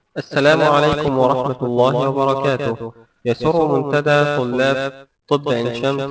السلام عليكم ورحمة الله وبركاته يسر منتدى طلاب طب عين شمس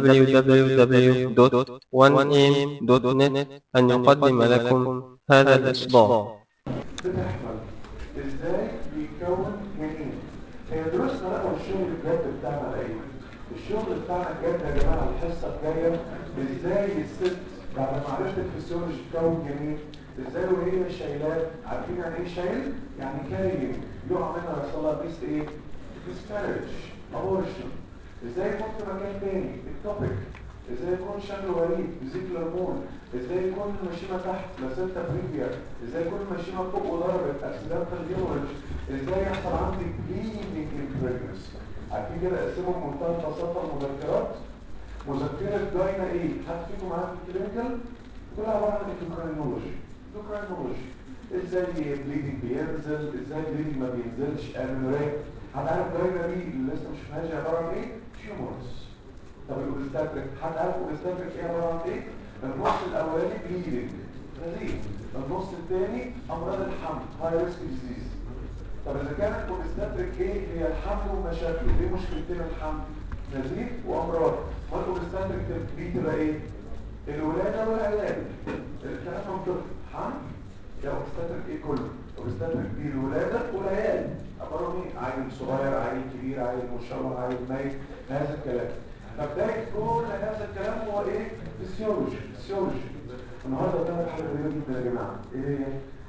www.1am.net أن يقدم لكم هذا الإصدار بتحمل ازاي بيتكون جنين هي دروسنا بقى والشغل الجد بتاعنا ايه الشغل بتاعنا الجد يا جماعه الحصه الجايه ازاي الست بعد ما عرفت الفسيولوجي تكون جنين ازاي وهي شايلاه عارفين يعني ايه شايل يعني كارينج يقع منها ويحصل لها بيس ايه miscarriage abortion ازاي يكون في مكان تاني التوبيك ازاي يكون شكله غريب بزيت ليمون ازاي يكون المشيمه تحت لاسلتا بريفيا ازاي يكون المشيمه فوق وضربت اكسيدنتال هيموريج ازاي يحصل عندي بليدنج ان بريجنسي عارفين كده اقسمهم بمنتهى البساطه المذكرات مذكره جاينا ايه حد فيكم معايا في الكلينيكال كلها عباره عن اندوكراينولوجي اندوكراينولوجي ازاي بليدنج بينزل ازاي بليدنج ما بينزلش امنوريا هتعرف جاينا دي اللي لسه مش فاهمها عباره عن ايه تيومرز طب الاوبستاتريك حد عارف الاوبستاتريك ايه عباره عن ايه النص الاولاني بليدنج نزيف النص الثاني امراض الحمل هاي ريسك ديزيز طب اذا كانت الاوبستاتريك ايه هي الحمل ومشاكله ايه مشكلتين الحمل نزيف وامراض ما الاوبستاتريك دي تبقى ايه الولاده والعيال الكلام منطقي حمل ده اوبستاتريك ايه كله اوبستاتريك دي الولاده والعيال عباره عن ايه عيل صغير عيل كبير عيل مشوه عيل ميت هذا الكلام فبدايه كل هذا الكلام هو ايه فيسيولوجي فيسيولوجي النهارده قدامك حاجه غريبه جدا يا جماعه ايه هي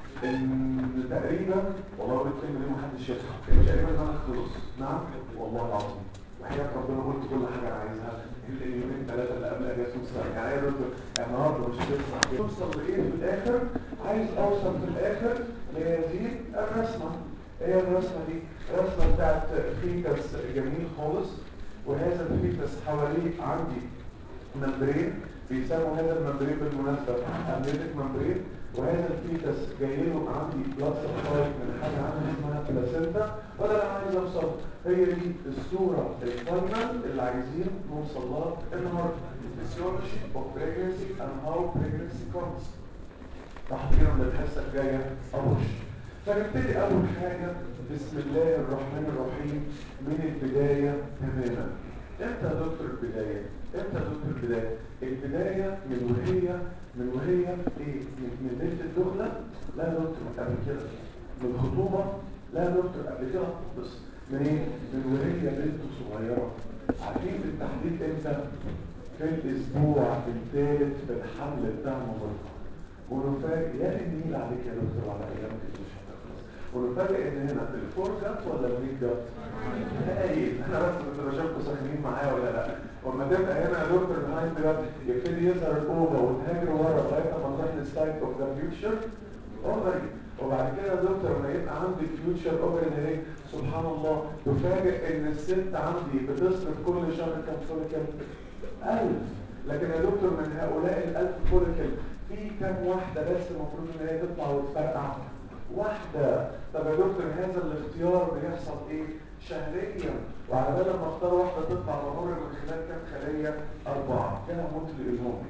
ان تقريبا والله الكلمه دي محدش يفهم تقريبا انا خلص نعم والله العظيم وحياة ربنا قلت كل حاجه انا عايزها الا اليومين ثلاثه اللي قبل اجازه السنه يعني ايه يا دكتور النهارده مش هتسمع توصل لايه في الاخر عايز اوصل في الاخر لهذه الرسمه ايه الرسمه دي الرسمه بتاعت فيتس جميل خالص وهذا الفيتس حواليه عندي ممبرين بيسموا هذا الممبرين بالمناسبة امنيتك ممبرين وهذا الفيتس جاي له عندي بلاد سبلاي من حاجة عندي اسمها بلاسنتا وده اللي انا عايز اوصل هي دي الصورة الفاينل اللي عايزين نوصل لها النهارده physiology of pregnancy and how pregnancy comes تحضيرا للحصة الجاية أبوش فنبتدي أول حاجة بسم الله الرحمن الرحيم من البداية تماما امتى يا دكتور البداية؟ امتى يا دكتور البداية؟ البداية من وهي من وهي ايه؟ من, من ليلة الدخلة؟ لا يا دكتور قبل كده من الخطوبة؟ لا يا دكتور قبل كده بس من ايه؟ من وهي بنت صغيرة عارفين بالتحديد امتى؟ في الاسبوع الثالث في الحمل بتاع مامتها ونفاجئ يا النيل عليك يا دكتور على ايامك مش هتخلص ونفاجئ ان هنا الفور جت ولا الميت جت؟ هايل انا بس كنت بشوفكم ساخنين معايا ولا لا وما تبقى هنا يا دكتور الهايند جت يبتدي يظهر الاوفا وتهاجر ورا لغايه ما نروح للسايت اوف ذا فيوتشر اوفري وبعد كده يا دكتور ما يبقى عندي فيوتشر اوفري ده ايه سبحان الله تفاجئ ان الست عندي بتصرف كل شهر كام فوليكل 1000 لكن يا دكتور من هؤلاء ال1000 فوليكل في كام واحدة بس المفروض ان هي تطلع وتفرقع واحدة طب يا دكتور هذا الاختيار بيحصل ايه شهريا وعلى بال ما اختار واحدة تطلع بمر من خلال كام خلية اربعة كده موت للهم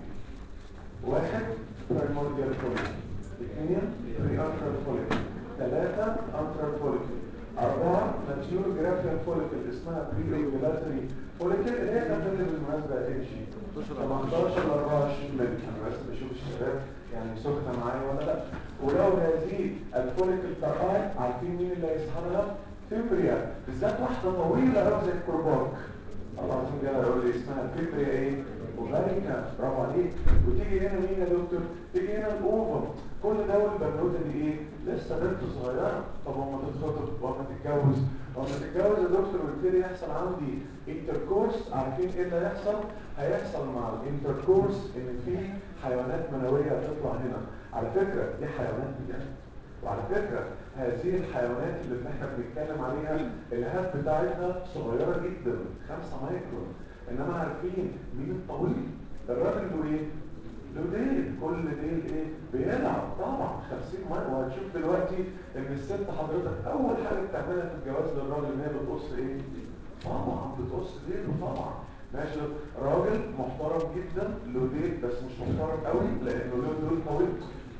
واحد primordial follicle اثنين pre-antral follicle ثلاثة antral follicle أربعة mature graphial follicle اسمها pre-ovulatory follicle اللي هي كانت بالمناسبة اتش 18 ل 24 ملي انا بس بشوف الشباب يعني سخنه معايا ولا لا ولو هذه الفوليكل ترقاي عارفين مين اللي هيسحبها فيمبريا بالذات واحده طويله قوي زي الكرباج الله العظيم كده يقول لي اسمها فيمبريا ايه وباريكا برافو عليك وتيجي هنا مين يا دكتور تيجي هنا الاوفر كل ده والبنوته دي ايه لسه بنت صغيره طب وما تتخطب وما تتجوز وما تتجوز يا دكتور ويبتدي يحصل عندي انتركورس عارفين ايه اللي هيحصل هيحصل مع الانتركورس ان في حيوانات منويه هتطلع هنا على فكره دي حيوانات بجد وعلى فكره هذه الحيوانات اللي احنا بنتكلم عليها الهات بتاعتها صغيره جدا 5 مايكرون انما عارفين مين الطويل الراجل له ايه له ديل كل ديل ايه بيلعب طبعا 50 مايكرون وهتشوف دلوقتي ان الست حضرتك اول حاجه بتعملها في الجواز للراجل ان هي بتقص ايه طبعا بتقص ديله طبعا ماشي راجل محترم جدا له ديل بس مش محترم قوي لانه له ديل طويل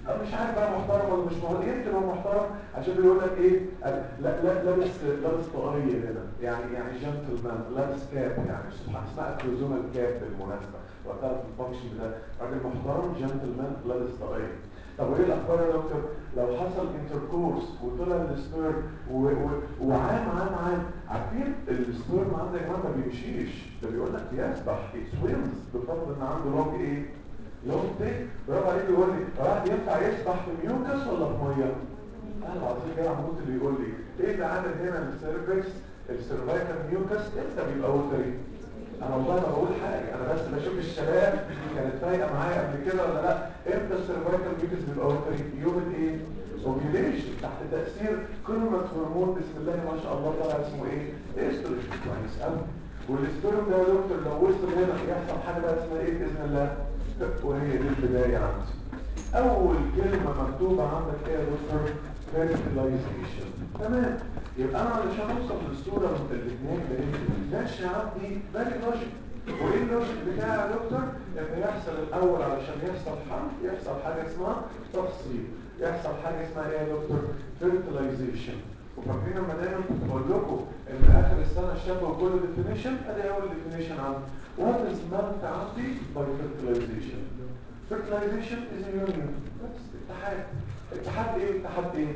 أو مش عارف بقى محترم ولا مش محترم يمكن هو محترم عشان بيقول لك ايه لا لا لابس لابس طاقية هنا يعني يعني جنتلمان لابس كاب يعني سبحان اسمها كروزومال كاب بالمناسبة وقتها في الفانكشن ده راجل محترم جنتلمان لابس طاقية طب وايه الاخبار يا دكتور لو حصل انتركورس وطلع السبيرم وعام عام عام عارفين السبيرم عنده يا جماعه ما بيمشيش ده بيقول لك بيسبح سويمز بفضل ان عنده لونج ايه لونج تيك برافو عليك بيقول لي الواحد ينفع يسبح في ميوكس ولا في ميه انا العظيم جاي عمود اللي يقول لي ايه اللي عامل هنا السيرفكس السيرفايكال ميوكس امتى بيبقى وتري انا والله ما بقول حاجه انا بس بشوف الشباب كانت فايقه معايا قبل كده ولا لا امتى السيرفايكال ميوكس بيبقى وتري يوم الايه اوفيليشن تحت تاثير كلمه هرمون بسم الله ما شاء الله طالع اسمه ايه استروجين كويس قوي والاستروجين ده يا دكتور لو وصل هنا يحصل حاجه بقى اسمها ايه باذن الله وهي دي البدايه عندي اول كلمه مكتوبه عندك ايه يا دكتور fertilization تمام يبقى انا علشان اوصل للصوره الاثنين ده ماشي عندي فيري لوجيك وايه اللوجيك بتاعي يا دكتور ان يحصل الاول علشان يحصل حمل يحصل حاجه اسمها تفصيل يحصل حاجه اسمها ايه يا دكتور fertilization وفاكرين لما دايما كنت بقول لكم ان اخر السنه الشاب وكل ديفينيشن ادي اول ديفينيشن عندي what is meant عندي by fertilization fertilization is a union بس اتحاد اتحاد ايه اتحاد ايه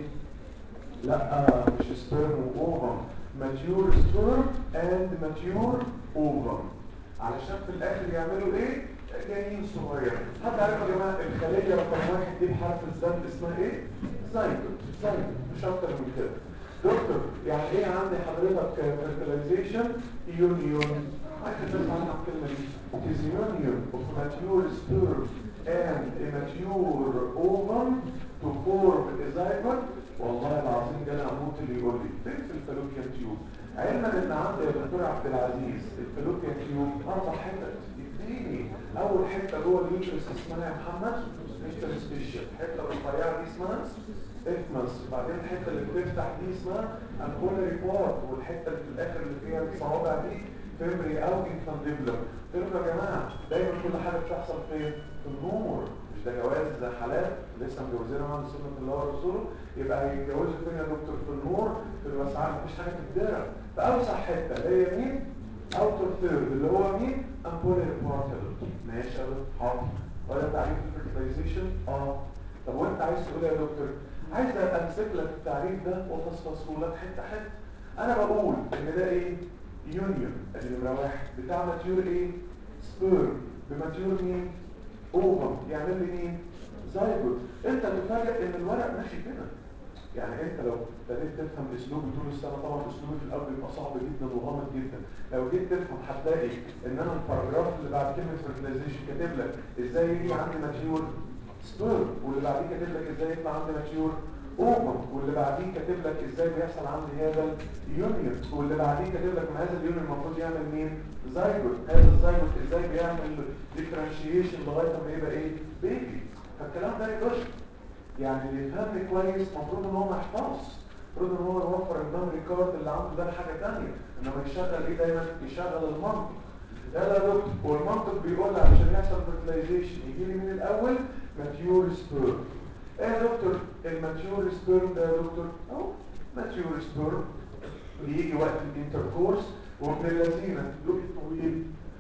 لا مش سبيرم واوفم ماتيور سبيرم اند ماتيور اوفم علشان في الاخر يعملوا ايه جنين صغير حد عارف يا جماعه الخليه رقم واحد دي بحرف الزد اسمها ايه زايجوت زايجوت مش اكتر من كده دكتور يعني ايه عندي حضرتك fertilization يونيون عايز بس عنها الكلمه دي it is union of mature sperm and a mature ovum to form a zygote والله العظيم ده اموت اللي يقول لي فين في الفالوبيان تيوب علما ان عندي يا دكتور عبد العزيز الفالوبيان تيوب اربع حتت اديني اول حته جوه اليوترس اسمها يا محمد انترستيشن الحته الرفيعه دي اسمها اثمس وبعدين الحته اللي بتفتح دي اسمها امبولاري بارت والحته اللي في الاخر اللي فيها الصوابع دي فيمري او انفانديبلر قلت لكم يا جماعه دايما كل حاجه بتحصل فين في النور مش ده جواز زي حالات لسه متجوزين عند سنه الله ورسوله يبقى هيتجوزوا فين يا دكتور في النور في الوسعات مفيش حاجه تتدرى في اوسع حته اللي هي مين اوتر ثيرد اللي هو مين امبولاري بارت يا دكتور ماشي يا دكتور حاضر ولا تعريف الفيرتلايزيشن اه طب وانت عايز تقول يا دكتور عايز امسك لك التعريف ده وافصفصه لك حته حته انا بقول ان ده ايه يونيون ادي نمره واحد بتاع ماتيور ايه سبيرم بماتيور مين اوفر يعمل لي مين زايجوت انت تفاجئ ان الورق ماشي كده يعني انت لو ابتديت تفهم اسلوبي طول السنه طبعا اسلوبي في الاول بيبقى صعب جدا وغامض جدا لو جيت تفهم هتلاقي ان انا الباراجراف اللي بعد كلمه فيرتلايزيشن كاتب لك ازاي يجي عندي ماتيور سبيرم واللي بعديه كاتب لك ازاي يطلع عندي ماتيور اوفر واللي بعديه كاتب لك ازاي بيحصل عندي هذا اليونيون واللي بعديه كاتب لك ما هذا اليونيون المفروض يعمل مين زايجوت هذا الزايجوت ازاي بيعمل ديفرنشيشن لغايه ما يبقى ايه بيبي فالكلام ده يدوش يعني اللي يفهمني كويس المفروض ان هو ما يحفظش المفروض ان هو يوفر الميموري كارد اللي عنده ده لحاجه ثانيه انما يشغل ايه دايما يشغل المنطق ده لا دكتور والمنطق بيقول لي عشان يحصل فيرتلايزيشن يجي لي من الاول ماتيور سبيرم ايه يا دكتور الماتيور سبيرم ده يا دكتور اهو ماتيور سبيرم بيجي وقت الانتركورس وابن اللذينه له طويل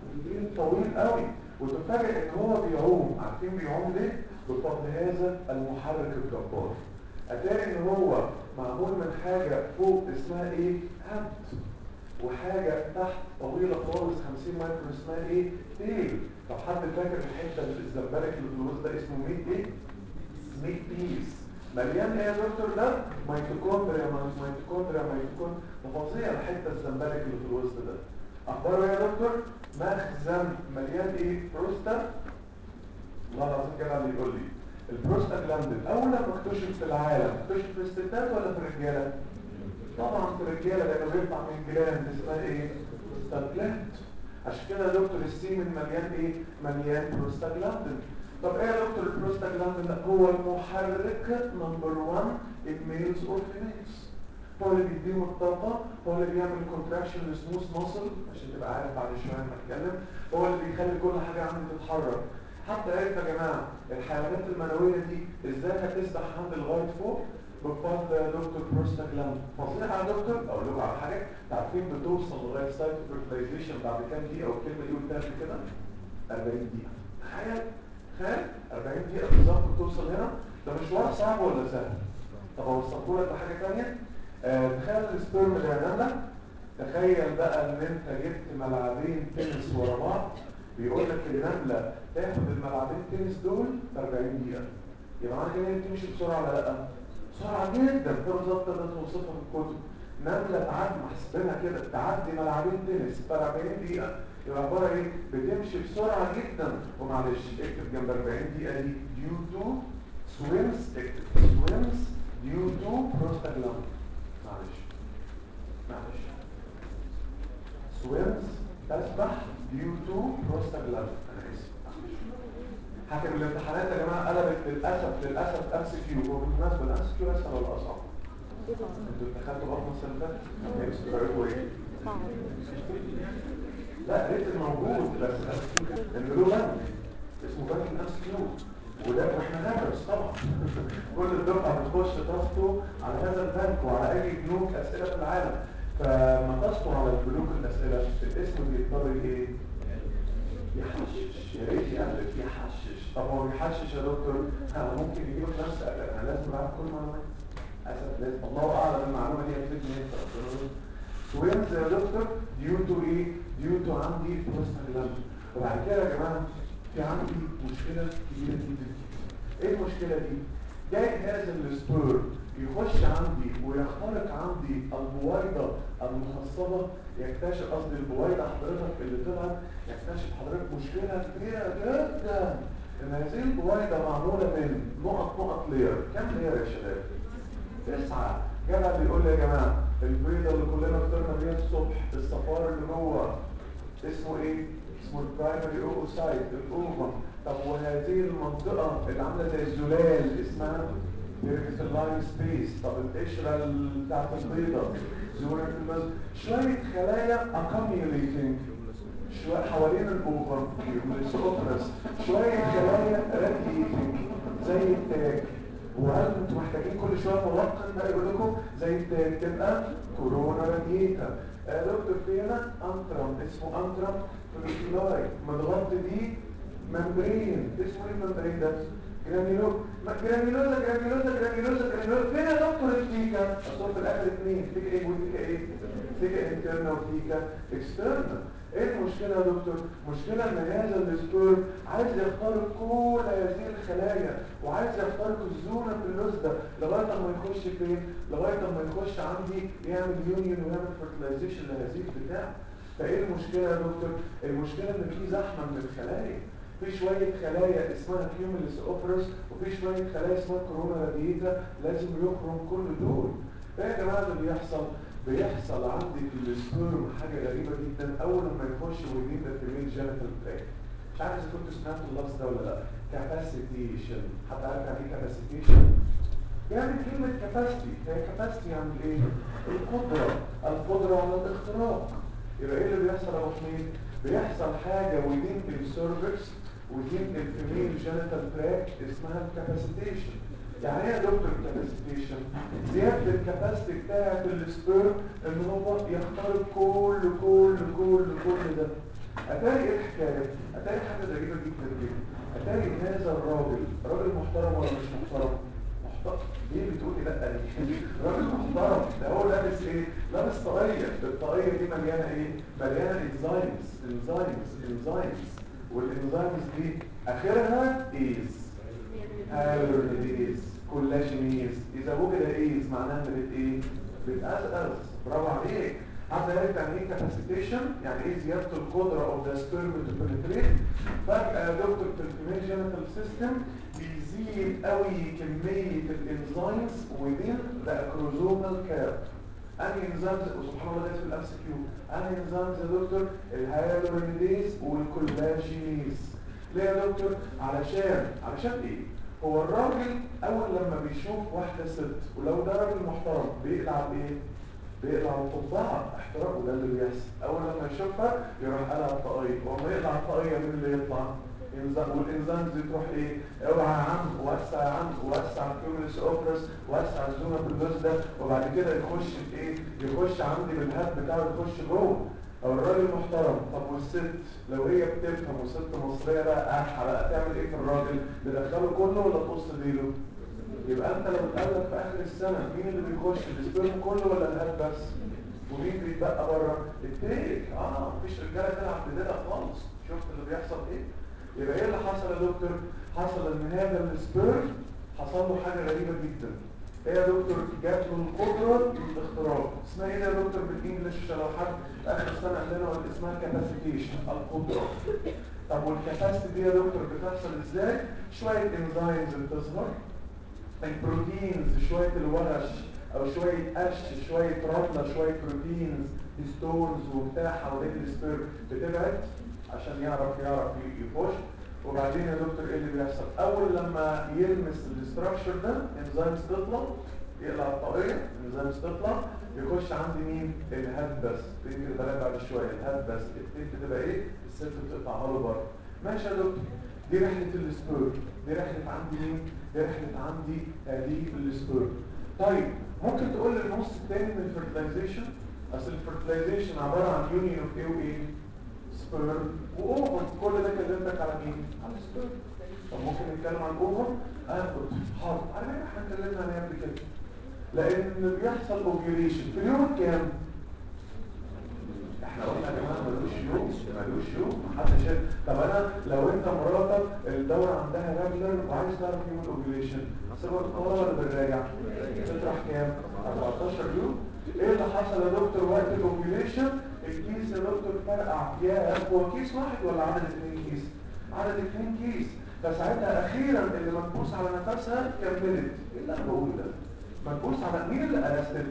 طويل قوي وتفاجئ ان هو بيعوم عارفين بيعوم ليه بفضل هذا المحرك الجبار اتاري ان هو معمول من حاجه فوق اسمها ايه هبت وحاجه تحت طويله خالص 50 متر اسمها ايه تيل طب حد فاكر الحته الزمبرك اللي في الوسط ده اسمه 100 ايه 100 بيس مليان ايه يا دكتور ده ميتوكوندريا ميتوكوندريا ميتوكوندريا فظيع الحته الزمبرك اللي في الوسط ده اخباره ايه يا دكتور مخزن مليان ايه بروستا الله العظيم كده اللي يقول لي البروستاجلاندين اول لما اكتشف في العالم اكتشف في الستات ولا في الرجاله طبعا في الرجاله لانه بيطلع من جلاند اسمها ايه بروستاجلاند عشان كده يا دكتور السيمن مليان ايه مليان بروستاجلاندين طب ايه يا دكتور البروستاجلاندين ده هو المحرك نمبر 1 in males or females هو اللي بيديهم الطاقة هو اللي بيعمل كونتراكشن لسموث ماسل عشان تبقى عارف بعد شوية لما اتكلم هو اللي بيخلي كل حاجة عندي تتحرك حتى عرف يا جماعه الحيوانات المنويه دي ازاي هتسبح عند لغايه فوق بفضل يا دكتور بروستاجلاند فظيعه يا دكتور اقول لكم على حاجه عارفين بتوصل لغايه سايت فيرتلايزيشن بعد كام دقيقه والكلمه دي قلتها قبل كده 40 دقيقه تخيل تخيل 40 دقيقه بالظبط بتوصل هنا ده مشوار صعب ولا سهل طب اوصله لك بحاجه ثانيه آه تخيل السبيرم ده يا نمله تخيل بقى ان انت جبت ملعبين تنس ورا بعض بيقول لك النمله تاخد الملعبين تنس دول في 40 دقيقه يبقى معنى كده تمشي بسرعه ولا لا بسرعه جدا ده بالظبط ده توصفها في الكتب نمله تعدي محسبينها كده تعدي ملعبين تنس في 40 دقيقه يبقى عباره ايه بتمشي بسرعه جدا ومعلش اكتب جنب 40 دقيقه دي ديو تو سويمز اكتب سويمز ديو تو بروستاجلاند معلش معلش سويمز تسبح ديو تو بروستاجلاند انا اسف حكم الامتحانات يا جماعه قلبت للاسف للاسف ام سي كيو هو بالمناسبه الام سي كيو اسهل ولا اصعب؟ انتوا اتخذتوا بطن السنه اللي فاتت؟ بتستوعبوا ايه؟ لا ريت موجود بس انه له بنك اسمه بنك الام سي كيو وده واحنا ندرس طبعا كل الدفعه بتخش تسطو على هذا البنك وعلى اي بنوك اسئله في العالم فما تسطو على البنوك الاسئله الاسم بيضطر ايه؟ يحشش يا ريت يقلب يحشش طب هو بيحشش يا دكتور انا ممكن يجيب في نفس انا لازم اعرف كل معلومات اسف لازم الله اعلم المعلومه دي هتفيدني امتى سويمز يا دكتور ديو تو ايه ديو تو عندي بروستاجلاند وبعد كده يا جماعه في عندي مشكله كبيره جدا ايه المشكله دي جاي هذا السبور يخش عندي ويخترق عندي البويضه المخصبه يكتشف قصدي البويضه حضرتك اللي طلعت يكتشف حضرتك مشكله كبيره جدا ان هذه البويضه معموله من نقط نقط لير كم لير يا شباب تسعه جدع بيقول لي يا جماعه البيضه اللي كلنا فطرنا بيها الصبح الصفار اللي جوه اسمه ايه اسمه البرايمري اوسايت الاوفم طب وهذه المنطقه اللي عامله زي الزلال اسمها في اللاين سبيس طب القشره بتاعت البيضه زورة المز شويه خلايا اكاميوليتنج شويه حوالين الاوفر السوفرس شويه خلايا راديتنج زي التاج وهل انتوا محتاجين كل شويه ملقن بقى يقول لكم زي التاج تبقى كورونا راديتا آه دكتور في هنا انترم اسمه انترم فلوكيلاي متغطي بيه ممبرين اسمه ايه الممبرين ده؟ جرانيلو جرانيلوزا جرانيلوزا جرانيلوزا جرانيلوزا فين يا دكتور التيكا؟ اصل في الاخر اثنين تيكا ايه وتيكا ايه؟ تيكا انترنا وتيكا اكسترنا ايه المشكلة يا دكتور؟ مشكلة ان هذا السبيرم عايز يخترق كل هذه الخلايا وعايز يخترق الزونة في اللوز ده لغاية ما يخش فين؟ لغاية ما يخش عندي يعمل يونيون ويعمل فرتلايزيشن لهذه البتاع فايه المشكلة يا دكتور؟ المشكلة ان في زحمة من الخلايا في شوية خلايا اسمها كيوميلس اوبرس وفي شوية خلايا اسمها كورونا راديتا لازم يخرم كل دول ايه يا جماعة اللي بيحصل؟ بيحصل عندي في السبيرم حاجة غريبة جدا اول ما يخش ويدين ده في جينيتال تراك مش عارف اذا كنت سمعت اللفظ ده ولا لا كاباسيتيشن حد عارف يعني ايه كاباسيتيشن؟ يعني كلمة كاباسيتي هي كاباسيتي يعني ايه؟ القدرة القدرة على الاختراق يبقى ايه اللي بيحصل يا ابو حميد؟ بيحصل حاجة ويدين السيرفكس ويدين الفيميل جينيتال تراك اسمها الكاباسيتيشن يعني ايه يا دكتور الكاباسيتيشن زياده الكاباسيتي بتاعه السبيرم ان هو يخترق كل كل كل كل ده اتاري ايه الحكايه اتاري حاجه غريبه جدا جدا اتاري هذا الراجل راجل محترم ولا مش محترم محترم ليه بتقولي لا ليه راجل محترم ده هو لابس ايه لابس طاقيه الطاقيه دي مليانه ايه مليانه انزيمز انزيمز انزيمز والانزيمز دي اخرها ايز هالوريديز كولاجينيز اذا وجد ايز معناها بت ايه بتقزقز برافو عليك حد عرف يعني ايه كاباسيتيشن يعني ايه زياده القدره اوف ذا سبيرم تو بنتريت فجاه يا دكتور في الفيميل جينيتال سيستم بيزيد قوي كميه الانزيمز within the acrosomal cap انهي انزيمز وسبحان الله ده في الام سي كيو انهي انزيمز يا دكتور الهالوريديز والكولاجينيز ليه يا دكتور علشان علشان ايه هو الراجل اول لما بيشوف واحده ست ولو ده راجل محترم بيقلع بايه بيقلع القبعه احترام وده اللي بيحصل اول لما يشوفها يروح قلع الطاقيه ولما يقلع الطاقيه مين اللي يطلع والانزيمز دي تروح ايه اوعى يا عم وسع يا عم وسع الكيوميلس اوبرس وسع الزونا بالجزء ده وبعد كده يخش في ايه يخش عندي بالهاب بتاعه يخش جوه او الراجل محترم طب والست لو هي بتفهم وست مصريه بقى قاحه بقى تعمل ايه في الراجل تدخله كله ولا تقص ديله يبقى انت لو اتقابلك في اخر السنه مين اللي بيخش السبيرم كله ولا الهاب بس ومين بيتبقى بره التيك اه مفيش رجاله تلعب بديلها خالص شفت اللي بيحصل ايه يبقى ايه اللي حصل يا دكتور حصل ان هذا السبيرم حصل له حاجه غريبه جدا ايه يا دكتور جات له القدره للاختراق اسمها ايه ده يا دكتور بالانجلش عشان لو حد اخر السنه عندنا ولا اسمها كاباسيتيشن القدره طب والكاباسيتي دي يا دكتور بتحصل ازاي شويه انزيمز بتظهر البروتينز شويه الورش او شويه قش شويه رطله شويه بروتينز ستونز وبتاع حوالين السبيرم بتبعد عشان يعرف يعرف يخش وبعدين يا دكتور ايه اللي بيحصل اول لما يلمس الاستراكشر ده انزيمز تطلع يقلع الطاقيه انزيمز تطلع يخش عندي مين الهاد بس يمكن البلد بعد شويه الهاد بس التيب بتبقى ايه الست بتقطعها له بره ماشي يا دكتور دي رحله السبيرم دي رحله عندي مين دي رحله عندي هذه السبيرم طيب ممكن تقول لي النص الثاني من الفرتلايزيشن اصل الفرتلايزيشن عباره عن يونيون اوف ايه وايه سبيرم واوفر كل ده كلمتك على مين على السبيرم طب ممكن نتكلم عن اوفر اخد حاضر على فكره احنا اتكلمنا عليها قبل كده لان بيحصل اوفيوليشن في اليوم الكام احنا قلنا يا جماعه ملوش يوم ملوش يوم محدش طب انا لو انت مراتك الدوره عندها ريجولر وعايز تعرف يوم الاوفيوليشن سيبها الطلبه اللي بنراجع تطرح كام 14 يوم ايه اللي حصل يا دكتور وقت الاوفيوليشن الكيس يا دكتور فرقع يا هو كيس واحد ولا عدد اثنين كيس عدد اثنين كيس فساعتها اخيرا اللي منبوس على نفسها كملت ايه اللي انا بقوله ده منبوس على مين اللي ارستد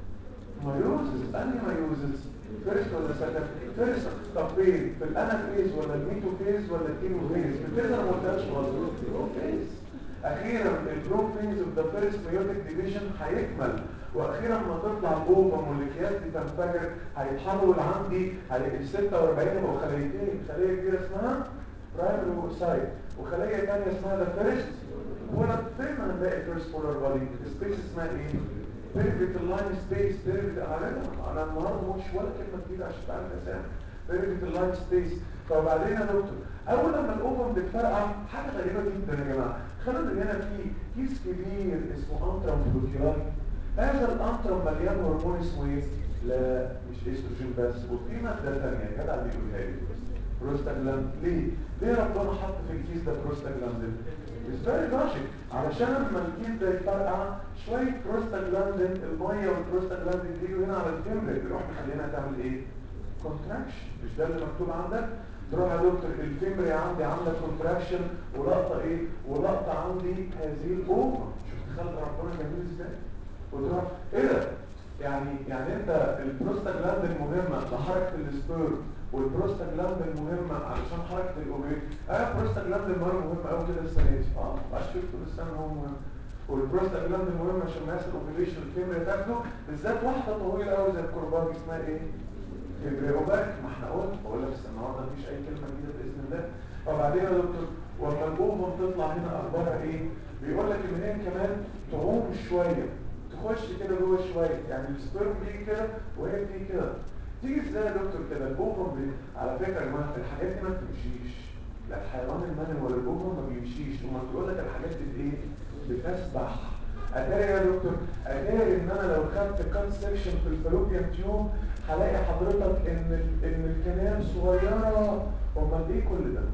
مايوزس انهي مايوزس فيرست ولا سكند فيرست طب فين في الانا فيز ولا الميتو فيز ولا الكيمو فيز في الفيز انا ما قلتهاش خالص فيز اخيرا البرو فيز اوف ذا فيرست ميوتيك ديفيجن هيكمل واخيرا ما تطلع الاوفم والاكياس دي تنفجر هيتحول عندي ال 46 يبقوا خليتين خليه كبيره اسمها برايمري اوسايت وخليه ثانيه اسمها ذا فيرست ولا فين ما نلاقي فيرست بولار بادي سبيس اسمها ايه بيرفكت اللاين سبيس بيرفكت انا انا النهارده مش ولا كلمه جديده عشان تعرف اسامي بيرفكت اللاين سبيس فبعدين يا دكتور اول لما الاوفم بتفرقع حاجه غريبه جدا يا جماعه خلوا ان هنا في كيس كبير اسمه انترم فلوكيلاي هذا الانترم مليان هرمون اسمه ايه لا مش استروجين بس وفي ماده ثانيه يا جدع اللي يقولها لي بروستاجلاند ليه ليه ربنا حط في الكيس ده بروستاجلاند فيري لوجيك علشان لما الكيس ده يفرقع شويه بروستاجلاندين الميه والبروستاجلاندين بيجوا هنا على الفيمري يروح مخلينا تعمل ايه كونتراكشن مش ده اللي مكتوب عندك تروح يا دكتور الفيمري عندي عامله كونتراكشن ولقطه ايه ولقطه عندي هذه الاوفر شفت خلق ربنا جميل ازاي وتروح ايه ده يعني يعني انت البروستاجلاندين مهمه لحركه السبيرم والبروستاجلاندين مهمه علشان حركه الاوبريت اه البروستاجلاندين مره مهمه قوي كده السنه دي اه بعد شفته السنه هو مهم والبروستاجلاندين مهم عشان ما يحصل اوبريشن الفيمري تاكله بالذات واحده طويله قوي زي الكرباج اسمها ايه فيبريوباك ما احنا قلنا بقول لك النهارده مفيش اي كلمه جديده باذن الله وبعدين يا دكتور وما الاوفر تطلع هنا اخبارها ايه بيقول لك ان هي كمان تعوم شويه تخش كده جوه شويه يعني السبيرم بيجي كده وهي بتيجي كده تيجي ازاي يا دكتور كده الاوفر بي... على فكره يا جماعه الحاجات دي ما بتمشيش لا الحيوان المنوي ولا الاوفر ما بيمشيش هما بيقول لك الحاجات دي بايه بتسبح اتاري يا دكتور اتاري ان انا لو خدت كات سيكشن في الفالوبيان تيوب هلاقي حضرتك ان ال... ان الكلام صغيره امال ايه كل ده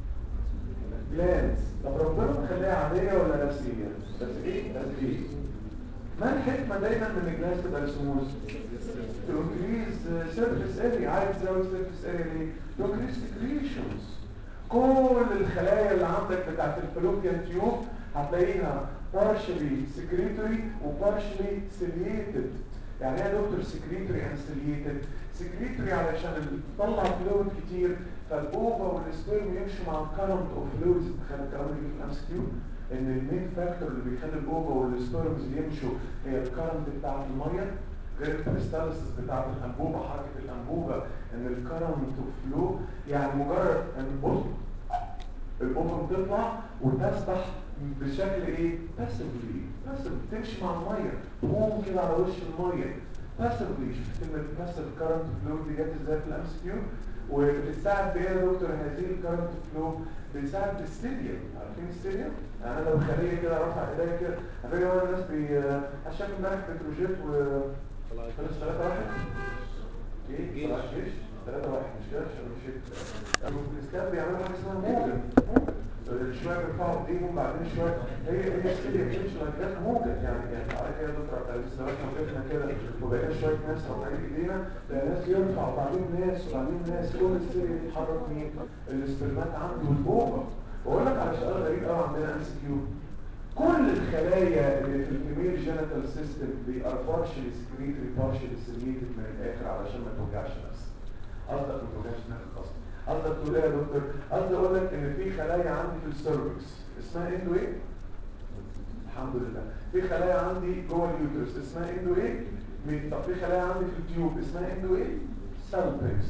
جلانس طب ربنا مخليها عاديه ولا نفسيه بس ايه بس ايه ما الحكمة دايما من الجهاز تبقى سموز تنكريز سيرفيس اريا عايز تزود سيرفيس اريا ليه؟ تنكريز سكريشنز كل الخلايا اللي عندك بتاعت الفلوبيان تيوب هتلاقيها partially secretory و partially ciliated يعني ايه يا دكتور secretory and ciliated secretory علشان تطلع فلويد كتير فالاوفا والسبيرم يمشوا مع الكرنت اوف فلويدز تخيل الكلام اللي في الام كيو ان المين فاكتور اللي بيخلي الاوفا والسبيرمز يمشوا هي الكرنت بتاعت الميه غير الكريستاليسيس بتاعت الانبوبه حركه الانبوبه ان الكرنت فلو يعني مجرد ان بص الاوفم تطلع وتسبح بشكل ايه باسفلي باسف تمشي مع الميه تقوم كده على وش الميه باسفلي شوف كلمه باسف كارنت فلو دي جت ازاي في الام كيو وبتساعد بايه يا دكتور هذه الكارنت فلو بتساعد بالستيديوم عارفين الستيديوم يعني انا لو خليه كده رافع ايديا كده عارفين هو الناس بي شاف امبارح بتروجيت و خلص 3 واحد ايه طلع جيش 3 واحد مش كده عشان مش في الاسلام بيعملوا حاجه اسمها موجه موجه شويه بيرفعوا ايديهم بعدين شويه هي هي ستيديوم بتمشي لايك ذات موجه يعني يعني تعالى كده يا دكتور عبد العزيز لو احنا وقفنا كده وبقينا شويه ناس رافعين ايدينا تلاقي ناس يرفع وبعدين ناس وبعدين ناس كل الستيديوم يتحرك مين الاسترمات عندي والاوفر واقول لك على سؤال غريب قوي عندنا ام سي كيو كل الخلايا اللي في الفيميل جينيتال سيستم دي ار بارشلي سكريتري بارشلي سيميتد من الاخر علشان ما توجعش نفسك قصدك ما توجعش نفسك اصلا قصدك تقول ايه يا دكتور قصدي اقول لك ان في خلايا عندي في السيرفكس اسمها اندو ايه الحمد لله في خلايا عندي جوه اليوترس اسمها اندو ايه مين- طب في خلايا عندي في التيوب اسمها اندو ايه سيلبكس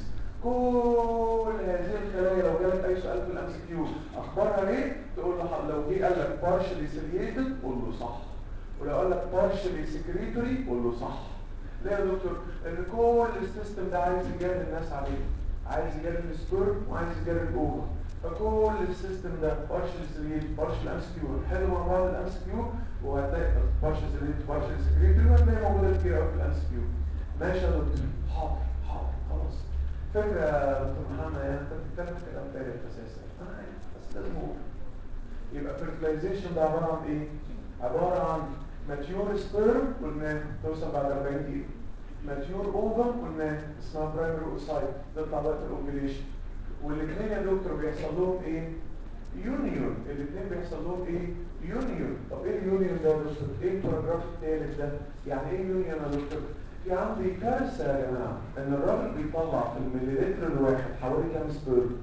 كل هذه الخلايا لو جالك اي سؤال في الام سي كيو اخبارها ايه تقول له ح- لو جه قال لك بارشلي سيليتد قول له صح ولو قال لك بارشلي سكريتوري قول له صح ليه يا دكتور ان كل السيستم ده عايز يجاري الناس عليه عايز يجاري السبيرم وعايز يجاري الاوفر فكل السيستم ده بارشلي سيليتد بارشلي ام سي كيو حلو مع بعض الام سي كيو وهتلاقي بارشلي سيليتد بارشلي سكريتوري وهتلاقي موجوده كتير قوي في الام سي كيو ماشي يا دكتور حاضر حاضر خلاص فكرة يا دكتور محمد يعني انت بتتكلم في كلام فارغ اساسا انا عارف بس لازم اقول يبقى fertilization ده عبارة عن ايه؟ عبارة عن mature sperm قلنا توصل بعد 40 دقيقة mature ovum قلنا اسمها primary oocyte تطلع وقت الاوفيليشن والاثنين يا دكتور بيحصل لهم ايه؟ يونيون الاثنين بيحصل لهم ايه؟ يونيون طب ايه اليونيون ده يا دكتور؟ ايه الباراجراف الثالث ده؟ يعني ايه يونيون يا دكتور؟ في عندي كارثة يا جماعة ان الراجل بيطلع في المليلتر الواحد حوالي كام سبيرم؟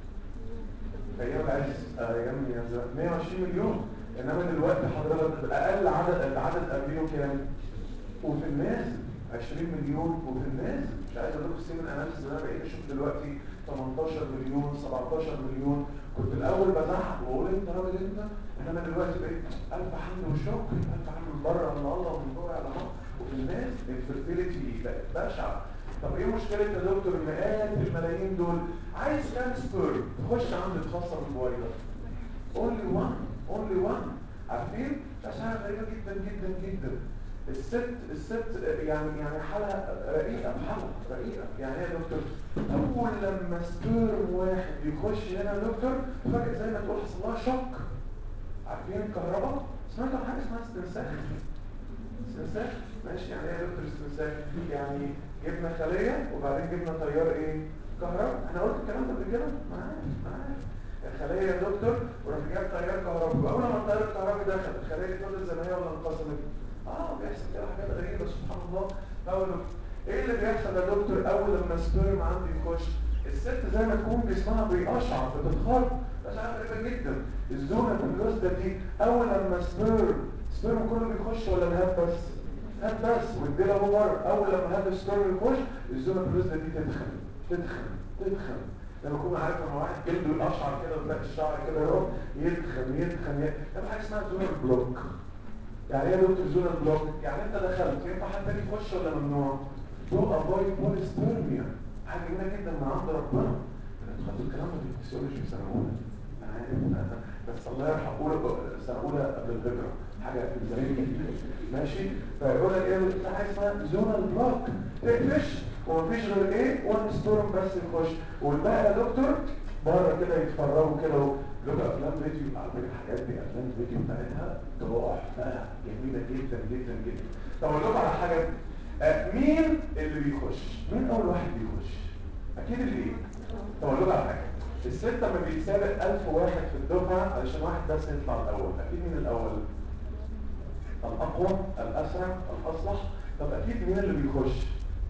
ايام العز ايام يا زلمة 120 مليون انما دلوقتي حضرتك اقل عدد العدد قبليه كام وفي الناس 20 مليون وفي الناس مش عايز اقول لكم السيمن اناليسيس اللي انا بقيت اشوف دلوقتي 18 مليون 17 مليون كنت الاول بزعق واقول انت راجل انت انما دلوقتي بقيت الف حمد وشكر الف حمد من بره من الله ومن جوه على الله وفي الناس الفيرتيليتي بقت بشعه طب ايه مشكله يا دكتور مئات الملايين دول عايز كام سبيرم تخش عند الخاصه بالبويضه اونلي وان اونلي وان عارفين اشعه غريبه جدا جدا جدا الست الست يعني يعني حالها رقيقه بحالها رقيقه يعني ايه يا دكتور اول لما سبيرم واحد يخش هنا يا دكتور فجاه زي ما تقول حصل لها شوك عارفين الكهرباء سمعت عن حاجه اسمها استنساخ استنساخ ماشي يعني ايه يا دكتور استنساخ يعني جبنا خليه وبعدين جبنا تيار ايه كهرباء احنا قلت الكلام ده قبل كده ما عارف ما عارف الخليه يا دكتور ورحت جايب تيار كهرباء واول ما التيار الكهربائي دخل الخليه دي فضلت زي ما هي ولا انقسمت اه بيحصل كده حاجات غريبه سبحان الله اول ايه اللي بيحصل يا دكتور اول لما السبيرم عندي يخش الست زي ما تكون جسمها بيقشعر بتتخرج اشعه غريبه جدا الزونه في الجثه دي اول لما سبيرم سبيرم كله بيخش ولا الهاب بس هات بس والديل اهو بره اول لما هات الستورم يخش الزونه في الوزن دي تدخل تدخل تدخل لما اكون عارف لما واحد جلده يقشعر كده وتلاقي الشعر كده يروح يدخل يدخل يدخل حاجه اسمها زونر بلوك يعني ايه يا دكتور زونر بلوك يعني انت دخلت ينفع حد تاني يخش ولا ممنوع تو افايد بوليسبيرميا حاجه جميله جدا من عند ربنا انتوا خدتوا الكلام ده في الفسيولوجي في سنه اولى انا عارف بس الله يرحم اولى سنه اولى قبل الهجره حاجه في الزمالك ماشي فيقول لك ايه ده حاجه اسمها زونال بلوك تقفش ومفيش غير ايه وان ستورم بس يخش والباقي يا دكتور بره كده يتفرجوا كده لوك افلام فيديو على فكره الحاجات دي افلام فيديو بتاعتها تحفه جميله جدا جدا جدا طب اقول لكم على حاجه آه مين اللي بيخش مين اول واحد بيخش اكيد اللي ايه طب اقول لكم على حاجه الست لما بيسابق 1000 واحد في الدفعه علشان واحد بس يطلع الاول اكيد مين الاول الاقوى الاسرع الاصلح طب اكيد مين اللي بيخش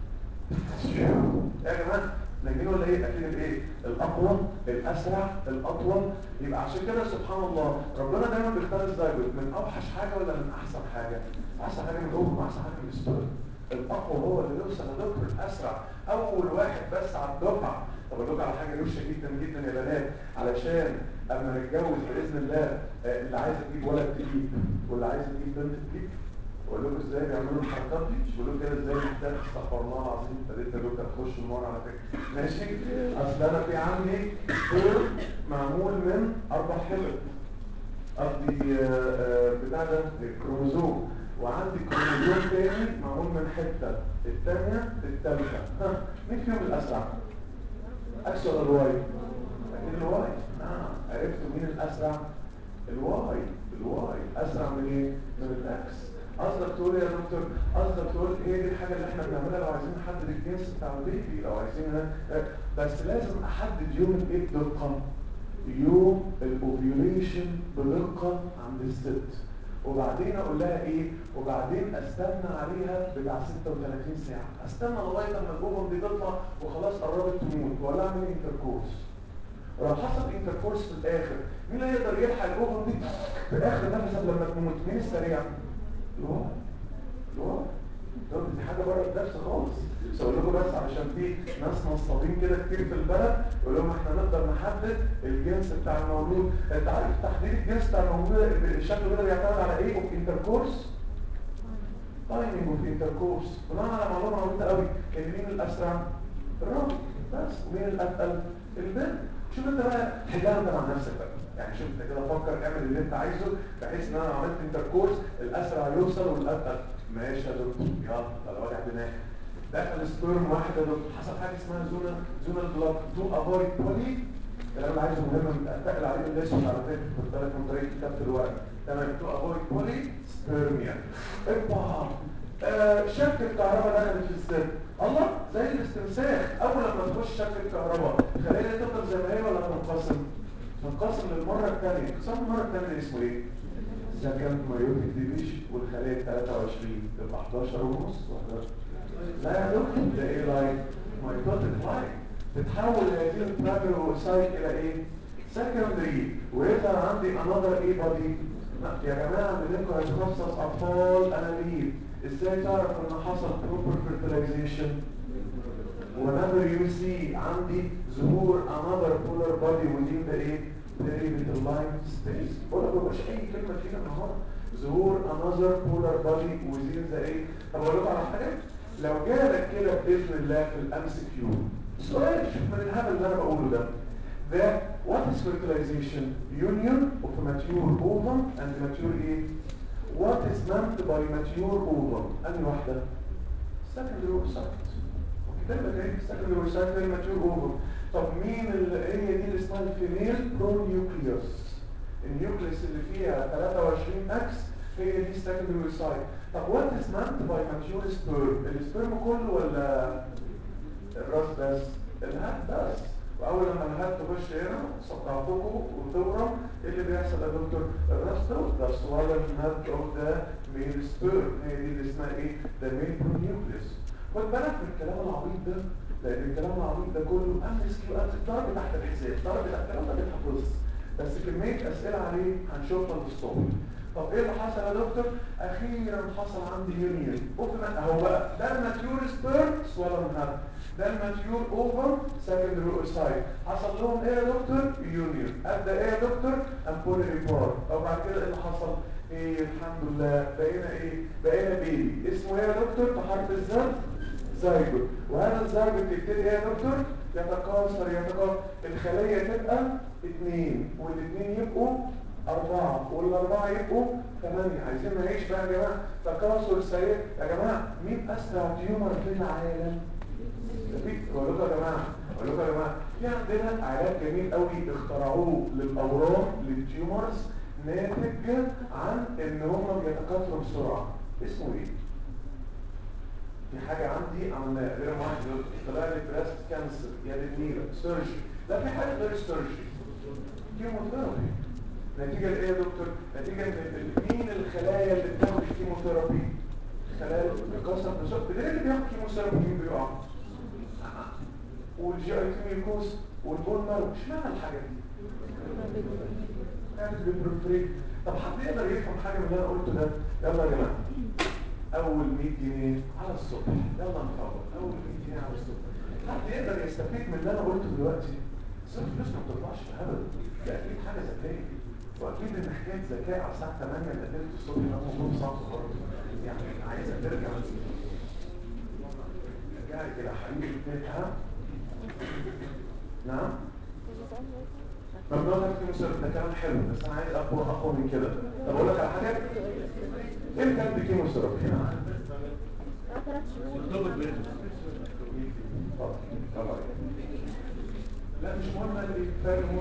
يا جماعه ناجين ولا ايه اكيد الايه الاقوى الاسرع الاطول يبقى عشان كده سبحان الله ربنا دايما بيختار الزوج من اوحش حاجه ولا من احسن حاجه احسن حاجه من اول واحسن حاجه من السبب الاقوى هو اللي يوصل لدكتور الاسرع اول واحد بس على الدفعه طب اقول لكم على حاجه روشه جدا جدا يا بنات علشان اما نتجوز باذن الله آه، اللي عايز تجيب ولد تجيب واللي عايز تجيب بنت تجيب بقول لكم ازاي بيعملوا الحركات دي بقول لكم كده ازاي بتاخد استغفر الله العظيم ابتديت يا دكتور تخش النار على فكره ماشي اصل انا في عندي دور معمول من اربع حلق قصدي آه، آه، بتاع ده كروموزوم وعندي كروموزوم تاني معمول من حته الثانيه الثالثه ها مين فيهم الاسرع؟ اكس ولا الواي؟ اكيد الواي اه عرفتوا مين الاسرع؟ الواي الواي اسرع من ايه؟ من الاكس قصدك تقول إيه يا دكتور قصدك تقول هي دي الحاجه اللي احنا بنعملها لو عايزين نحدد الجنس بتاع البيبي لو عايزين آه، بس لازم احدد يوم الايه بدقه يوم الاوفيوليشن بدقه عند الست وبعدين اقول لها ايه وبعدين استنى عليها بتاع 36 ساعه استنى لغايه لما الاوفم دي تطلع وخلاص قربت تموت ولا اعمل انتركورس ولو حصل انتركورس في الاخر مين اللي يقدر يلحق الاوفم دي في اخر نفس لما تموت مين السريع الوقت الوقت طب دي حاجه بره الدرس خالص بس اقول لكم بس علشان في ناس نصابين كده كتير في البلد يقول لهم احنا نقدر نحدد الجنس بتاع المولود انت عارف تحديد الجنس بتاع المولود شكله كده بيعتمد على ايه اوف انتركورس تايمينج اوف انتركورس بناء على معلومه عميقه قوي ان مين الاسرع الراجل بس ومين الاتقل البنت شوف انت بقى حلها انت مع نفسك بقى يعني شوف انت كده فكر اعمل اللي انت عايزه بحيث ان انا عملت انتركورس الاسرع يوصل والاتقل ماشي يا دكتور يلا ده وجع دماغ دخل سبيرم واحد يا دكتور حصل حاجه اسمها زونا زونا بلوك تو افويد بولي الكلام اللي عايزه مهم اتقل عليه بالاسود على فكره خد بالك من طريقه كتابه الورق تمام تو افويد بولي سبيرميا ابا آه شك الكهرباء دخلت في السن الله زي الاستنساخ اول لما تخش شك الكهرباء خلينا تفضل زي ما هي ولا تنقسم تنقسم للمره الثانيه انقسام المره الثانيه اسمه ايه سكند مايوتيك ديفيشن والخليه 23 تبقى 11 ونص لا يا دكتور ده ايه لاين مايوتيك لاين تتحول هذه البرايمري سايت الى ايه سكندري ويظهر عندي انذر ايه بادي يا جماعه منكم هيتخصص اطفال انابيب ازاي تعرف ان حصل بروبر فيرتلايزيشن whenever you see عندي ظهور another polar body within the ايه perimeter line space ولا مش اي كلمه فينا النهارده ظهور another polar body within the ايه طب اقول لكم على حاجه لو جالك كده باذن الله في الام سي كيو سؤال شوف من الهبل اللي انا بقوله ده ده what is fertilization union of a mature ovum and mature ايه what is meant by mature ovum انهي واحده secondary oocyte وكتاب لك ايه secondary oocyte غير mature ovum طب مين اللي هي دي اللي اسمها الفيميل برونيوكليوس النيوكليوس اللي فيها 23 اكس هي دي secondary oocyte طب what is meant by mature sperm السبرم كله ولا الراس بس الهات بس واول لما الهات تخش هنا صقعتكم وتورم ايه اللي بيحصل يا دكتور الراس ده ده سوال الهات اوف ذا ميل سبيرم هي دي اللي اسمها ايه ده ميل برونيوكليس خد بالك من الكلام العبيط ده لان الكلام العبيط ده كله امس كيو امس ضرب تحت الحساب ضرب تحت الكلام ده بيتحفظ بس كميه اسئله عليه هنشوفها للصبح طب ايه اللي حصل يا دكتور اخيرا حصل عندي يونيون اهو بقى ده الماتيور سبيرمز ولا الهات ده الماتيور اوفر سكندري اوسايد حصل لهم ايه يا دكتور يونيون ابدا ايه يا دكتور امبولي ريبار طب بعد كده ايه اللي حصل ايه الحمد لله بقينا ايه بقينا بيبي اسمه ايه يا دكتور بحرف الزد زايجوت وهذا الزايجوت يبتدي ايه يا دكتور يتكاثر يتكاثر الخليه تبقى اثنين والاثنين يبقوا أربعة والأربعة يبقوا ثمانية عايزين نعيش بقى يا جماعة تكاثر سريع يا جماعة مين أسرع تيومر في العالم؟ اقول لكم يا جماعه اقول لكم يا جماعه في عندنا علاج جميل قوي اخترعوه للاورام للتيومرز ناتج عن ان هم بيتكاثروا بسرعه اسمه ايه في حاجه عندي عملناها غير واحد طلع لي بريست كانسر يا للنيله سيرجري لا في حاجه غير السيرجري كيموثيرابي نتيجه لايه يا دكتور نتيجه ان مين الخلايا اللي بتاخد الكيموثيرابي خلايا بتتكاثر بسرعه بدليل اللي بياخد كيموثيرابي مين بيقع والجي اي تي ميكوز والبون مارو اشمعنى الحاجه دي يعني بالبروفريك طب حد يقدر يفهم حاجه من اللي انا قلته ده يلا يا جماعه اول 100 جنيه على الصبح يلا نفوق اول 100 جنيه على الصبح حد يقدر يستفيد من اللي انا قلته دلوقتي بس الفلوس ما بتطلعش في هبل ده اكيد حاجه ذكيه واكيد ان حكايه ذكاء على الساعه 8 الا تلت الصبح ده موضوع صعب برضه يعني عايزه ترجع رجعت الى حبيبي البيت ها نعم ممنوع تكتب مثل ده كلام حلو بس انا عايز اقوى اقوى من كده طب اقول لك على حاجه ايه الكلب كيمو سيرابي هنا لا مش مهم الفرق هو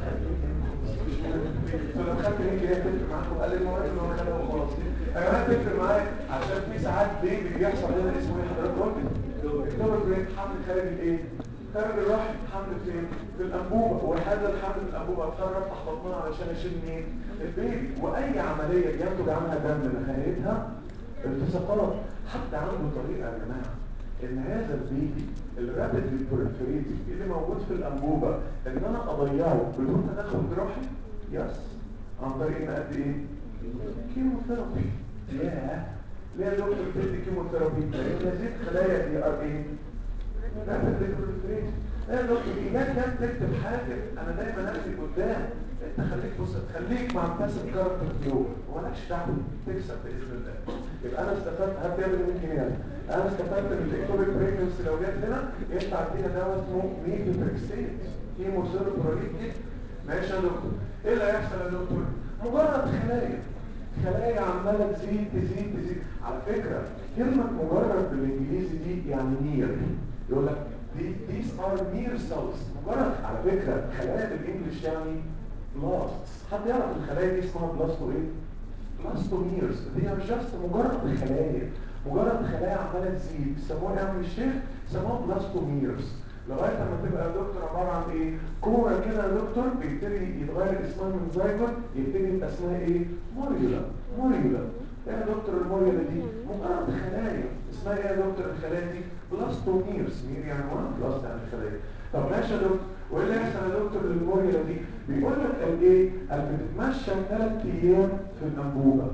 فلو خدت مين كده تفرق معاكم قال المهم ان هو خدها وخلاص يا جماعه تفرق معايا عشان في ساعات بيبي بيحصل هنا اسمه ايه حضرتك قلت اكتوبر بريك حمل خارج الايه خارج الرحم حمل فين في الانبوبه وهذا الحمل في الانبوبه اضطر افتح بطنها علشان اشيل مين البيبي واي عمليه بينتج عنها دم نهايتها التصاقات حتى عنده طريقه يا جماعه ان هذا البيبي الرابد البريفريتي اللي موجود في الانبوبه ان انا اضيعه بدون تدخل جراحي يس عن طريق ان قد ايه كيموثيرابي ياه ليه يا دكتور بتدي كيموثيرابي لان هذه الخلايا دي ار ايه رابد البريفريتي يا دكتور اياك كام تكتب حاجه انا دايما اكتب قدام انت خليك بص خليك مع الباسف كاركتر فلو ومالكش دعوه تكسب باذن الله يبقى انا استفدت هات يا ابني ممكن يعني انا استفدت من الاكتوبيك بريكنس لو جت هنا ينفع اديها دواء اسمه ميثوتريكسيت كيموثيرابي ماشي يا دكتور ايه اللي هيحصل يا دكتور مجرد خلايا خلايا عماله تزيد تزيد تزيد على فكره كلمه مجرد بالانجليزي دي يعني نير يقول لك دي these are near cells مجرد على فكره خلايا بالانجلش يعني بلاست حد يعرف الخلايا دي اسمها بلاستو ايه بلاستوميرز دي are just مجرد خلايا مجرد خلايا عماله تزيد بيسموها ايه يا عم الشيخ بيسموها بلاستوميرز لغايه لما تبقى يا دكتور عباره عن ايه كوره كده يا دكتور بيبتدي يتغير اسمها من زايجوت يبتدي يبقى اسمها ايه موريولا موريولا ايه يا دكتور الموريولا دي مجرد خلايا اسمها ايه يا دكتور الخلايا دي بلاستوميرز مير يعني وانا بلاست يعني خلايا طب ماشي يا دكتور وايه اللي يحصل يا دكتور للموريولا دي بيقول لك قد ايه قد بتتمشى ثلاث ايام في الانبوبه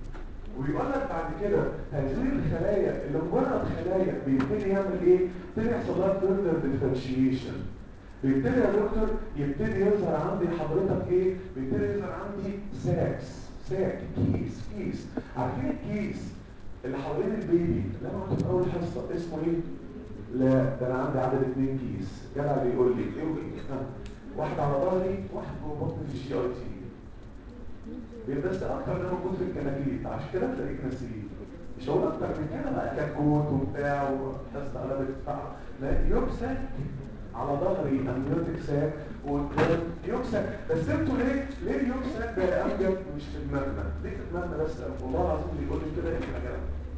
ويقول لك بعد كده هذه الخلايا اللي مجرد خلايا بيبتدي يعمل ايه؟ بيبتدي يحصل لها فيرذر ديفرنشيشن بيبتدي يا دكتور يبتدي يظهر عندي حضرتك ايه؟ بيبتدي يظهر عندي ساكس ساك كيس كيس عارفين الكيس اللي حوالين البيبي اللي انا قلت في اول حصه اسمه ايه؟ لا ده انا عندي عدد اثنين كيس جدع بيقول لي ايه وايه؟ واحد على ظهري واحد جوه بطني في الجي اي تي بس اكتر ده موجود في الكناكيل عشان كده تلاقيك نسيين مش هقول اكتر من كده بقى كتكوت وبتاع وحس قلبت بتاع لا يوكسك على ظهري امنيوتيك ساك وقدام يوكسك بس انتوا ليه ليه اليوكسك بقى امجد مش في دماغنا ليه في دماغنا بس والله العظيم اللي يقول لي كده يبقى كلام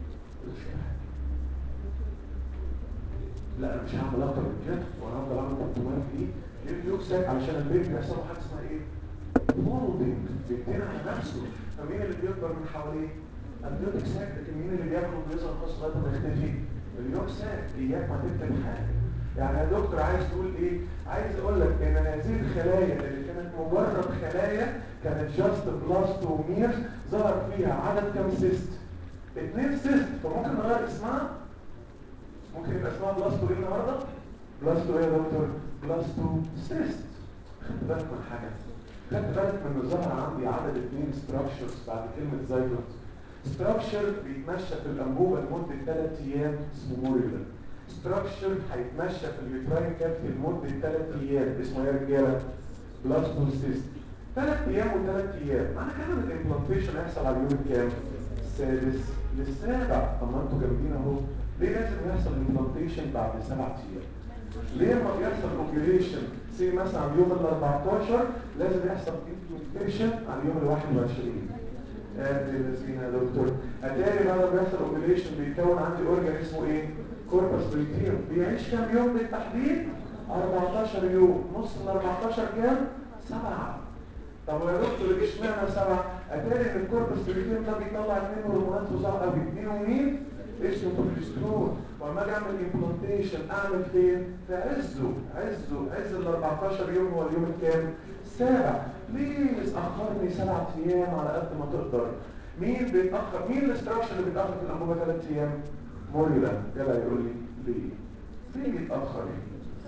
لا انا مش هعمل اكتر من كده وانا هفضل اعمل 300 دي ليه اليوكسك علشان البيبي بيحصل له حاجه اسمها ايه فولدنج بيبتدي على نفسه فمين اللي بيكبر من حواليه البيوتك ساك لكن مين اللي بياكل وبيظهر خاص لغايه ما يختفي اليوك ساك اياك ما تكتب حاجه يعني يا دكتور عايز تقول ايه عايز اقول لك ان هذه الخلايا اللي كانت مجرد خلايا كانت جاست بلاستومير ظهر فيها عدد كام سيست اثنين سيست فممكن نغير اسمها ممكن يبقى اسمها بلاستو ايه النهارده بلاستو ايه يا دكتور بلاستو سيست خدت بالك من حاجه خدت بالك من ان ظهر عندي عدد اثنين ستراكشرز بعد كلمه زايجوت ستراكشر بيتمشى في الانبوبه لمده ثلاث ايام اسمه موريولا ستراكشر هيتمشى في اليوتراين كافيتي لمده ثلاث ايام اسمه ايه يا رجاله بلاستوسيست ثلاث ايام وثلاث ايام معنى كده ان الامبلانتيشن هيحصل على اليوم الكام السادس للسابع طب ما انتوا جامدين اهو ليه لازم يحصل امبلانتيشن بعد سبع ايام ليه لما بيحصل اوبيوليشن سي مثلا على اليوم ال 14 لازم يحصل امبلانتيشن على اليوم ال 21 ادي الذين يا دكتور اتاري بعد ما بيحصل اوبيوليشن بيتكون عندي اورجان اسمه ايه كوربس بريتيوم بيعيش كام يوم بالتحديد 14 يوم نص ال 14 كام سبعة طب يا دكتور اشمعنى سبعة اتاري ان الكوربس بريتيوم ده بيطلع اثنين هرمونات فظاع قوي اثنين ومين اسمه بروجسترون ولما اجي اعمل امبلانتيشن اعمل فين في عزه عزه عز ال 14 يوم هو اليوم الكام السابع بليز اخرني سبع ايام على قد ما تقدر مين بيتاخر مين الاستراكشر اللي بيتاخر في الانبوبه ثلاث ايام موريلا يلا يقول لي ليه ليه بيتاخر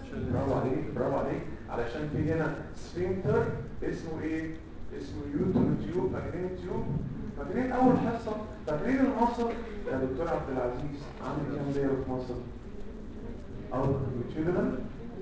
برافو عليك برافو عليك علشان في هنا سفنكتر اسمه ايه اسمه يوتر تيوب فاكرين التيوب فاكرين اول حصه فاكرين المصل يا دكتور عبد العزيز عامل كام دايره في مصر او لونجيتيودنال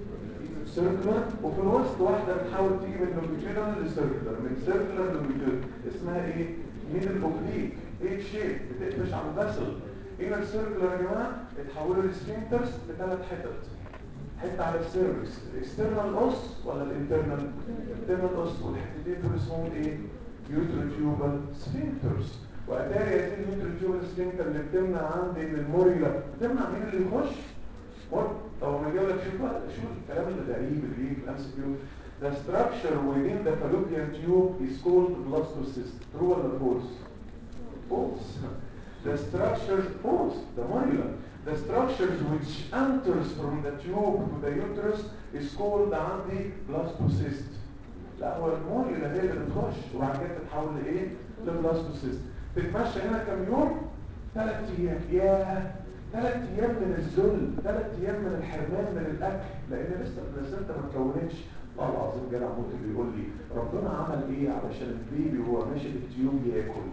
سيركلر وفي الوسط واحده بتحاول تيجي من لونجيتيودنال لسيركلر من سيركلر لونجيتيود اسمها ايه ميدل اوبليك ايه شيب بتقفش على الفاسل هنا السيركلر يا جماعه اتحولوا لسفنكترز لثلاث حتت حته على السيرفكس الاكسترنال اوس ولا الانترنال الانترنال اوس والحتتين دول اسمهم ايه يوتروتيوبال سفنكترز واتاري هذه اليوتروتيوبال سفنكتر اللي بتمنع عندي ان الموريلا بتمنع مين اللي يخش مر طب ما جاي لك شوف بقى شوف الكلام الغريب اللي بيجي في الام سي كيو The structure within the fallopian tube is called blastocyst. True or false? False. The structure false. The morula. The structures which enters from the tube to the uterus is called عندي blastocyst. لا هو الموريولا هي اللي بتخش وبعد كده تتحول لايه؟ لبلاستوسيست. تتمشى هنا كام يوم؟ ثلاث ايام. ياه ثلاث ايام من الذل ثلاث ايام من الحرمان من الاكل لان لسه البلاسنتا ما اتكونتش الله العظيم جدع ممكن بيقول لي ربنا عمل ايه علشان البيبي وهو ماشي في التيوب ياكل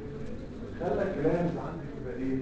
خلى جلاز عندك يبقى ايه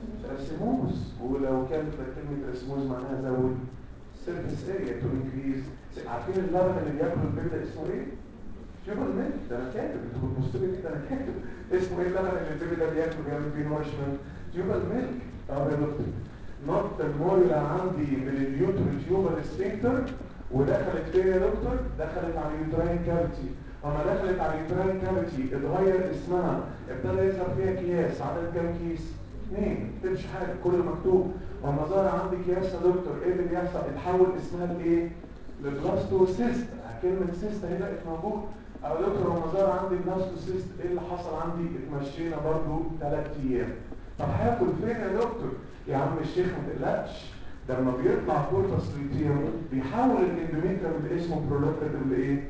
رسموز ولو كانت كلمه رسموز معناها زود سيرفيس اريا تو انكريز عارفين اللبن اللي بياكله البيبي ده اسمه ايه شوفوا الملك ده انا كاتب انتوا بتبصوا لي كده انا كاتب اسمه ايه اللبن اللي البيبي ده بياكله بيعمل فيه نورشمنت تيوبال ميلك طب يا دكتور نط الموريلا عندي من اليوتر تيوبال سفنكتر ودخلت فين يا دكتور دخلت على اليوتراين كافيتي اما دخلت على اليوتراين كافيتي اتغير اسمها ابتدى يظهر فيها اكياس عدد كام كيس اثنين مش حاجه كله مكتوب واما ظهر عندي اكياس يا دكتور ايه اللي بيحصل اتحول اسمها لايه لبلاستوسيست كلمه سيست اهي بقت موجود او دكتور لما ظهر عندي بلاستوسيست ايه اللي حصل عندي اتمشينا برضو ثلاث ايام طب هاكل فين يا دكتور يا عم الشيخ ما تقلقش ده لما بيطلع كورتس ليتيوم بيحول الاندوميتريوم اللي اسمه برولوكتيف لايه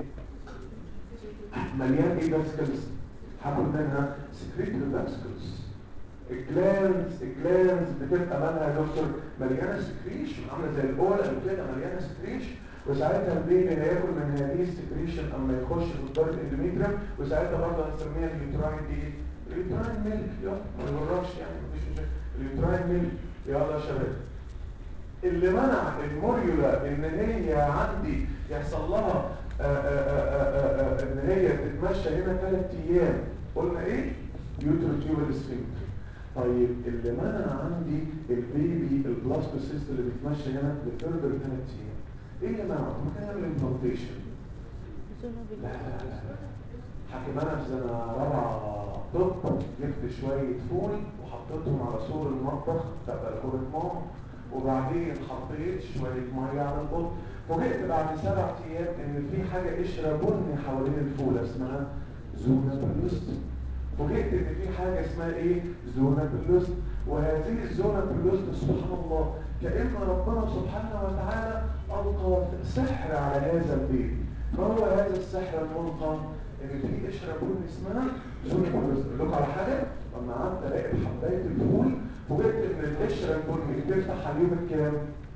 مليان ايه فاسكلز هاكل منها سكريتري فاسكلز الجلانز الجلانز بتبقى مالها يا دكتور مليانه سكريشن عامله زي الاولى كده مليانه سكريشن وساعتها البيبي هياكل من هذه السكريشن اما يخش في الدار الاندوميتريوم وساعتها برضه هنسميها اليوتراين دي اليوتراين ميلك يلا ما يغركش يعني مفيش مشاكل اليوتراين ميلك يلا يا شباب اللي منع الموريولا ان هي عندي يحصل لها آآ آآ آآ ان هي تتمشى هنا ثلاث ايام قلنا ايه يوتروتيوبال سفنكتر طيب اللي منع عندي البيبي البلاستوسيست اللي بيتمشى هنا لفيردر ثلاث ايام ايه اللي منعه؟ ممكن يعمل امبلانتيشن لا لا لا حكيم انا في سنه رابعه طب جبت شويه فول وحطيتهم على سور المطبخ بتاع بلكونه ماما وبعدين حطيت شويه ميه على البط فوجئت بعد سبع ايام ان في حاجه قشره بني حوالين الفول اسمها زونا بلوست فوجئت ان في حاجه اسمها ايه زونا بلوست وهذه الزونا بلوست سبحان الله كأن ربنا سبحانه وتعالى ألقى سحر على هذا البيت ما هو هذا السحر الملقى ان في قشره بني اسمها زونا بلوست اقول لكم على حاجه لما قعدت الاقي حبايه الفول فوجئت ان القشره البني بتفتح على اليوم الكام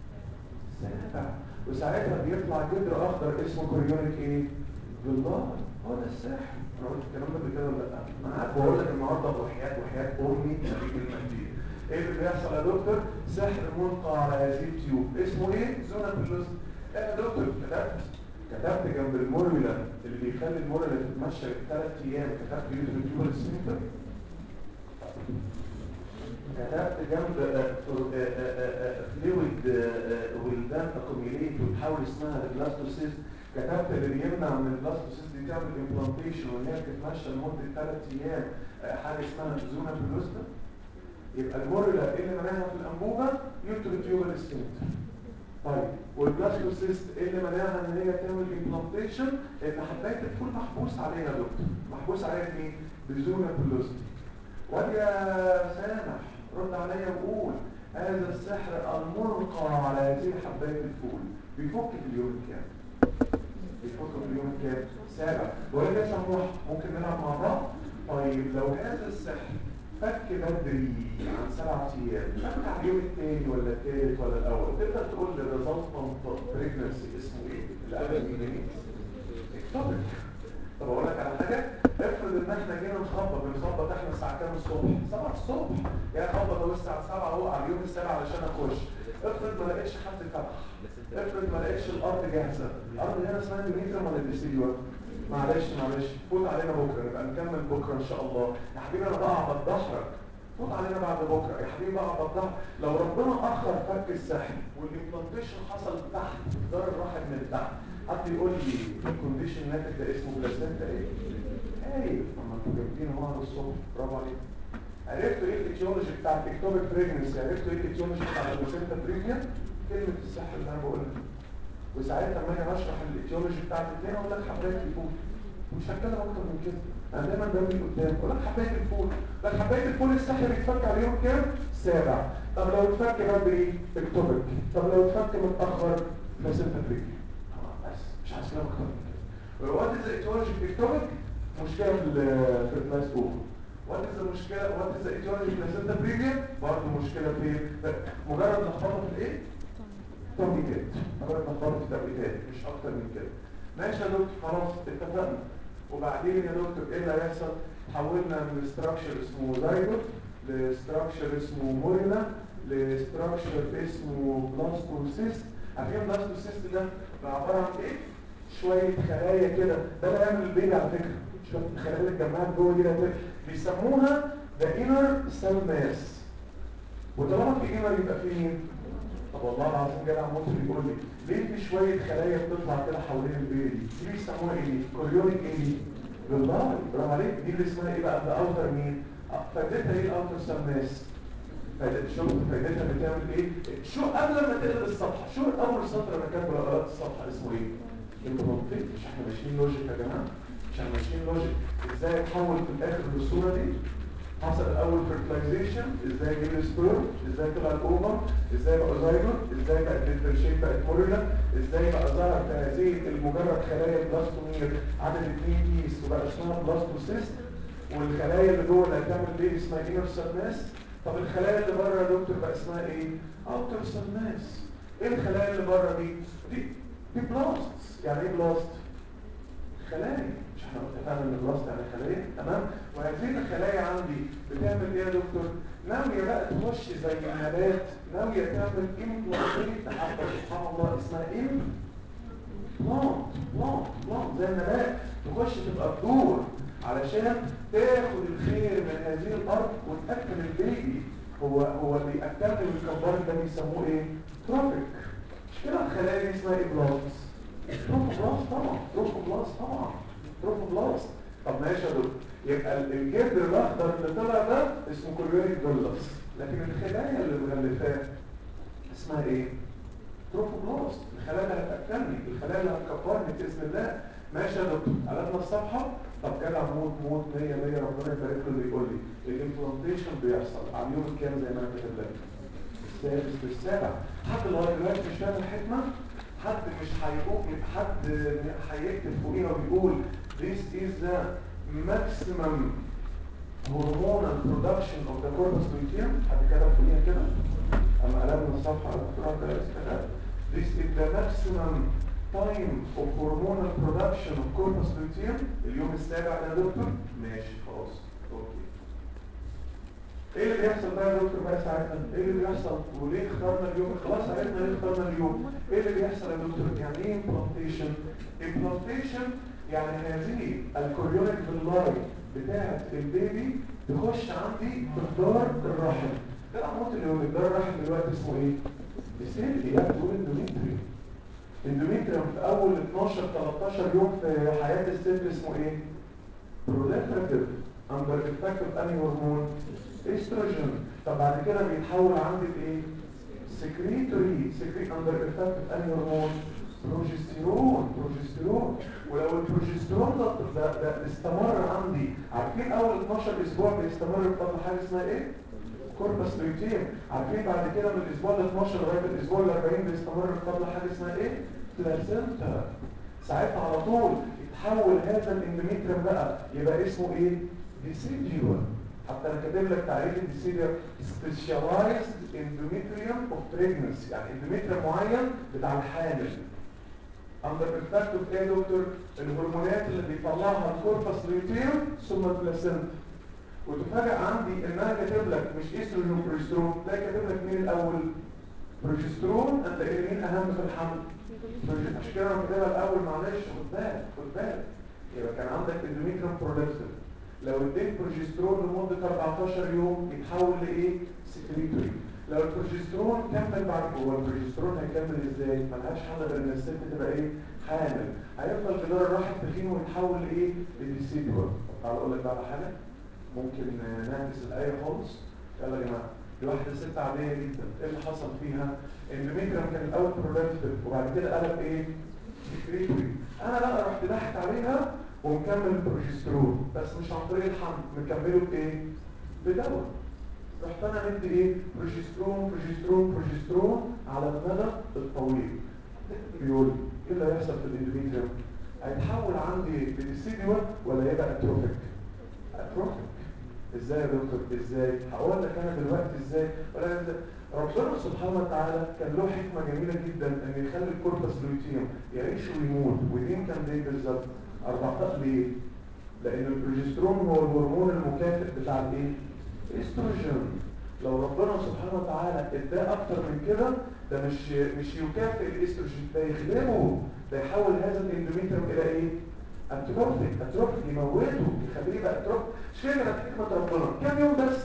سابع وساعتها بيطلع جدر اخضر اسمه كوريونيك ايه بالله هو ده السحر انا قلت الكلام ده قبل كده ولا لا انا عارف بقول لك النهارده وحياه وحياه امي دي كلمه جديده ايه اللي بيحصل يا دكتور سحر ملقى على هذه التيوب اسمه ايه زونا بلوس ايه يا دكتور كتبت كتبت جنب الموريولا اللي بيخلي الموريولا تتمشى ثلاث ايام كتبت يوتيوب السنتر كتبت جنب فلويد ولدان اكوميليت وتحول اسمها البلاستوسيس كتبت اللي بيمنع من البلاستوسيس دي تعمل امبلانتيشن وان هي تتمشى لمده ثلاث ايام حاجه اسمها زونا بلوستا يبقى الموريلا ايه اللي منعها في الانبوبه يوتروتيوبال سفنكتر طيب والبلاستوسيست ايه اللي منعها ان هي تعمل امبلانتيشن ان حبايه الفول محبوس عليها يا دكتور محبوس عليها بايه بزونا بلوستا وادي يا سامح رد عليا وقول هذا السحر الملقى على هذه حبايه الفول بيفك في اليوم الكام بيفك في اليوم الكام سابع ولكن يا سموح ممكن نلعب مع بعض طيب لو هذا السحر فك بدري عن سبع ايام فك على اليوم الثاني ولا الثالث ولا الاول تقدر تقول لي ريزلتنت بريجننسي الأهمية اكتبك طب اقول لك على حاجه افرض ان احنا جينا نخبط بنخبط احنا الساعه كام الصبح 7 الصبح يعني خبط اهو الساعه 7 اهو على اليوم السابع علشان اخش افرض ما لقيتش حد فتح افرض ما لقيتش الارض جاهزه الارض هنا اسمها ديميتر ولا ديسيديو معلش معلش فوت علينا بكره نبقى نكمل بكره ان شاء الله يا حبيبي انا بقع بتدحرج فوت علينا بعد بكره يا حبيبي بقع بتدحرج لو ربنا اخر فك السحر والامبلانتيشن حصل تحت في دار الرحم من تحت حد يقول لي الكونديشن ناتج ده اسمه بلاسنتا ايه؟ ايه اما انتوا جامدين اهو على الصبح برافو عليك عرفتوا ايه الايتيولوجي بتاع التكتوبيك بريجنسي عرفتوا ايه الايتيولوجي بتاع البلاسنتا بريفيا كلمه السحر اللي انا بقولها وساعتها لما اجي اشرح الايتيولوجي بتاع الاثنين اقول لك حبايه الفول مش هتكلم اكتر من كده انا دايما بمشي قدام اقول لك حبايه الفول لك حبايه الفول السحر بيتفك على يوم كام؟ السابع طب لو اتفك بدري اكتوبيك طب لو اتفك متاخر بلاسنتا بريفيا بس مش عايز كلام اكتر من كده وات از ايتيولوجي اكتوبيك مشكله في ال في البلاس اوفر وات از المشكله وات از ايتيولوجي بلاسنتا بريفيا برضه مشكله في مجرد لخبطه في الايه؟ توقيتات مجرد لخبطه في التوقيتات مش اكتر من كده ماشي يا دكتور خلاص اتفقنا وبعدين يا دكتور ايه اللي هيحصل؟ حولنا من ستراكشر اسمه زايجوت لستراكشر اسمه موريلا لستراكشر اسمه بلاستوسيست عارفين بلاستوسيست ده عباره عن ايه؟ شويه خلايا كده ده اللي يعمل البيبي على فكره شويه الخلايا اللي اتجمعت جوه دي بيسموها ذا انر سيل ماس وطالما في انر يبقى في مين؟ طب والله العظيم جدع مصر بيقول لي ليه في شويه خلايا بتطلع كده حوالين البيبي دي؟ دي بيسموها ايه؟ كوريونيك ايه دي؟ بالله برافو عليك دي اللي اسمها ايه بقى؟ ذا اوتر مين؟ فائدتها ايه الاوتر سيل ماس؟ فائدتها شوف فائدتها بتعمل ايه؟ شو قبل ما تقلب الصفحه شو اول سطر انا كاتبه لو قلبت الصفحه اسمه ايه؟ المنطق مش احنا ماشيين لوجيك يا جماعه مش احنا ماشيين لوجيك ازاي اتحول في الاخر للصوره دي حصل الاول فيرتلايزيشن ازاي جه السبيرم ازاي طلع الاوفر ازاي بقى زايجوت ازاي بقى الديفرنشيت بقت موريلا ازاي بقى ظهر في هذه المجرد خلايا البلاستومير عدد اثنين بيس وبقى اسمها بلاستوسيست والخلايا اللي جوه اللي هتعمل بيه اسمها انر سيرناس طب الخلايا اللي بره يا دكتور بقى اسمها ايه؟ اوتر سيرناس ايه الخلايا اللي بره دي؟ دي دي بلاست يعني ايه بلاست؟ خلايا مش احنا اتفقنا ان بلاست يعني خلايا تمام وهذه الخلايا عندي بتعمل ايه يا دكتور ناويه بقى تخش زي النبات ناويه تعمل امبلانتيت حتى سبحان الله اسمها ام بلانت بلانت بلانت زي النبات تخش تبقى تدور علشان تاخد الخير من هذه الارض وتاكل البيبي هو هو اللي بياكلني ويكبرني ده بيسموه ايه؟ تروفيك مش كده الخلايا دي اسمها ايه بلاست؟ تروفوبلاست طبعا تروفوبلاست طبعا تروفوبلاست طب ماشي يا دكتور يبقى الجدر الاخضر اللي طلع ده اسمه كوريونيك فيلس لكن الخلايا اللي مغلفاه اسمها ايه؟ تروفوبلاست الخلايا اللي هتاكلني الخلايا اللي هتكبرني باذن الله ماشي يا دكتور قلبنا الصفحه طب جدع موت موت 100 100 ربنا يبارك له بيقول لي الامبلانتيشن بيحصل على اليوم الكام زي ما انا كاتب لك السادس بالسابع حد لغايه دلوقتي مش فاهم الحكمه حد مش هيقول حد هيكتب فوقيها ويقول this is the maximum hormonal production of the corpus luteum حد كتب فوقيها كده اما قلبنا الصفحه الدكتور ده كتب this is the maximum time of hormonal production of corpus luteum اليوم السابع ده يا دكتور ماشي خلاص اوكي ايه اللي بيحصل بقى يا دكتور بقى ساعتها ايه اللي بيحصل وليه اخترنا اليوم خلاص عرفنا ليه اخترنا اليوم ايه اللي بيحصل يا دكتور يعني ايه امبلانتيشن امبلانتيشن يعني هذه الكوريونيك باللاي بتاعه البيبي تخش عندي في جدار الرحم ده العمود اللي هو جدار الرحم دلوقتي اسمه ايه بيسيلي يعني بتقول اندوميتريوم اندوميتريوم في اول 12 13 يوم في حياه الست اسمه ايه بروليفراتيف اندر افكت اوف انهي هرمون استروجين طب بعد كده بيتحول عندي لايه سكريتوري سكريت اندر افكت اوف انهي هرمون بروجستيرون بروجستيرون ولو البروجستيرون ده ده, ده استمر عندي عارفين اول 12 اسبوع بيستمر بفضل حاجه اسمها ايه كوربس لوتيم عارفين بعد كده من الاسبوع ال 12 لغايه الاسبوع ال 40 بيستمر بفضل حاجه اسمها ايه بلاسنتا ساعتها على طول يتحول هذا الاندوميتريوم بقى يبقى اسمه ايه ديسيديوال حتى انا كاتب لك تعريف الديسيديوال سبيشاليزد اندوميتريوم اوف بريجنسي يعني اندوميتريوم معين بتاع الحامل اندر افكت اوف ايه يا دكتور الهرمونات اللي بيطلعها الكوربس لوتيوم ثم البلاسنتا وتفاجئ عندي ان انا كاتب لك مش استروجين وبروجسترون لا كاتب لك مين الاول بروجسترون هتلاقي مين اهم في الحمل عشان كده انا كاتبها الاول معلش خد بالك خد بالك يبقى كان عندك اندوميتريوم بروليفسيف لو اديت بروجسترون لمده 14 يوم يتحول لايه سكريتوري لو البروجسترون كمل بعد هو البروجسترون هيكمل ازاي ملهاش حل غير ان الست تبقى ايه حامل هيفضل جدار الرحم تخين ويتحول لايه لديسيدوال تعال اقول لك بقى على حاجه ممكن نعكس الايه خالص يلا يا جماعه دي واحده ست عاديه جدا ايه اللي حصل فيها الاندوميتريوم كان الاول بروليفسيف وبعد كده قلب ايه سكريتوري انا بقى رحت ضحك عليها ومكمل البروجسترون بس مش عن طريق الحمل مكمله بايه بدواء رحت انا مدي ايه بروجسترون بروجسترون بروجسترون على المدى الطويل بيقول ايه اللي هيحصل في الاندوميتريوم هيتحول عندي لديسيديوال ولا يبقى اتروفيك اتروفيك ازاي يا دكتور ازاي هقول لك انا دلوقتي ازاي ولا ازاي ربنا سبحانه وتعالى كان له حكمه جميله جدا ان يخلي الكوربس لوتيوم يعيش ويموت ودين كان ليه بالظبط 14 ليه لان البروجسترون هو الهرمون المكافئ بتاع الايه استروجين لو ربنا سبحانه وتعالى اداه اكتر من كده ده مش مش يكافئ الاستروجين ده يغلبه ده يحول هذا الاندوميتريوم الى ايه اتروفيك اتروفيك يموته يخليه يبقى اتروفيك مش كده حكمه ربنا كام يوم بس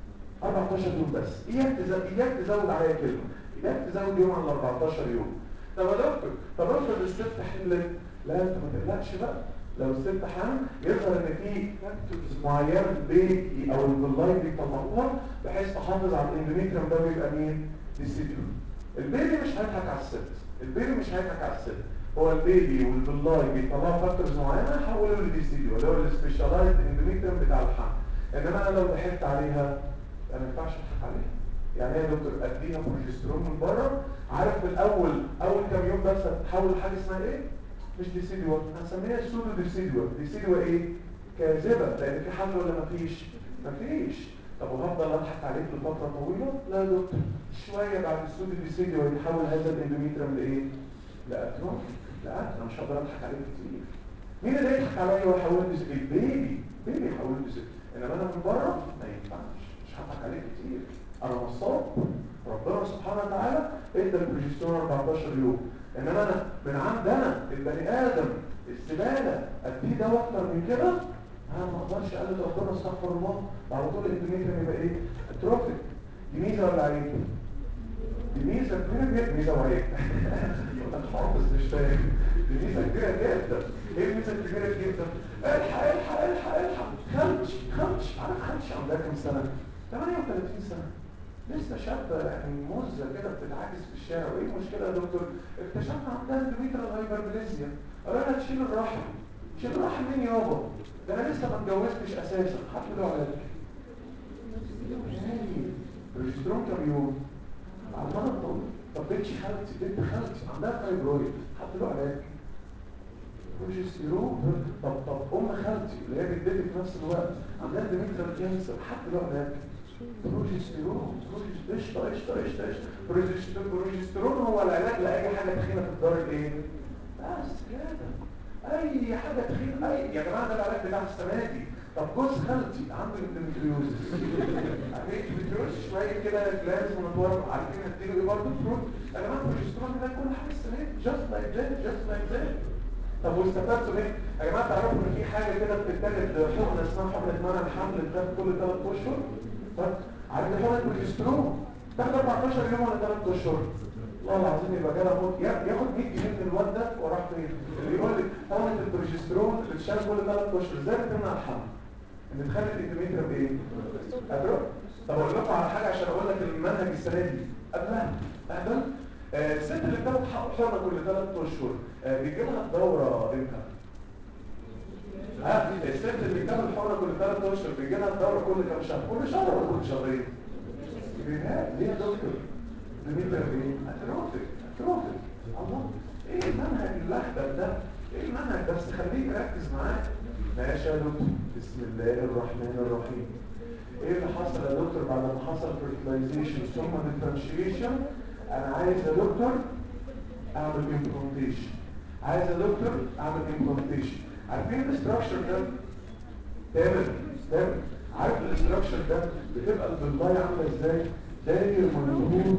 14 يوم بس اياك تزود اياك تزود عليا كلمه اياك تزود يوم على 14 يوم طب يا دكتور طب افرض الست حملت لا انت ما تقلقش بقى لو الست حامل يظهر ان في فاكتورز معينه في البيبي او الفلاي بيطلعوها بحيث تحافظ على الاندوميتريوم ده بيبقى مين؟ ديسيديو البيبي مش هيضحك على الست البيبي مش هيضحك على الست هو البيبي والفلاي بيطلعوا فاكتورز معينه حولوا للديسيديو اللي هو السبيشالايزد اندوميتريوم بتاع الحمل انما انا لو ضحكت عليها ما ينفعش اضحك عليها يعني ايه يا دكتور اديها بروجسترون من بره عارف من الاول اول كام يوم بس هتتحول لحاجه اسمها ايه مش ديسيدوا هنسميها سودو ديسيدوا ديسيدوا ايه كاذبه لان في حل ولا مفيش مفيش طب وهفضل اضحك عليك لفتره طويله لا يا دكتور شويه بعد السودو ديسيدوا يتحول هذا الاندوميتريوم لايه لاتروف لا انا مش هقدر اضحك عليك كتير مين اللي يضحك عليا ويحول لي البيبي بيبي يحول لي انما انا من بره ما ينفعش مش هضحك عليك كتير انا نصاب ربنا سبحانه وتعالى ادى البروجسترون 14 يوم انما انا من عند انا البني ادم الزباله اديه ده اكتر من كده انا ما اقدرش اقلد ربنا استغفر الله على طول الاندوميتريوم يبقى ايه اتروفيك دي ميزه ولا عيب دي ميزه كبيره جدا ميزه وعيب انا حافظ مش فاهم دي ميزه كبيره جدا ايه الميزه الكبيره جدا الحق الحق الحق الحق خلش خلش عارف خلش عندها كام سنه 38 سنه لسه شابه يعني موزه كده بتتعاكس في الشارع وايه المشكله يا دكتور اكتشفنا عندها اندوميتريال هايبربليزيا قالوا لها تشيل الرحم تشيل الرحم مين يابا ده انا لسه ما اتجوزتش اساسا حط له علاج بروجسترون كام يوم على المدى الطويل طب بنتي خالتي بنت خالتي عندها فايبرويد حط له علاج بروجسترون طب طب ام خالتي اللي هي جدتي في نفس الوقت عندها اندوميتريال كانسر حط له علاج بروجسترون قشطه قشطه قشطه قشطه بروجسترون هو العلاج لاي حاجه تخينه في الدار الايه بس كده اي حاجه تخينه اي يا جماعه ده العلاج بتاع السنه دي طب جوز خالتي عنده اندوميتريوزس عارفين اندوميتريوزس شويه كده جلاس ونطور عارفين هديله ايه برضه فروت يا جماعه البروجسترون ده كل حاجه السنه دي جاست لايك ذات جاست لايك ذات طب واستفدتوا ايه؟ يا جماعه تعرفوا ان في حاجه كده بتتاخد حقنه اسمها حقنه منع الحمل بتاخد كل ثلاث اشهر طب عارف حقنه البروجسترون تاخد 14 يوم ولا 3 اشهر والله العظيم يبقى جاله موت ياخد 100 جنيه من الواد ده وراح فين اللي يقول لك حقنه البروجسترون اللي بتشتغل كل 3 اشهر ازاي بتمنع الحمل ان تخلي الاندوميتريوم ايه ادرك طب اقول لكم على حاجه عشان اقول لك المنهج السنه دي قبلها اهبل آه الست اللي بتاخد حقنه كل 3 اشهر آه بيجي لها الدوره امتى ها الست اللي بتاخد حقنه كل 3 اشهر بيجي لها الدوره كل كام شهر كل شهر ولا كل شهرين بيها ليه يا دكتور اندوميتريوم ايه اتروفيك اتروفيك الله ايه المنهج الاخضر ده ايه المنهج ده بس خليك ركز معايا ماشي يا دكتور بسم الله الرحمن الرحيم ايه اللي حصل يا دكتور بعد ما حصل fertilization ثم differentiation انا عايز يا دكتور اعمل implantation عايز يا دكتور اعمل امبلانتيشن عارفين الاستراكشر ده تامر تامر عارف الاستراكشر ده بتبقى البلاي عامله ازاي داير مندور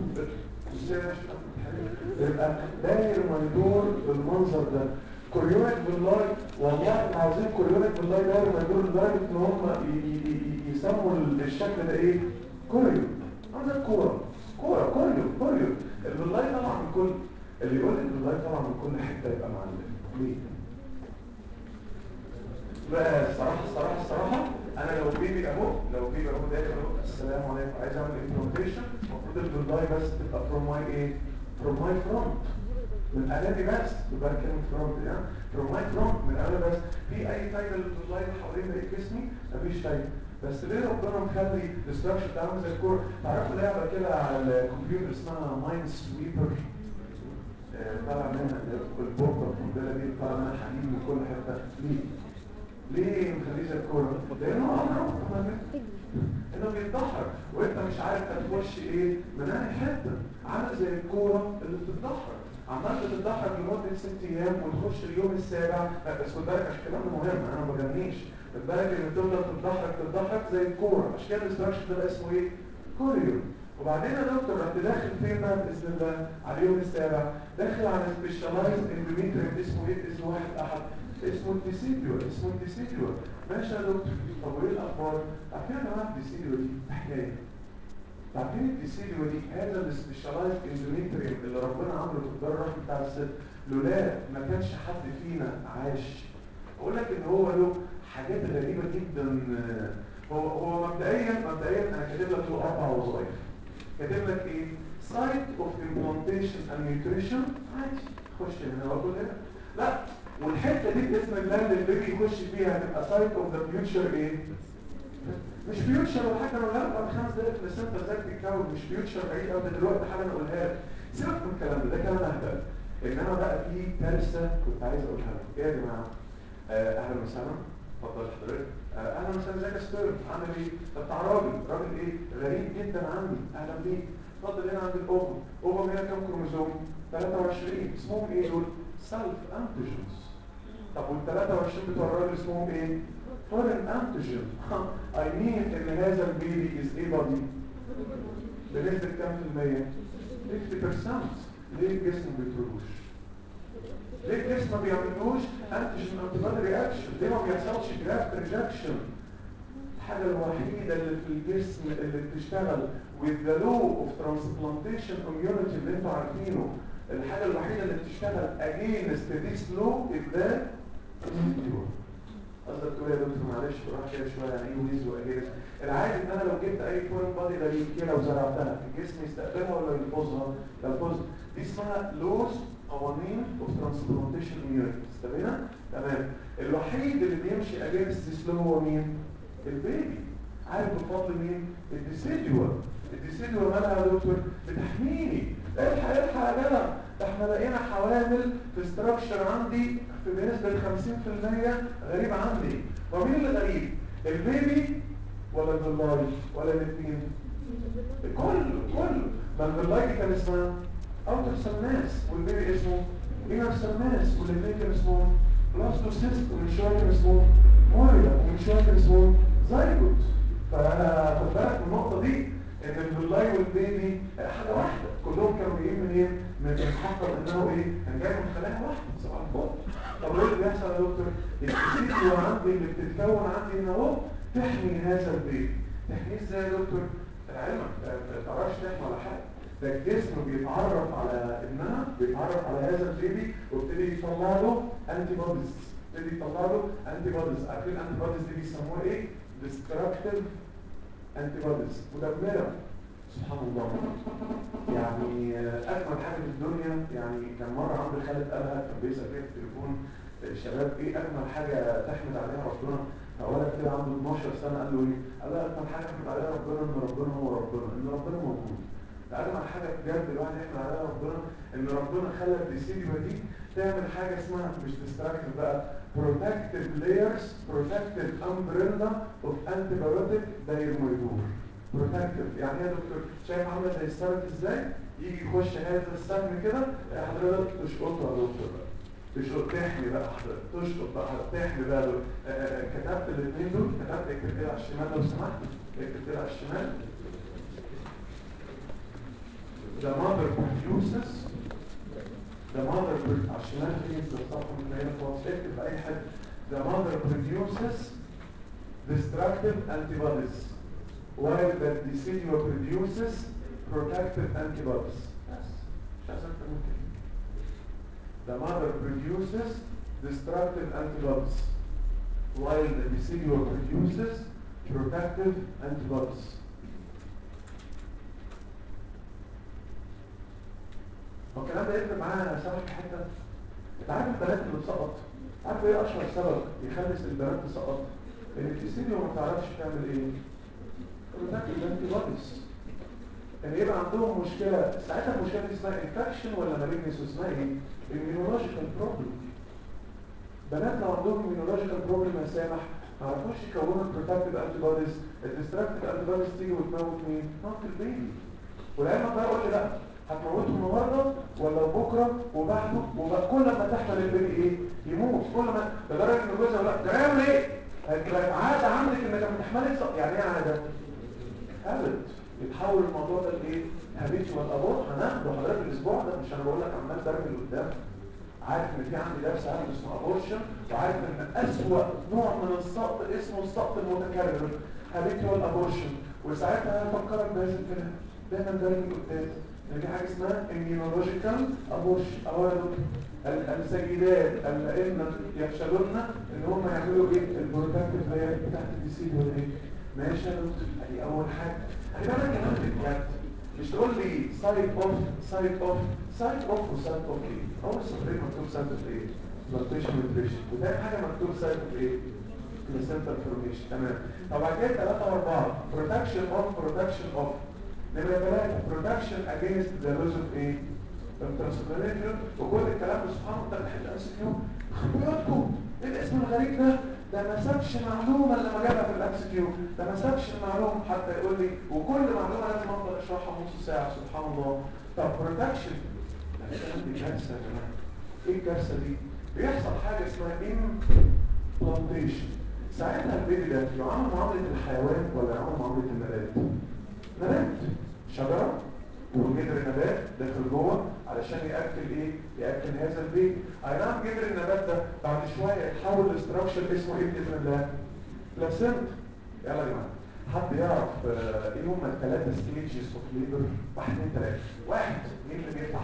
يبقى داير مندور بالمنظر ده كوريونيك باللاي والله احنا عاوزين كوريونيك باللاي داير مندور لدرجه ان هم يسموا الشكل ده ايه كوريو عندك كوره كوره كوريو كوريو البلاي طبعا من كل اللي يقول لك البلاي طبعا من كل حته يبقى معلم ليه بقى الصراحه الصراحه الصراحه انا لو بيبي اهو لو بيبي اهو داخل اهو السلام عليكم عايز اعمل امبلانتيشن المفروض البلاي بس تبقى فروم ماي ايه فروم ماي فرونت من امامي بس يبقى كلمه فرونت يعني فروم ماي فرونت من امامي بس في اي فايده للبلاي حوالين بقيه جسمي مفيش فايده بس ليه ربنا مخلي الاستراكشر ده عامل زي الكوره تعرفوا لعبه كده على الكمبيوتر اسمها مايند سويبر طالع منها البوكه القنبله دي طالع منها حديد من كل حته ليه ليه مخليه زي الكوره لانه عمره انه بيتدحر وانت مش عارف هتخش ايه من اي حته عامل زي الكوره اللي بتتدحر عمال بتتدحر لمده ست ايام وتخش اليوم السابع بس خد بالك عشان الكلام ده مهم انا ما بغنيش خد بالك ان تفضل تتدحرج تتدحرج زي الكوره عشان كده الاستراكشر ده اسمه ايه؟ كوريو وبعدين يا دكتور رحت داخل فين بقى باذن الله على اليوم السابع داخل على سبيشالايز اندوميتريم اسمه ايه اسمه واحد احد اسمه الديسيديو اسمه الديسيديو ماشي يا دكتور طب وايه الاخبار عارفين يا جماعه الديسيديو دي حكايه عارفين الديسيديو دي هذا السبيشالايز اندوميتريم اللي ربنا عمله في الدار الرحم بتاع الست لولا ما كانش حد فينا عاش اقول لك ان هو له حاجات غريبه جدا هو هو مبدئيا مبدئيا انا كاتب لك له اربع وظائف كاتب لك ايه سايت اوف امبلانتيشن اند نيوتريشن عادي خش هنا واكل هنا لا والحته دي باذن الله اللي البيبي يخش فيها هتبقى سايت اوف ذا فيوتشر ايه مش فيوتشر ولا حاجه ولا بعد خمس دقايق في السنتر ازاي بتتكون مش فيوتشر بعيد قوي دلوقتي حاجه انا اقولها لك سيبك من الكلام ده ده كلام اهبل انما بقى في كارثه كنت عايز اقولها لكم ايه يا جماعه آه اهلا وسهلا اتفضل حضرتك آه اهلا وسهلا ازيك يا ستير عامل ايه ده بتاع راجل راجل ايه غريب جدا عني اهلا بيك اتفضل هنا عند الاوفر اوفر هنا كام كروموزوم 23 اسمهم ايه دول سيلف انتيجنز طب وال 23 بتوع الراجل اسمهم ايه فورين انتيجن اي مين ان هذا البيبي از ايه بادي بنسبه كام في الميه 50% ليه الجسم ما بيطردوش ليه الجسم ما بيعملوش انتيجين انتيبادي رياكشن ليه ما بيحصلش جرافت ريجكشن الحاجه الوحيده اللي في الجسم اللي بتشتغل with the law of transplantation immunity اللي انتوا عارفينه الحاجه الوحيده اللي بتشتغل against this law is the قصدك تقول يا دكتور معلش بروح كده شويه يعني ايه ويز واجيرس العادي ان انا لو جبت اي فورن بادي غريب كده وزرعتها الجسم يستقبلها ولا يلفظها يلفظها دي اسمها لوز قوانين اوف ترانسبلانتيشن اميونيتي استبينا تمام الوحيد اللي بيمشي اجينست ذس هو مين البيبي عارف بفضل مين الديسيديوال الديسيديوال مالها يا دكتور بتحميني الحق الحق يا جدع ده احنا لقينا حوامل في استراكشر عندي في بنسبة 50% غريب عندي ومين اللي غريب البيبي ولا البلاي ولا الاثنين كله كله ما البلاي دي كان اسمها اوتر سلماس والبيبي اسمه انر سلماس والاثنين كان اسمهم بلاستوسيست ومن شويه كان اسمه موريا ومن شويه كان اسمه زايجوت فخد بالك من النقطه دي ان البلاي والبيبي حاجه واحده كلهم كانوا جايين منين من المحقق انه ايه كان جاي من خلايا واحده صباح الفل طب ايه اللي بيحصل يا دكتور الفيديو عندي اللي بتتكون عندي هنا اهو تحمي هذا البيبي تحميه ازاي يا دكتور علمك ما تعرفش تحمي ولا حاجه ده الجسم بيتعرف على ابنها بيتعرف على هذا البيبي وابتدي يطلع له انتي بوديز ابتدي يطلع له انتي بوديز عارفين الانتي بوديز دي بيسموها ايه ديستراكتيف انتي بوديز مدمره سبحان الله يعني اجمل حاجه في الدنيا يعني كان مره عندي خالد قالها كان بيسال فيها في التليفون الشباب ايه اجمل حاجه تحمد عليها ربنا فولد كده عنده 12 سنه قال له ايه؟ قال له اجمل حاجه احمد عليها ربنا ان ربنا هو ربنا ان ربنا موجود اجمل حاجه بجد الواحد يحمد عليها ربنا ان ربنا خلى الديسيديو دي تعمل حاجه اسمها مش ديستراكتيف بقى protective layers protective umbrella of antibiotic داير ما يدور بروتكتيف يعني ايه يا دكتور شايف عامله زي السمك ازاي؟ يجي يخش هذا السهم كده حضرتك تشقطه يا دكتور بقى. يجي يخش هذا السهم كده يخش هذا السهم تشقط تحمي بقى حضرتك تشقط بقى حضرتك تحمي بقى دول آه، آه، كتبت الاثنين دول كتبت اكتب كده على الشمال لو سمحت اكتب كده على الشمال The mother produces The mother pro- على الشمال في الصفحة من هنا خلاص اكتب في أي حد The mother produces destructive antibodies while the decidual produces protective antibodies بس مش عايز أكتر من كده The mother produces destructive antibodies while the decidual produces protective antibodies هو الكلام ده يفرق معانا سامح في حته انت عارف البنات اللي بتسقط عارف ايه اشهر سبب يخلص البنات تسقط ان التستيديو ما بتعرفش تعمل ايه بتاكل الانتي بوديز ان يبقى عندهم مشكله ساعتها المشكله دي اسمها انفكشن ولا مالجنس اسمها ايه immunological problem بنات لو عندهم immunological problem يا سامح ما عرفوش يكونوا البروتكتيف انتي بوديز الديستركتيف انتي بوديز تيجي وتموت مين؟ تموت البيبي والعلم بقى يقول لي لا هتموته النهارده ولا بكره وبعده وبعد كل ما تحمل البيبي ايه؟ يموت كل ما لدرجه ان جوزها لا ده يعمل ايه؟ هتبقى عاده عندك انك لما تحملي ص- يعني ايه عاده؟ هابت يتحول الموضوع ده لايه؟ هابيتي والابور هناخده حضرتك الاسبوع ده مش انا بقول لك عمال برمي لقدام عارف ان في عندي درس عام اسمه ابورشن وعارف ان اسوأ نوع من السقط اسمه السقط المتكرر هابيتي والابورشن وساعتها هفكرك بهذا الكلام دايما برمي قدام ان في حاجه اسمها immunological abortion او يا دكتور ال- السيدات اللائن يفشلن ان هم يعملوا ايه البروتكتيف لاير بتاعت الديسيد ولا ايه ماشي يا دكتور ادي اول حاجه خلي بالك كمان بجد مش تقول لي سايد اوف سايد اوف سايد اوف وسايد اوف ايه اول سطرين مكتوب سايد اوف ايه بلانتيشن نيوتريشن وتاني حاجه مكتوب سايد اوف ايه بلاسنتا فورميشن تمام طب بعد كده ثلاثه واربعه بروتكشن اوف بروتكشن اوف نمرة ثلاثة protection against the loss of ايه؟ الترانسبلانيتيون وكل الكلام ده سبحان الله تحت ام سي كيو خبراتكم ايه الاسم الغريب ده؟ ده ما سابش معلومة لما جابها في الام سي كيو ده ما سابش المعلومة حتى يقول لي وكل معلومة لازم افضل اشرحها نص ساعة سبحان الله طب protection ده الكلام دي كارثة يا جماعة ايه الكارثة دي؟ بيحصل حاجة اسمها implantation ساعتها البيبي ده يعامل معاملة الحيوان ولا يعامل معاملة النبات؟ نبات شجرة وجذر نبات داخل جوه علشان ياكل ايه ياكل هذا البيت اي نعم جذر النبات ده بعد شويه يتحول لاستراكشر اسمه ايه باذن الله بلاسنت يلا يا جماعه حد يعرف آه، ايه هم الثلاثه ستيجز اوف ليبر واحد اثنين ثلاثه واحد مين اللي بيفتح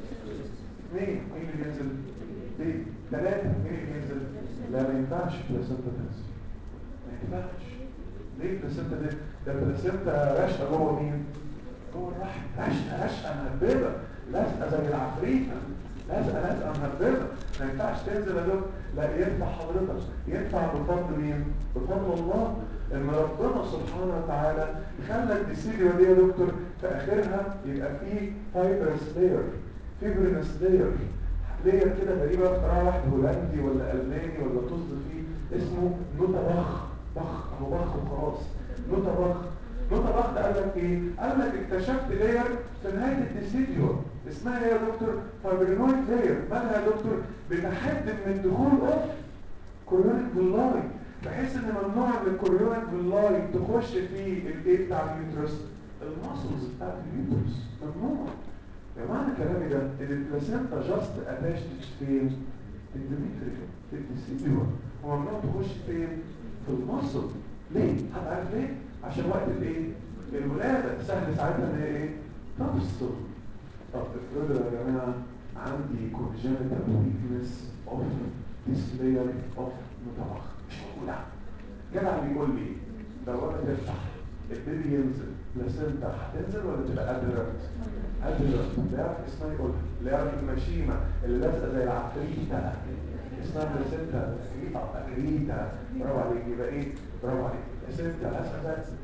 اثنين مين اللي بينزل اثنين ثلاثه مين اللي بينزل لا ما ينفعش بلاسنتا تنزل ما ينفعش ليه البلاسنتا دي ده البلاسنتا راشقه جوه مين جوه الرحم راشقه راشقه مهببه لازقه زي العفريته لازقه لازقه مهببه ما ينفعش تنزل يا دكتور لا ينفع حضرتك ينفع بفضل مين بفضل الله ان ربنا سبحانه وتعالى خلى الديسيديو دي يا دكتور في اخرها يبقى فيه فايبرس لاير فيبرنس لاير لاير كده غريبه اختراع واحد هولندي ولا الماني ولا طز فيه اسمه نوتا بخ بخ اهو بخ وخلاص نوتا بخ نوتا بخ ده قال لك ايه؟ قال لك اكتشفت لاير في نهايه الديسيديو اسمها ايه يا دكتور؟ فايبرينويد لاير مالها يا دكتور؟ بتحد من الدخول اوف كوريونيك فيلاي بحيث ان ممنوع ان الكوريونيك فيلاي تخش في الايه بتاع اليوترس الماسلز بتاعت اليوترس ممنوع يا معنى كلامي ده ان البلاسينتا جاست اتاشت فين؟ في الديمتريوم في الديسيديو وممنوع تخش فين؟ في المصل ليه؟ حد عارف ليه؟ عشان وقت الايه؟ الولادة سهل ساعتها ان هي ايه؟ تفصل طب افرضوا يا جماعة عندي congenital weakness of this layer of متوخ مش موجودة جدع بيقول لي لو انا تفتح البيبي ينزل بلاسنتا هتنزل ولا تبقى ادرنت؟ ادرنت اللي يعرف اسمها يقولها اللي يعرف المشيمة اللي لازقة زي العفريتة اسمها بلاسنتا اكريتا اكريتا برافو عليك يبقى ايه؟ برافو عليك بلاسنتا لازقة زي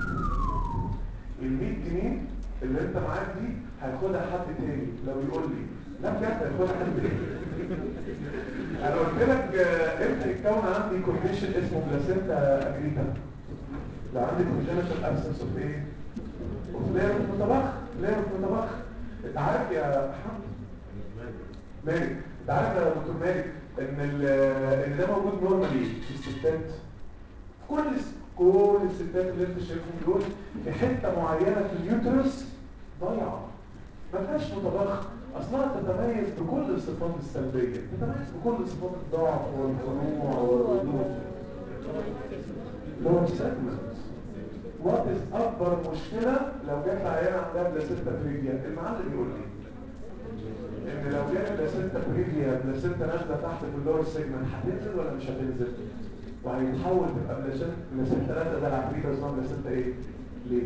ال 100 جنيه اللي انت معاك دي هياخدها حد تاني لو يقول لي لا بجد هياخدها حد تاني انا قلت لك آه، امتى يتكون عندي كونديشن اسمه بلاسينتا اجريتا لو عندي كونجنتال ابسنس اوف ايه؟ اوف لير متبخ لير متبخ انت عارف يا احمد مالك انت عارف يا دكتور مالك ان ال- ان ده موجود نورمالي في الستات كل الس- كل الستات اللي انت شايفهم دول في حته معينه في اليوترس ضايعه ما فيهاش متضخم اصلها تتميز بكل الصفات السلبيه تتميز بكل صفات الضعف والخنوع والردود لو سيجمنت وات از اكبر مشكله لو جت عيان عندها بلاسيتا بريفيا المعلم بيقول لي ان لو جت بلاسيتا بريفيا بلاسيتا نازله تحت في اللور سيجمنت هتنزل ولا مش هتنزل وهيتحول تبقى بلاسيتا بلاسيتا نازله ده العفريت اسمها بلاسيتا ايه ليه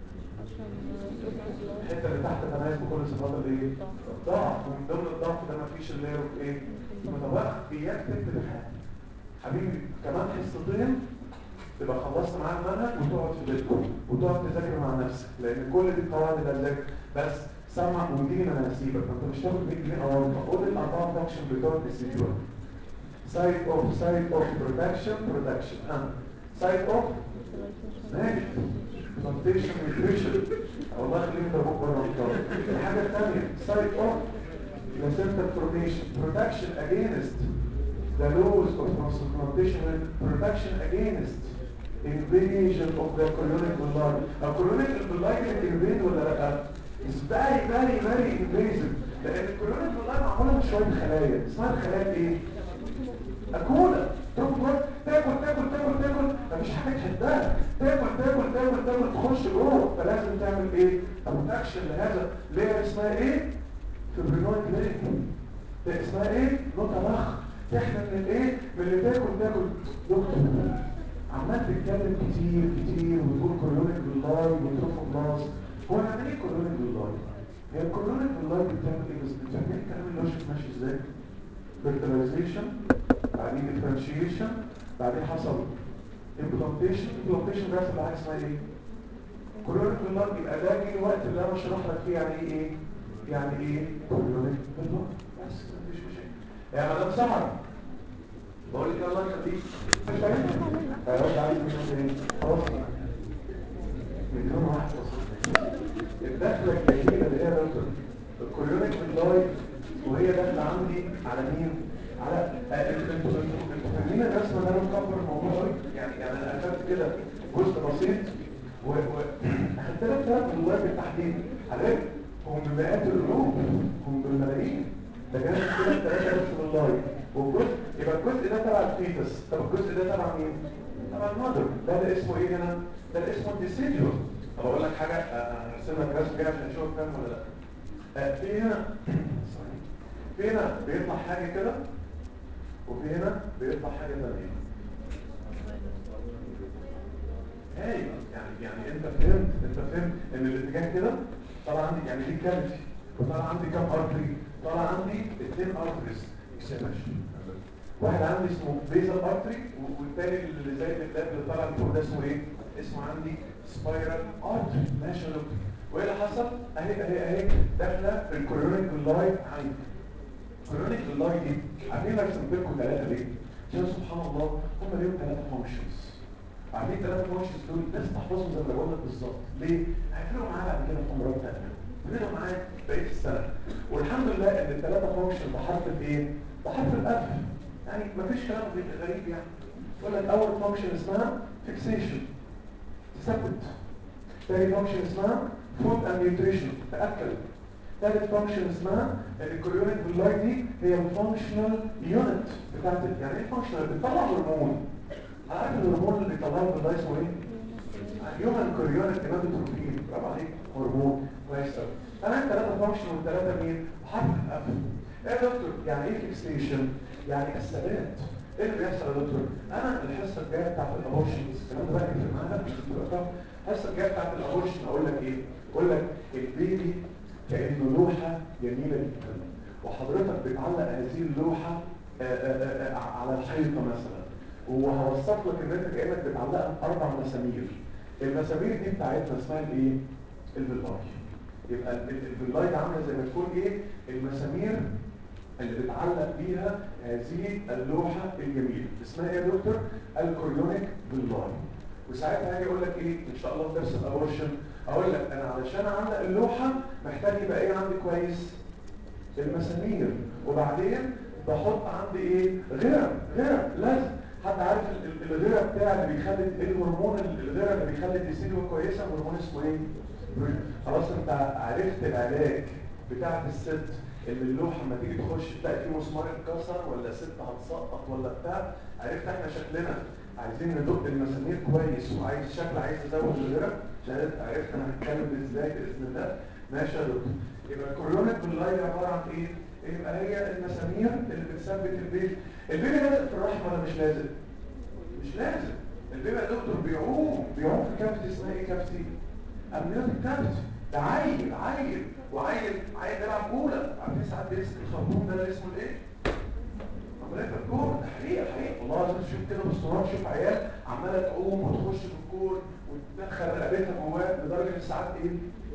الحته اللي تحت تميز بكل صفات الايه ضعف ومن ضمن الضعف ده مفيش اللي هي ايه متوقف بيكتب في الحال حبيبي كمان حصتين تبقى خلصت معاه المنهج وتقعد في بيتكم وتقعد تذاكر مع نفسك لان كل دي القواعد اللي هتذاكر بس سمع واديني ما انا هسيبك ما انت مش تاخد 100 جنيه او قول الاربعه فانكشن بتوع السيجور سايد اوف سايد اوف برودكشن برودكشن ها سايد اوف ماشي بلانتيشن نيوتريشن والله خليني ضربوك بره الكلام الحاجه الثانيه سايد اوف placenta formation production against the laws of transplantation production against invasion of the colonic villi a colonic villi كانت invade ولا لا is very very very invasive لان الكولونيك villi معموله من شويه خلايا اسمها الخلايا ايه أكولة تاكل تاكل تاكل تاكل تاكل مفيش حاجة تحبها تاكل تاكل تاكل تاكل تخش جوه فلازم تعمل ايه؟ بروتكشن لهذا ليه اسمها ايه؟ فبرينويد ليه؟ ده اسمها ايه؟ نقطة ضخ تحمل من ايه؟ من اللي تاكل تاكل دكتور عمال تتكلم كتير كتير وتقول كولونيك باللاي وتروفوبلاس هو يعني ايه كولونيك باللاي؟ هي الكولونيك باللاي بتعمل ايه بس بتعمل الكلام اللي هو شوف ماشي ازاي؟ fertilization بعدين differentiation بعدين حصل implantation implantation بيحصل بحاجه اسمها ايه كلوريك بالله يبقى ده جه الوقت اللي انا اشرح لك فيه يعني ايه ايه يعني ايه كلوريك بالله بس مفيش مشاكل يا مدام سمر بقول لك الله يخليك مش فاهم هيرد عليك من ايه خلاص مليون واحد وصل الدخله الجميله اللي هي دكتور الكلوريك بالله وهي داخله عندي على مين على آه، انتوا انتوا انتوا انتوا فاهمين الرسمه اللي انا مكبر الموضوع قوي يعني يعني انا اخدت كده جزء بسيط و و اخدت لك ثلاث موضوعات بالتحديد حضرتك هم بمئات القلوب هم بالملايين ده كان كده ثلاثه بس بالله والجزء يبقى الجزء ده تبع الفيتس طب الجزء ده تبع مين؟ تبع المادر ده اللي اسمه ايه هنا؟ ده اللي اسمه الديسيديو طب اقول لك حاجه آه، هرسم لك رسم كده عشان نشوف فاهم ولا لا آه، في هنا sorry. في هنا بيطلع حاجة كده وفي هنا بيطلع حاجة ثانية هاي يعني يعني انت فهمت انت فهمت ان الاتجاه كده طلع عندي يعني دي كافيتي وطلع عندي كام ارتري طلع عندي اثنين ارتريز واحد عندي اسمه بيزل ارتري والتاني اللي زي اللي اللي طالع من فوق ده اسمه ايه اسمه عندي سبايرال ارتري ماشي يا دكتور وايه اللي حصل اهي اهي اهي داخله في الكورونيك باللاي عندي الكورونيك باللاي دي عارفين انا رسمت لكم ثلاثه ليه عشان سبحان الله هم ليهم ثلاثه فانكشنز عارفين ثلاثه فانكشنز دول الناس تحفظهم زي ما بقول لك بالظبط ليه هيفرقوا معايا بعد كده في امراض ثانيه هيفرقوا معايا بقيه السنه والحمد لله ان الثلاثه فانكشن بحرف الايه بحرف الاف يعني مفيش كلام غريب يعني يقول لك اول فانكشن اسمها فيكسيشن تثبت تاني فانكشن اسمها فود اند نيوتريشن تاكل ثالث فانكشن اسمها ان الكوريونيك باللاي دي هي الفانكشنال يونت بتاعت ال- يعني ايه فانكشنال بتطلع هرمون عارف الهرمون اللي بيطلعه باللاي اسمه ايه هيومن كوريونيك هيماتوتروبين برافو عليك هرمون كويس قوي انا ثلاثه فانكشن والثلاثه مين حرف الاف ايه يا دكتور يعني ايه فيكسيشن يعني الثبات ايه اللي بيحصل يا دكتور انا الحصه الجايه بتاعت الابورشنز الكلام ده بقى يفرق معانا الحصه الجايه بتاعت الابورشن اقول لك ايه اقول لك البيبي كانه لوحه جميله جدا وحضرتك بتعلق هذه اللوحه آه، آه، آه، على الحيطه مثلا وهوصف لك ان انت كانك بتعلقها باربع مسامير المسامير دي بتاعتنا اسمها الايه الفيلاي يبقى ال- ال- الفيلاي دي عامله زي ما تكون ايه المسامير اللي بتعلق بيها هذه اللوحه الجميله اسمها ايه يا دكتور الكوريونيك فيلاي وساعتها هاجي اقول لك ايه ان شاء الله في درس الابورشن اقول لك انا علشان اعلق اللوحه محتاج يبقى ايه عندي كويس المسامير وبعدين بحط عندي ايه غيره غيره لازم حد عارف ال- ال- الغيره بتاع اللي بيخلي ايه الهرمون ال- الغيره اللي بيخلي الديسيدو كويسه هرمون اسمه ايه خلاص انت عرفت العلاج بتاعت الست اللي اللوحه لما تيجي تخش تلاقي فيه مسمار اتكسر ولا ست هتسقط ولا بتاع عرفت احنا شكلنا عايزين ندق المسامير كويس وعايز شكل عايز ازود الغيره عرفت عرفت انا هتكلم ازاي باذن الله ماشي يا دكتور يبقى الكورونيك باللايل عباره عن ايه؟ يبقى هي المسامير اللي بتثبت البيبي البيبي لازق في الرحم ولا مش لازق؟ مش لازم البيبي يا دكتور بيعوم بيعوم في كافتي اسمها ايه كافتي؟ امنيوتيك كافتي ده عيل عيل وعيل عيل بيلعب كوره عارفين ساعات بيمسك الخرطوم ده اللي اسمه الايه؟ عمليه الكوره ده حقيقه حقيقه والله لازم تشوف كده بالصورات تشوف عيال عماله تعوم وتخش في الكور وتدخل رقبتها جواه لدرجه ان ساعات ايه؟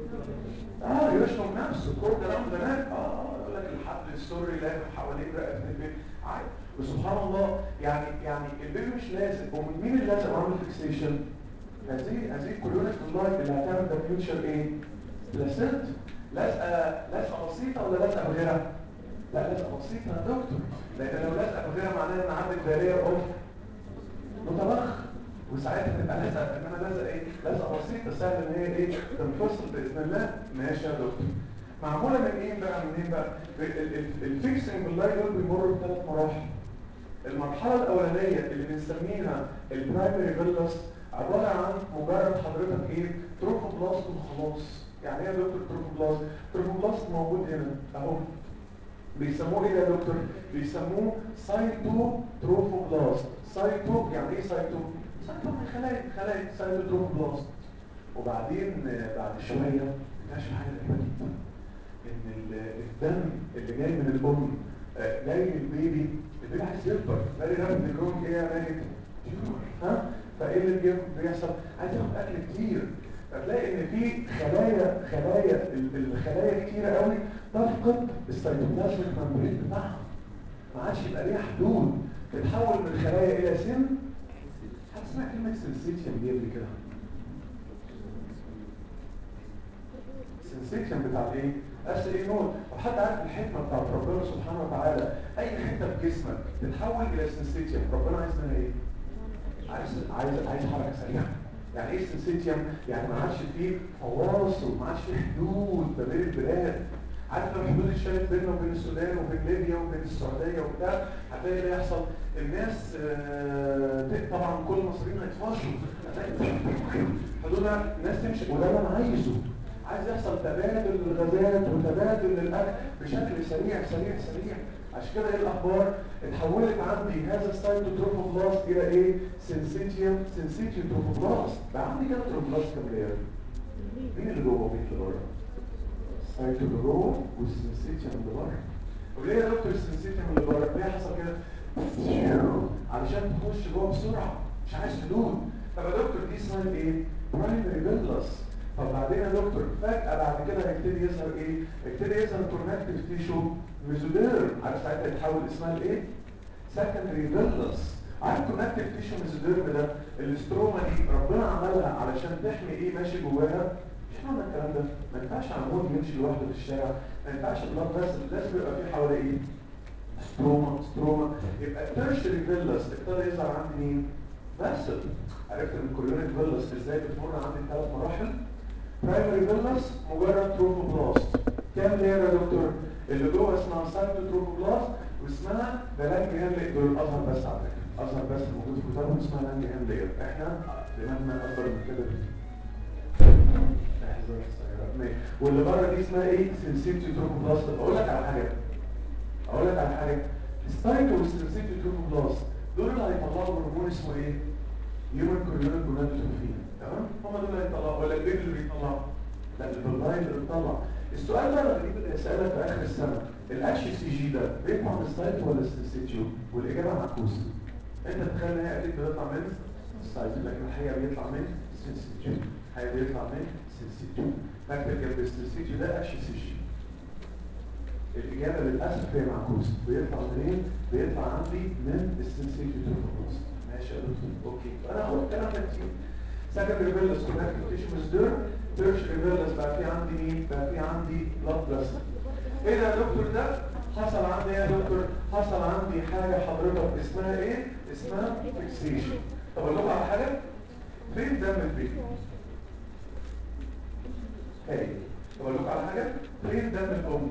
اه يشرب نفسه الكور ده لون زمان اه اه يقول لك الحبل السري لافف حوالين رقبه البيبي عادي وسبحان الله يعني يعني البيبي مش لازق ومن مين اللي لازق وعامل فيكسيشن؟ هذه هذه الكولونيك اللايت اللي هتعمل ده فيوتشر ايه؟ بلاسنت لازقه لازقه بسيطه ولا لازقه بغيرها؟ لا لازقه بسيطه يا دكتور لان لو لازقه بغيرها معناها ان عندك دايريه اوف متبخ وساعتها تبقى لازقه انما لازقه ايه؟ لازقه بسيطه سهل ان هي ايه؟ تنفصل باذن الله ماشي يا دكتور معموله من ايه بقى منين بقى؟ الفيكسنج باللايت دول بيمروا بثلاث مراحل المرحله الاولانيه اللي بنسميها البرايمري فيلس عباره عن مجرد حضرتك ايه تروفوبلاست وخلاص يعني ايه يا دكتور تروفوبلاست تروفوبلاست موجود هنا اهو بيسموه ايه يا دكتور بيسموه سايتو تروفوبلاست سايتو يعني ايه سايتو سايتو من خلايا خلايا سايتو تروفوبلاست وبعدين آه، بعد شويه اكتشف حاجه غريبه جدا ان ال- الدم اللي جاي من الام آه، جاي من البيبي البيبي عايز يكبر فاري رابد جروم ايه يا ماجد ها فايه اللي بي- بيحصل عايز ياخد اكل كتير فتلاقي ان في خلايا خلايا ال- الخلايا كتيره قوي تفقد السيتوبلازميك ممبرين بتاعها ما عادش يبقى ليها حدود تتحول من خلايا الى سن حد اسمها كلمه سنسيتيوم دي قبل كده السنسيشن بتاع الايه؟ اس ايه نوت وحد عارف الحكمه بتاعت ربنا سبحانه وتعالى اي حته في جسمك تتحول الى سنسيتيوم ربنا عايز منها ايه؟ عايز عايز عايز حركه سريعه يعني ايه سنسيتيوم؟ يعني ما عادش فيه فواصل ما عادش فيه حدود ما بين البلاد عارف لو الحدود اتشالت بيننا وبين السودان وبين ليبيا وبين السعوديه وبتاع هتلاقي اللي يحصل الناس آه، طبعا كل المصريين هيتفشوا هتلاقي حدودها الناس تمشي وده اللي انا عايزه عايز يحصل تبادل للغازات وتبادل للاكل بشكل سريع سريع سريع عشان كده ايه الاخبار اتحولت عندي هذا السايتوتروفوبلاست الى ايه سنسيتيوم سنسيتيوم تروفوبلاست بقى عندي كده تروفوبلاست كام لير مين اللي جوه ومين اللي بره السايتو اللي جوه والسنسيتيوم اللي بره وليه يا دكتور السنسيتيوم اللي بره ليه حصل كده علشان تخش جوه بسرعه مش عايز حدود طب يا دكتور دي اسمها ايه برايمري فيلس طب بعدين يا دكتور فجأة بعد كده هيبتدي يظهر ايه؟ هيبتدي يظهر كونكتيف تيشو ميزوديرم عارف ساعتها يتحول اسمها الايه؟ سكندري فيلس عارف كونكتيف تيشو ميزوديرم ده الاستروما دي ربنا عملها علشان تحمي ايه ماشي جواها مش معنى الكلام ده ما ينفعش عمود يمشي لوحده في الشارع ما ينفعش بلاد بس لازم يبقى في حوالي ايه؟ ستروما ستروما يبقى الترشري فيلس ابتدى يظهر عندي مين؟ فاسل عرفت ان الكوريونيك فيلس ازاي بتمر عندي ثلاث مراحل برايمري فيلس مجرد تروفوبلاست كام لير يا دكتور اللي جوه اسمها سايتو تروفوبلاست واسمها بلانجهام لير دول اظهر بس على فكره اظهر بس موجود في كتابهم اسمها لانجهام لير احنا دماغنا اكبر من كده احذر السيارات ماشي واللي بره دي اسمها ايه سنسيتي تروفوبلاست اقول لك على حاجه اقول لك على حاجه السايتو والسنسيتي تروفوبلاست دول اللي هيطلعوا هرمون اسمه ايه هيومن كوريونيك جونادوتروفين تمام هم دول اللي هيطلعوا ولا البيبي اللي بيطلع لا البلاي اللي بيطلع السؤال بقى الغريب اللي هيسالك في اخر السنه الاتش سي جي ده بيطلع من السايت ولا السنسيتيو والاجابه معكوسه انت تتخيل ان هي اكيد بتطلع من السايت لكن الحقيقه بيطلع من السنسيتيو الحقيقه بيطلع من السنسيتيو فاكتب جنب السنسيتيو ده اتش سي جي الإجابة للأسف هي معكوسة بيطلع منين؟ بيطلع عندي من السنسيتيو تروفوبلاست ماشي يا دكتور اوكي انا هقول الكلام ده كتير سكندري فيلس كونكتيف تيشو مصدر تيرشري فيلس بقى في عندي مين؟ بقى في عندي بلاد فيسل ايه ده يا دكتور ده حصل عندي ايه يا دكتور حصل عندي حاجه حضرتك اسمها ايه اسمها فيكسيشن طب اقول لكم على حاجه فين دم البيبي هاي طب اقول لكم على حاجه فين دم الام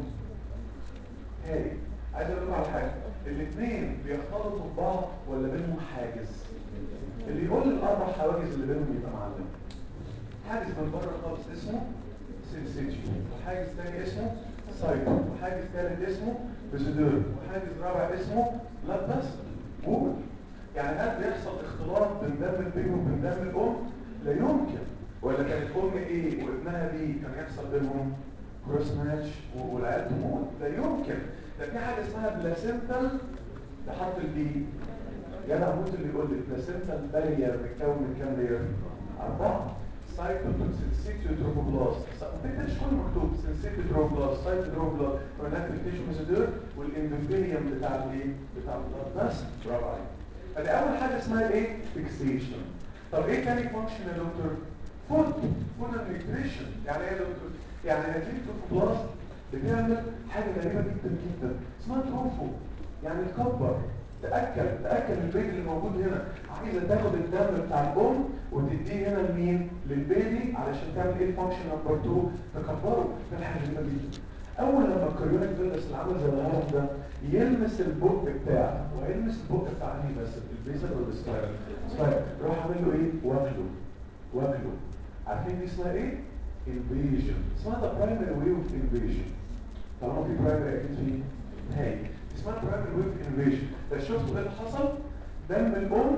هاي عايز اقول لكم على حاجه الاثنين بيختلطوا ببعض ولا بينهم حاجز اللي يقول الاربع حواجز اللي بينهم يبقى معلم حاجز من بره خالص اسمه سيلسيتيو وحاجز تاني اسمه سايتو وحاجز ثالث اسمه بيزودور وحاجز رابع اسمه لابس وول يعني هل بيحصل اختلاط بين دم البيبي وبين دم الام لا يمكن ولا كانت ام ايه وابنها بي كان يحصل بينهم كروس ماتش والعيال تموت لا يمكن ده في حاجه اسمها بلاسنتال لحرف البي جدع موت اللي يقول لي بلاسنتال بارير بتكون من كام لير اربعه سايتوتوكسيسيتيو تروبوبلاست ما مش كله مكتوب سنسيتيو تروبوبلاست سايتو تروبوبلاست كونكتيف تيشو ميزودور والاندوثيليوم بتاع الايه بتاع البلاد بس برافو عليك فدي اول حاجه اسمها ايه فيكسيشن طب ايه تاني فانكشن يا دكتور فود فود نيوتريشن يعني ايه يا دكتور يعني نتيجه التروبوبلاست بتعمل حاجه غريبه جدا جدا اسمها تروفو يعني تكبر تأكل تأكل البيبي اللي موجود هنا عايزة تاخد الدم بتاع الأم وتديه هنا لمين؟ للبيبي علشان تعمل ايه الفانكشن نمبر 2 تكبره ده الحاجة غريبة جدا أول لما الكريونيك فيروس اللي عامل زي الهرم ده يلمس البق بتاعه ويلمس البق بتاع مين بس البيزل ولا السبايرال؟ سبايرال يروح عامل له ايه؟ واكله واكله عارفين دي اسمها ايه؟ انفيجن اسمها ده برايمري واي اوف انفيجن طالما في برايمري اكيد في نهاية اسمها برايمري ويف انفيجن ده شفتوا ايه اللي حصل دم الام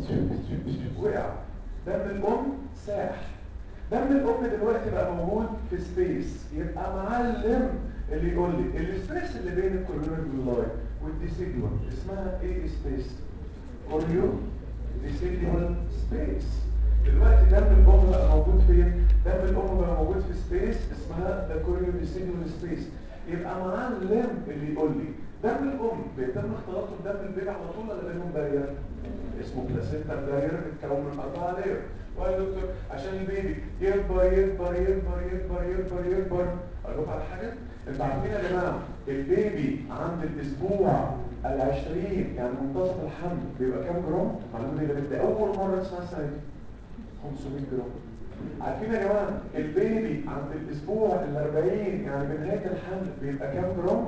وقع دم الام ساح دم الام دلوقتي بقى موجود في سبيس يبقى معلم اللي يقول لي السبيس اللي بين الكوريونر جولاي والديسيدوال اسمها ايه سبيس اوريو ديسيدوال سبيس دلوقتي دم الام بقى موجود فين دم الام بقى موجود في سبيس اسمها ذا كوريو ديسيدوال سبيس يبقى معلم اللي يقول لي دم الام بيتم اختلاطه بدم البيبي على طول ولا بينهم بارير اسمه بلاسينتا بارير بيتكون من اربعه لاير وقال دكتور عشان البيبي يكبر يكبر يكبر يكبر يكبر يكبر اقول لكم على حاجه انتوا عارفين يا جماعه البيبي عند الاسبوع ال20 يعني منتصف الحمل بيبقى كام جرام معلومه دي غريبه اول مره اسمعها السنه دي 500 جرام عارفين يا جماعه البيبي عند الاسبوع ال40 يعني بنهايه الحمل بيبقى كام جرام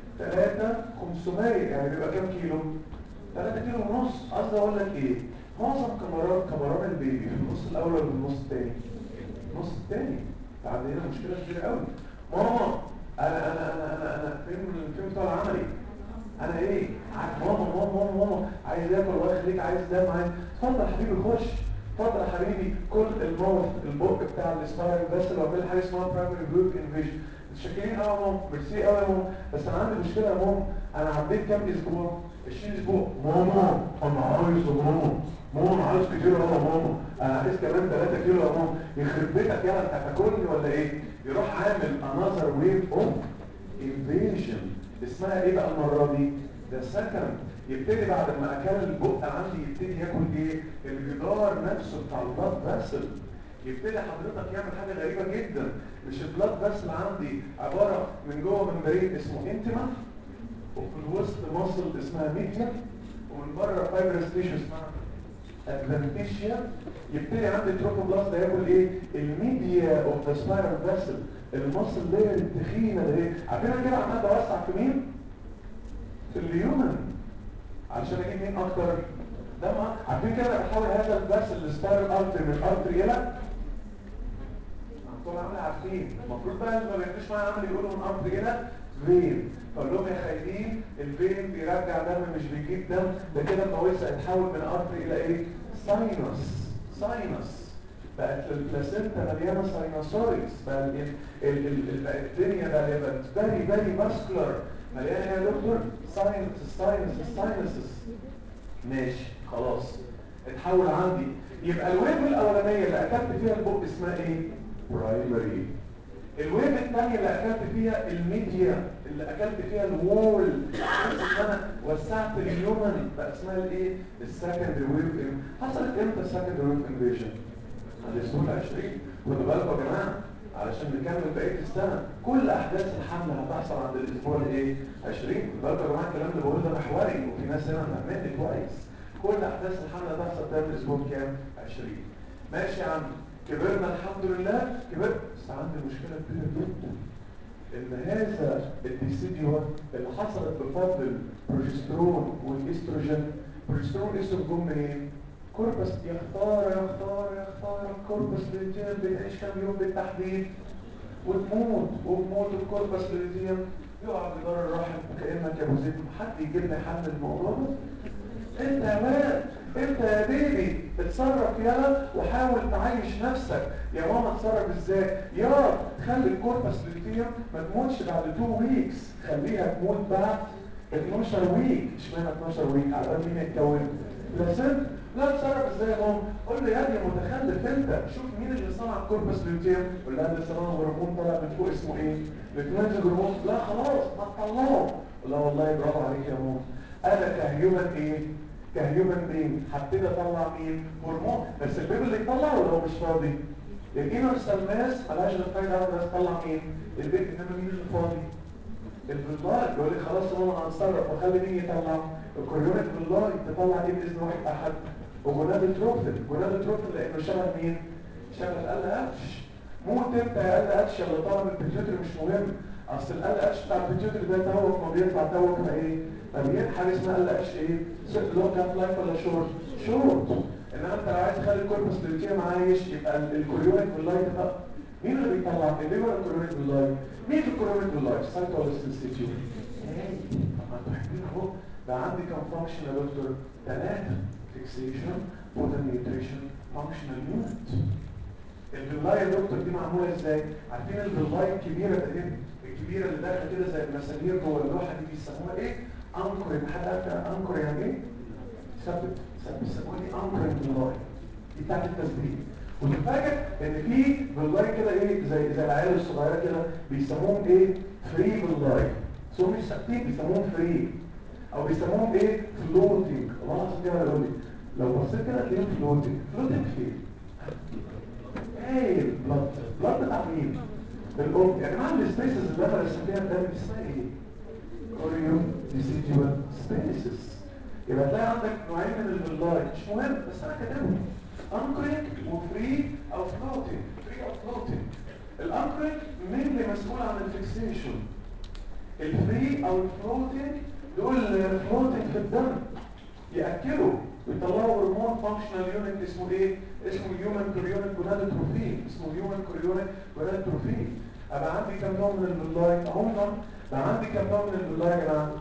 3 500 يعني بيبقى كام كيلو 3 كيلو ونص قصدي اقول لك ايه معظم كمرات كمران البيبي في النص الاول ولا في النص الثاني النص الثاني عندنا مشكله كبيره قوي ماما انا انا انا انا انا فين فين بتوع العملي انا ايه عارف ماما ماما ماما ماما عايز اكل الله يخليك عايز دم عايز اتفضل يا حبيبي خش اتفضل يا حبيبي كل الموت البق بتاع السبايرال بس لو عمل حاجه اسمها برايمري جروب انفيجن متشكرين قوي يا ماما ميرسي قوي يا ماما بس انا عندي مشكله يا ماما انا عديت كام اسبوع 20 اسبوع ماما انا عايز يا ماما ماما انا عايز كتير يا ماما انا عايز كمان 3 كيلو يا ماما يخرب بيتك يلا انت هتاكلني ولا ايه يروح عامل انذر ويف اوف انفيجن اسمها ايه بقى المره دي ده سكند يبتدي بعد ما اكل البق عندي يبتدي ياكل ايه الجدار نفسه بتاع البلاد فاسل يبتدي حضرتك يعمل حاجه غريبه جدا مش البلاد فاسل عندي عباره من جوه ممبرين اسمه انتما وفي الوسط مصل اسمها ميديا ومن بره فايبرس تيشو اسمها ادفانتيشيا يبتدي عندي التروفوبلاست ده ياكل ايه الميديا اوف ذا سبايرال فاسل المصل ده التخينه ده ايه عارفين انا كده عمال بوسع في مين في اليومن علشان اجيب مين اكتر ده ما عارفين كده انا بحاول هذا الباس السبايرال ارتري من ارتري الى طول عامل عارفين المفروض بقى اللي ما بيعملوش معايا عامل يقولوا من ارتري الى فين فقول لهم يا خايفين الفين بيرجع دم مش بيجيب دم ده كده لما وسع يتحول من ارتري الى ايه ساينس ساينس بقت البلاسينتا مليانه ساينوسويدز بقى ال ال ال بقت الدنيا بقى بقت فيري فيري ماسكولار مليانه يا دكتور ساينس ساينس ساينسز ماشي خلاص اتحول عندي يبقى الويف الاولانيه اللي اكلت فيها البق اسمها ايه برايمري الويف الثانيه اللي اكلت فيها الميديا اللي اكلت فيها الوول ان انا وسعت اليومن بقى اسمها الايه السكندري ويف حصلت امتى السكندري ويف انفيجن الاسبوع 20 خدوا بالكم يا جماعه علشان نكمل بقيه السنه كل احداث الحمل هتحصل عند الاسبوع الايه 20 بالك يا جماعه الكلام اللي بقوله ده محوري وفي ناس هنا فاهميني كويس كل احداث الحمل هتحصل ده من الاسبوع كام 20 ماشي يا عم كبرنا الحمد لله كبرت بس عندي مشكله كبيره جدا ان هذا الديسيديو اللي حصلت بفضل البروجسترون والاستروجين البروجسترون والاستروجين جم منين؟ كوربس يختار يختار يختار الكوربس للجين بتعيش كام يوم بالتحديد وتموت وتموت الكوربس للجين يقع جدار الرحم كانك يا ابو زيد حد يجيب لي حل الموضوع ده انت يا ولد انت يا بيبي اتصرف يلا وحاول تعيش نفسك يا ماما اتصرف ازاي يا خلي الكوربس للجين ما تموتش بعد 2 ويكس خليها تموت بعد 12 ويك اشمعنى 12 ويك على بال مين يتكون بلاسنت لا تصرف ازاي يا ماما قول لي يا ابني متخلف انت شوف مين اللي صنع الكوربس لوتيم قول لها ده صنع هرمون طالع من فوق اسمه ايه الفلانج هرمون لا خلاص ما تطلعه لا والله برافو عليك يا ماما انا كهيومن ايه كهيومن بين هبتدي اطلع مين هرمون بس البيبي اللي يطلع ولا هو مش فاضي الانر سلماس ملهاش غير فايده واحده تطلع مين البيت انما مين اللي فاضي الفيلاي يقول لي خلاص ماما هنصرف واخلي مين يطلع الكوريونيك فيلاي تطلع ايه باذن واحد احد وجناد تروفل جناد تروفل لانه شبه مين شبه ال اتش موت انت يا ال اتش اللي طالع من البيتيوتري مش مهم اصل ال اتش بتاع البيتيوتري ده توك ما بيطلع توك ما ايه ما بيجي حاجه اسمها ال اتش ايه لونج هاف لايف ولا شورت شورت انما انت لو عايز تخلي الكوربس لوتيم عايش يبقى الكوريونيك فيلاي ده مين اللي بيطلع الليفر الكوريونيك فيلاي مين في الكوريونيك فيلاي سايت ولا سنسيتيوت طب ما انتوا حاجين اهو بقى عندي كام فانكشن يا دكتور ثلاثه فيكسيشن بوتن نيوتريشن فانكشنال يونت الفيلاي يا دكتور دي معموله ازاي عارفين الفيلاي الكبيره دي الكبيره اللي داخله كده زي المسامير جوه اللوحه دي بيسموها ايه انكر حد عارف انكر يعني ايه ثبت بيسموها دي انكر فيلاي دي بتاعت التثبيت وتفاجئ ان في فيلاي كده ايه زي زي العيال الصغيره كده بيسموهم ايه فري فيلاي سو مش ثابتين بيسموهم فري او بيسموهم ايه فلوتنج الله العظيم كده يقول لي لو بصيت كده تلاقيهم فلوتنج فلوتنج فين ايه البلد البلد بتاع مين الام يا جماعه السبيسز اللي انا رسمتها ده اسمها ايه كوريو ديسيديوال سبيسز يبقى تلاقي عندك نوعين من الفيلاي مش مهم بس انا كاتبهم انكرينج وفري او فلوتنج فري او فلوتنج الانكرينج مين اللي مسؤول عن الفيكسيشن الفري او الفلوتنج دول فلوتنج في الدم ياكلوا ويطلعوا هرمون فانكشنال يونت اسمه ايه اسمه هيومن كوريونيك جونادوتروفين اسمه هيومن كوريونيك جونادوتروفين ابقى عندي كام نوع من الفيلاي اهم بقى عندي كام نوع من الفيلاي يا جماعه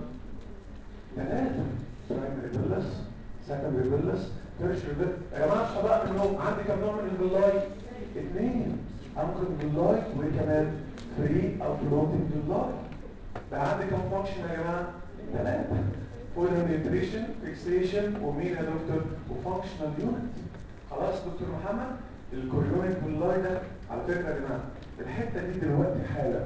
ثلاثه برايمري فيلس سكندري فيلس تيرشري فيلس يا جماعه اصحى بقى من النوم عندي كام نوع من الفيلاي اثنين انكر فيلاي وكمان فري او فلوتنج فيلاي بقى عندي كام فانكشن يا جماعه ثلاثه فود نيوتريشن فيكسيشن ومين يا دكتور وفانكشنال يونت خلاص دكتور محمد الكوريونيك فيلاي ده على فكره يا جماعه الحته دي دلوقتي حالا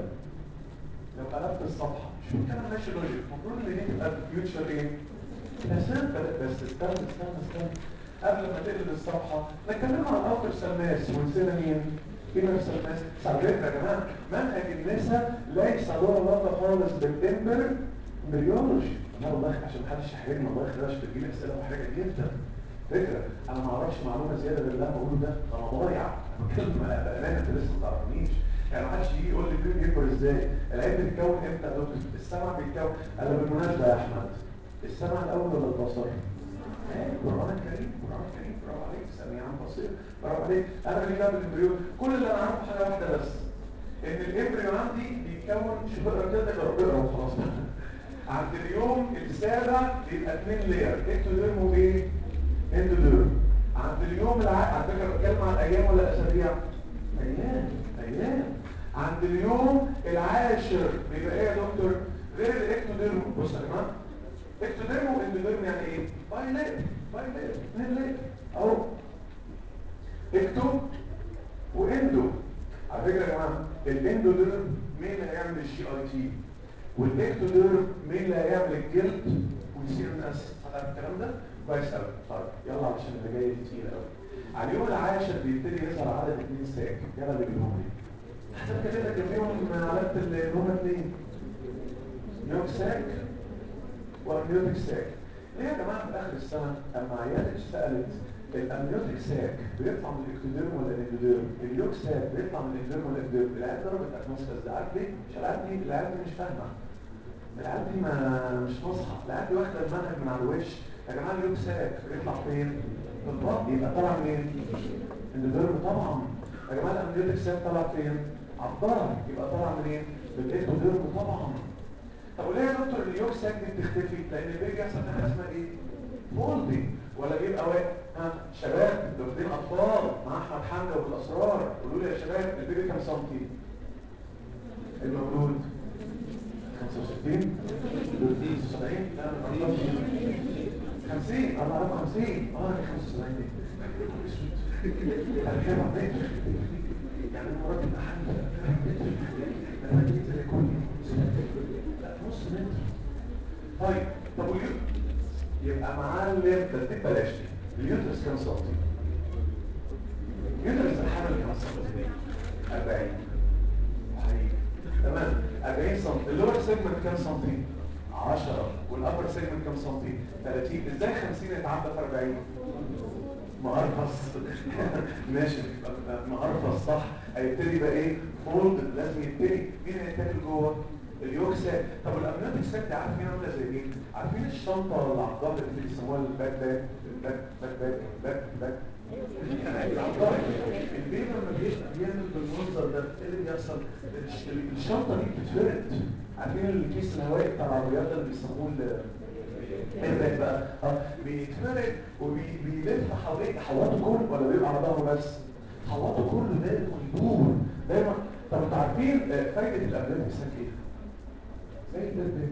لو قلبت الصفحه شوف كده ماشي لوجيك المفروض ان دي تبقى فيوتشر ايه بس بس استنى استنى استنى قبل ما تقلب الصفحه نتكلم عن اوتر سلماس ونسينا مين انر سلماس على فكره يا جماعه منهج النساء ليس له علاقه خالص بالامبر امبريولوجي لا والله عشان محدش يحرجني والله خلاص بتجيلي اسئله محرجه جدا فكره انا ما اعرفش معلومه زياده غير اللي انا بقوله ده انا ضايع انا بتكلم بامانه انت لسه ما تعرفنيش يعني ما حدش يجي يقول لي البيبي يكبر ازاي العيب بيتكون امتى يا دكتور السمع بيتكون انا بالمناسبه يا احمد السمع الاول ولا البصر القران الكريم القران الكريم برافو عليك سميع بصير برافو عليك انا اللي جاب الامبريو كل اللي انا عارفه حاجه واحده بس ان الامبريو عندي بيتكون شوف اقرا كده اقرا وخلاص عند اليوم السابع بيبقى اثنين لير اكتوديرم وايه اندوديرم عند اليوم الع... على فكره بتكلم عن ايام ولا اسابيع ايام ايام عند اليوم العاشر بيبقى ايه يا دكتور غير الاكتوديرم بص يا جماعه اكتوديرم واندوديرم يعني ايه باي لير باي لير اثنين لير اهو اكتو واندو على فكره يا جماعه الاندوديرم مين اللي هيعمل الجي اي تي والاكتوديرم مين اللي هيعمل الجلد ويصير الناس هتعرف الكلام ده كويس قوي طيب يلا علشان اللي جاي تقيل قوي على اليوم العاشر بيبتدي يظهر عدد اثنين ساك يلا اللي بينهم لي حسب كده جنبيهم علامة اللي هما اتنين يوك ساك وامنيوتيك ساك ليه يا جماعة في آخر السنة أما عيالك سألت الامنيوتيك ساك بيطلع من الاكتوديرم ولا الاندوديرم اليوك ساك بيطلع من الاندوديرم ولا الاندوديرم العيال ضربت اتموسفير ده عارف ليه؟ مش العيال دي العيال دي مش فاهمة العيال دي ما مش ناصحة العيال دي واخدة المنهج من على الوش يا جماعة اليوك ساك بيطلع فين؟ في البطن يبقى طالع منين؟ الاندوديرم طبعا يا جماعة الامنيوتيك ساك طالع فين؟ على الظهر يبقى طالع منين؟ من الاكتوديرم طبعا طب وليه يا دكتور اليوك ساك دي بتختفي؟ لان البيبي يحصل حاجة اسمها ايه؟ فولدنج ولا بيبقى واقف ها شباب واخدين اطفال مع احمد حمزه وبالاسرار قولوا لي يا شباب البيبي كام سنتي المولود 65 70 لا 50 انا اعرف 50 اه 75 دي انا كده متر يعني انا راجل محل انا جيت زي كل لا نص متر طيب طب واليوم يبقى معلم ترتيب بلاش دي اليوترس كام سنتي اليوترس الحمل كام سنتي 40 حقيقي تمام 40 سنتي اللور سيجمنت كام سنتي 10 والابر سيجمنت كام سنتي 30 ازاي 50 يتعدى في 40 مقرفص ماشي مقرفص صح هيبتدي بقى ايه فولد لازم يبتدي مين هيتاكل جوه اليوك ساك طب الامنيوتيك ساك دي عارفين عامله زي ايه عارفين الشنطه اللي على الظهر اللي بيسموها الباك باك الباك باك باك باك باك البيبي لما بيبقى بيعمل بالمنظر ده ايه اللي بيحصل الشنطه دي بتتفرد عارفين الكيس الهوائي بتاع العربيات اللي بيسموه ايه بقى اه بيتفرد وبيلف حواليه حواته كله ولا بيبقى على ظهره بس حواته كله دايما ويدور دايما طب انتوا عارفين فايده الامنيوتيك ساك ايه زي البيبي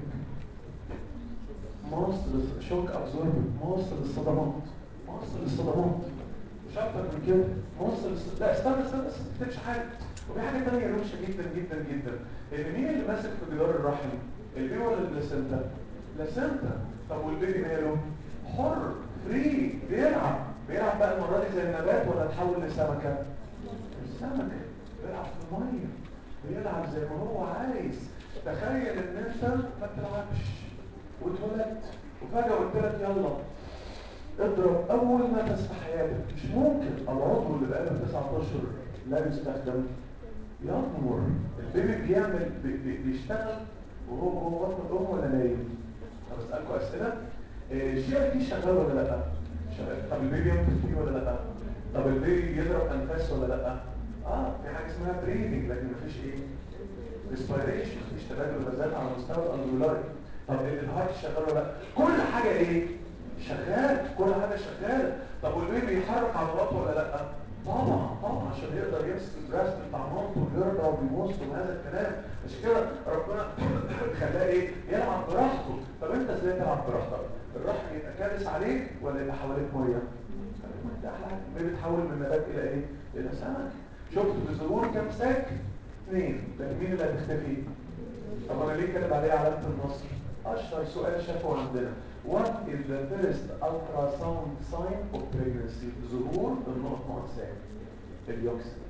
مصر شوك ابزورب مصر للصدمات مصر للصدمات مش اكتر من كده مصر للص... لا استنى استنى استنى ما تكتبش حاجه وفي حاجه ثانيه روشه جدا جدا جدا ان مين اللي ماسك في جدار الرحم البيبي ولا البلاسنتا بلاسنتا طب والبيبي ماله حر فري بيلعب بيلعب بقى المره دي زي النبات ولا تحول لسمكه السمكه بيلعب في الميه بيلعب زي ما هو عايز تخيل ان انت ما بتلعبش واتولدت وفجأة قلت لك يلا اضرب اول نفس في حياتك مش ممكن العضو اللي بقاله تسعة اشهر لا يستخدم يضمر البيبي بيعمل بي بي بيشتغل وهو جوه بطن الام ولا نايم طب اسالكم اسئله الشيء دي شغال ولا لا شغال طب البيبي ينفخ فيه ولا لا طب البيبي يضرب انفاس ولا لا اه في حاجه اسمها بريدنج لكن مفيش ايه ريسبيريشن مفيش تبادل غازات على مستوى الالفيولاري طب الهارت شغال ولا لا كل حاجه ايه شغال كل حاجه شغاله طب والبيبي يحرك عضلاته ولا لا طبعا طبعا عشان يقدر يمسك البراست بتاع مامته ويرضى وبيبص وهذا الكلام مش كده ربنا خلاه ايه يلعب براحته طب انت ازاي تلعب براحتك الرحم يبقى كابس عليك ولا يبقى حواليك ميه ده احلى حاجه البيبي بيتحول من نبات الى ايه الى سمك شفت بظهور كام ساك اثنين لكن مين اللي هتختفي طب انا ليه كاتب عليه علامه النصر اشهر سؤال شافه عندنا what is the first ultrasound sign of pregnancy ظهور النقط نقط ساك اليوكسيك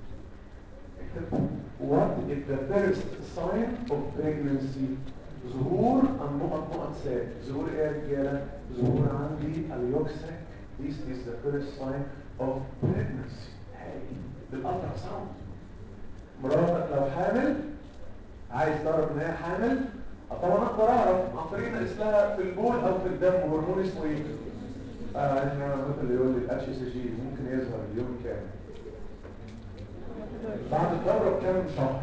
what is the first sign of pregnancy ظهور النقط نقط ساك ظهور ايه يا رجاله ظهور عندي اليوكسيك this is the first sign of pregnancy بالالتراساوند مراتك لو حامل عايز تعرف ان هي حامل طبعا اقدر اعرف عن طريق نقيس لها في البول او في الدم هرمون اسمه ايه آه احنا اللي يقول لي الاتش اس جي ممكن يظهر اليوم كام بعد الدوره بكام شهر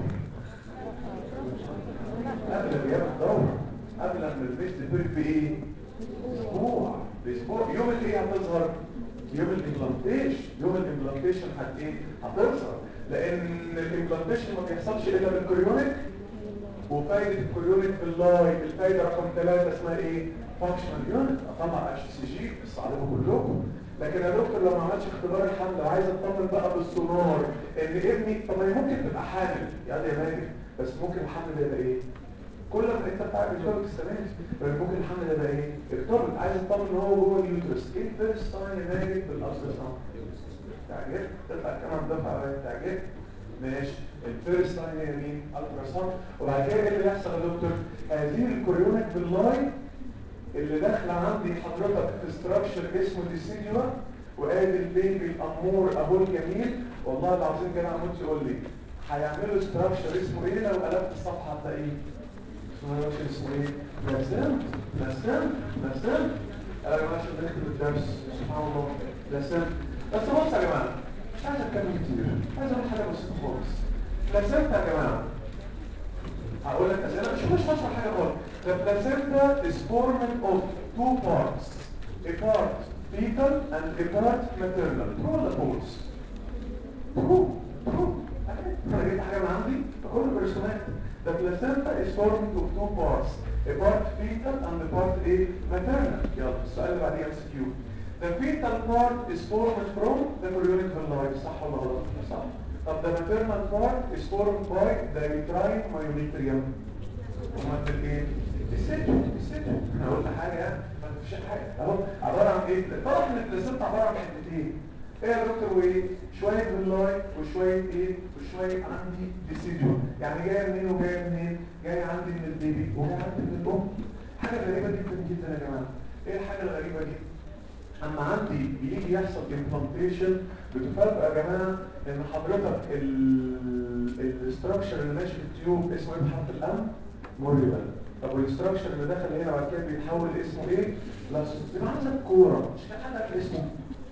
قبل غياب الدوره قبل ما البيت تدور بايه اسبوع باسبوع يوم الايه هتظهر يوم الامبلانتيشن يوم الامبلانتيشن هت ايه هتظهر لان الامبلانتيشن ما بيحصلش الا بالكريونيك وفايدة الكريونيك في اللاي الفايدة رقم ثلاثة اسمها ايه؟ فانكشنال يونت اطلع اتش سي جي بس عليكم كلكم لكن يا دكتور لو ما عملتش اختبار الحمل وعايز اطمن بقى بالسونار ان ابني طب هي ممكن تبقى حامل يعني يا ماجد بس ممكن الحمل ده يبقى ايه؟ كل ما انت بتاع بتقول السنه ممكن الحمل ده يبقى ايه؟ ارتبط عايز اطمن ان هو جوه اليوترس ايه الفيرست ساين يا ماجد بالالتراساوند؟ تعجب تطلع كمان دفعه تعجب ماشي الفيرست لاين هي مين الترا ساوند وبعد كده ايه اللي يحصل يا دكتور هذه الكوريونيك باللاين اللي داخله عندي حضرتك في ستراكشر اسمه ديسيديوا وادي البيبي الامور ابو الجميل والله العظيم كده عمود يقول لي هيعملوا ستراكشر اسمه ايه لو قلبت الصفحه هتلاقيه ستراكشر اسمه ايه لازم لازم لازم انا يا جماعه عشان نختم الدرس سبحان الله لازم بس بص يا جماعه مش عايز اتكلم كتير عايز اقول حاجه بسيطه خالص لازمت يا جماعه هقول لك اسئله مش مش هشرح حاجه خالص The placenta is formed of two parts a part fetal and a part maternal true ولا false true true انا جبت حاجه من عندي بكل برسومات The placenta is formed of two parts a part fetal and a part a maternal يلا السؤال اللي بعديه MCQ The fetal part is formed from the chorionic villi صح ولا غلط صح طب the maternal part is formed by the uterine myometrium امال بالايه السجن السجن احنا قلنا حاجه ما فيش حاجه اهو عباره عن ايه طبعا ان البلاسنتا عباره عن حتتين ايه يا دكتور وايه شويه باللاي وشويه ايه وشويه عندي ديسيديو يعني جايه منين وجايه منين جايه عندي من البيبي وجايه عندي من الام حاجه غريبه جدا جدا يا جماعه ايه الحاجه الغريبه دي اما عندي بيجي يحصل امبلانتيشن بتفرق يا جماعه ان حضرتك الاستراكشر اللي ماشي في التيوب اسمه ايه بحرف الام موريوال طب والاستراكشر اللي دخل هنا بعد كده بيتحول اسمه ايه لاستوس يبقى عندك كوره مش كان عندك اسمه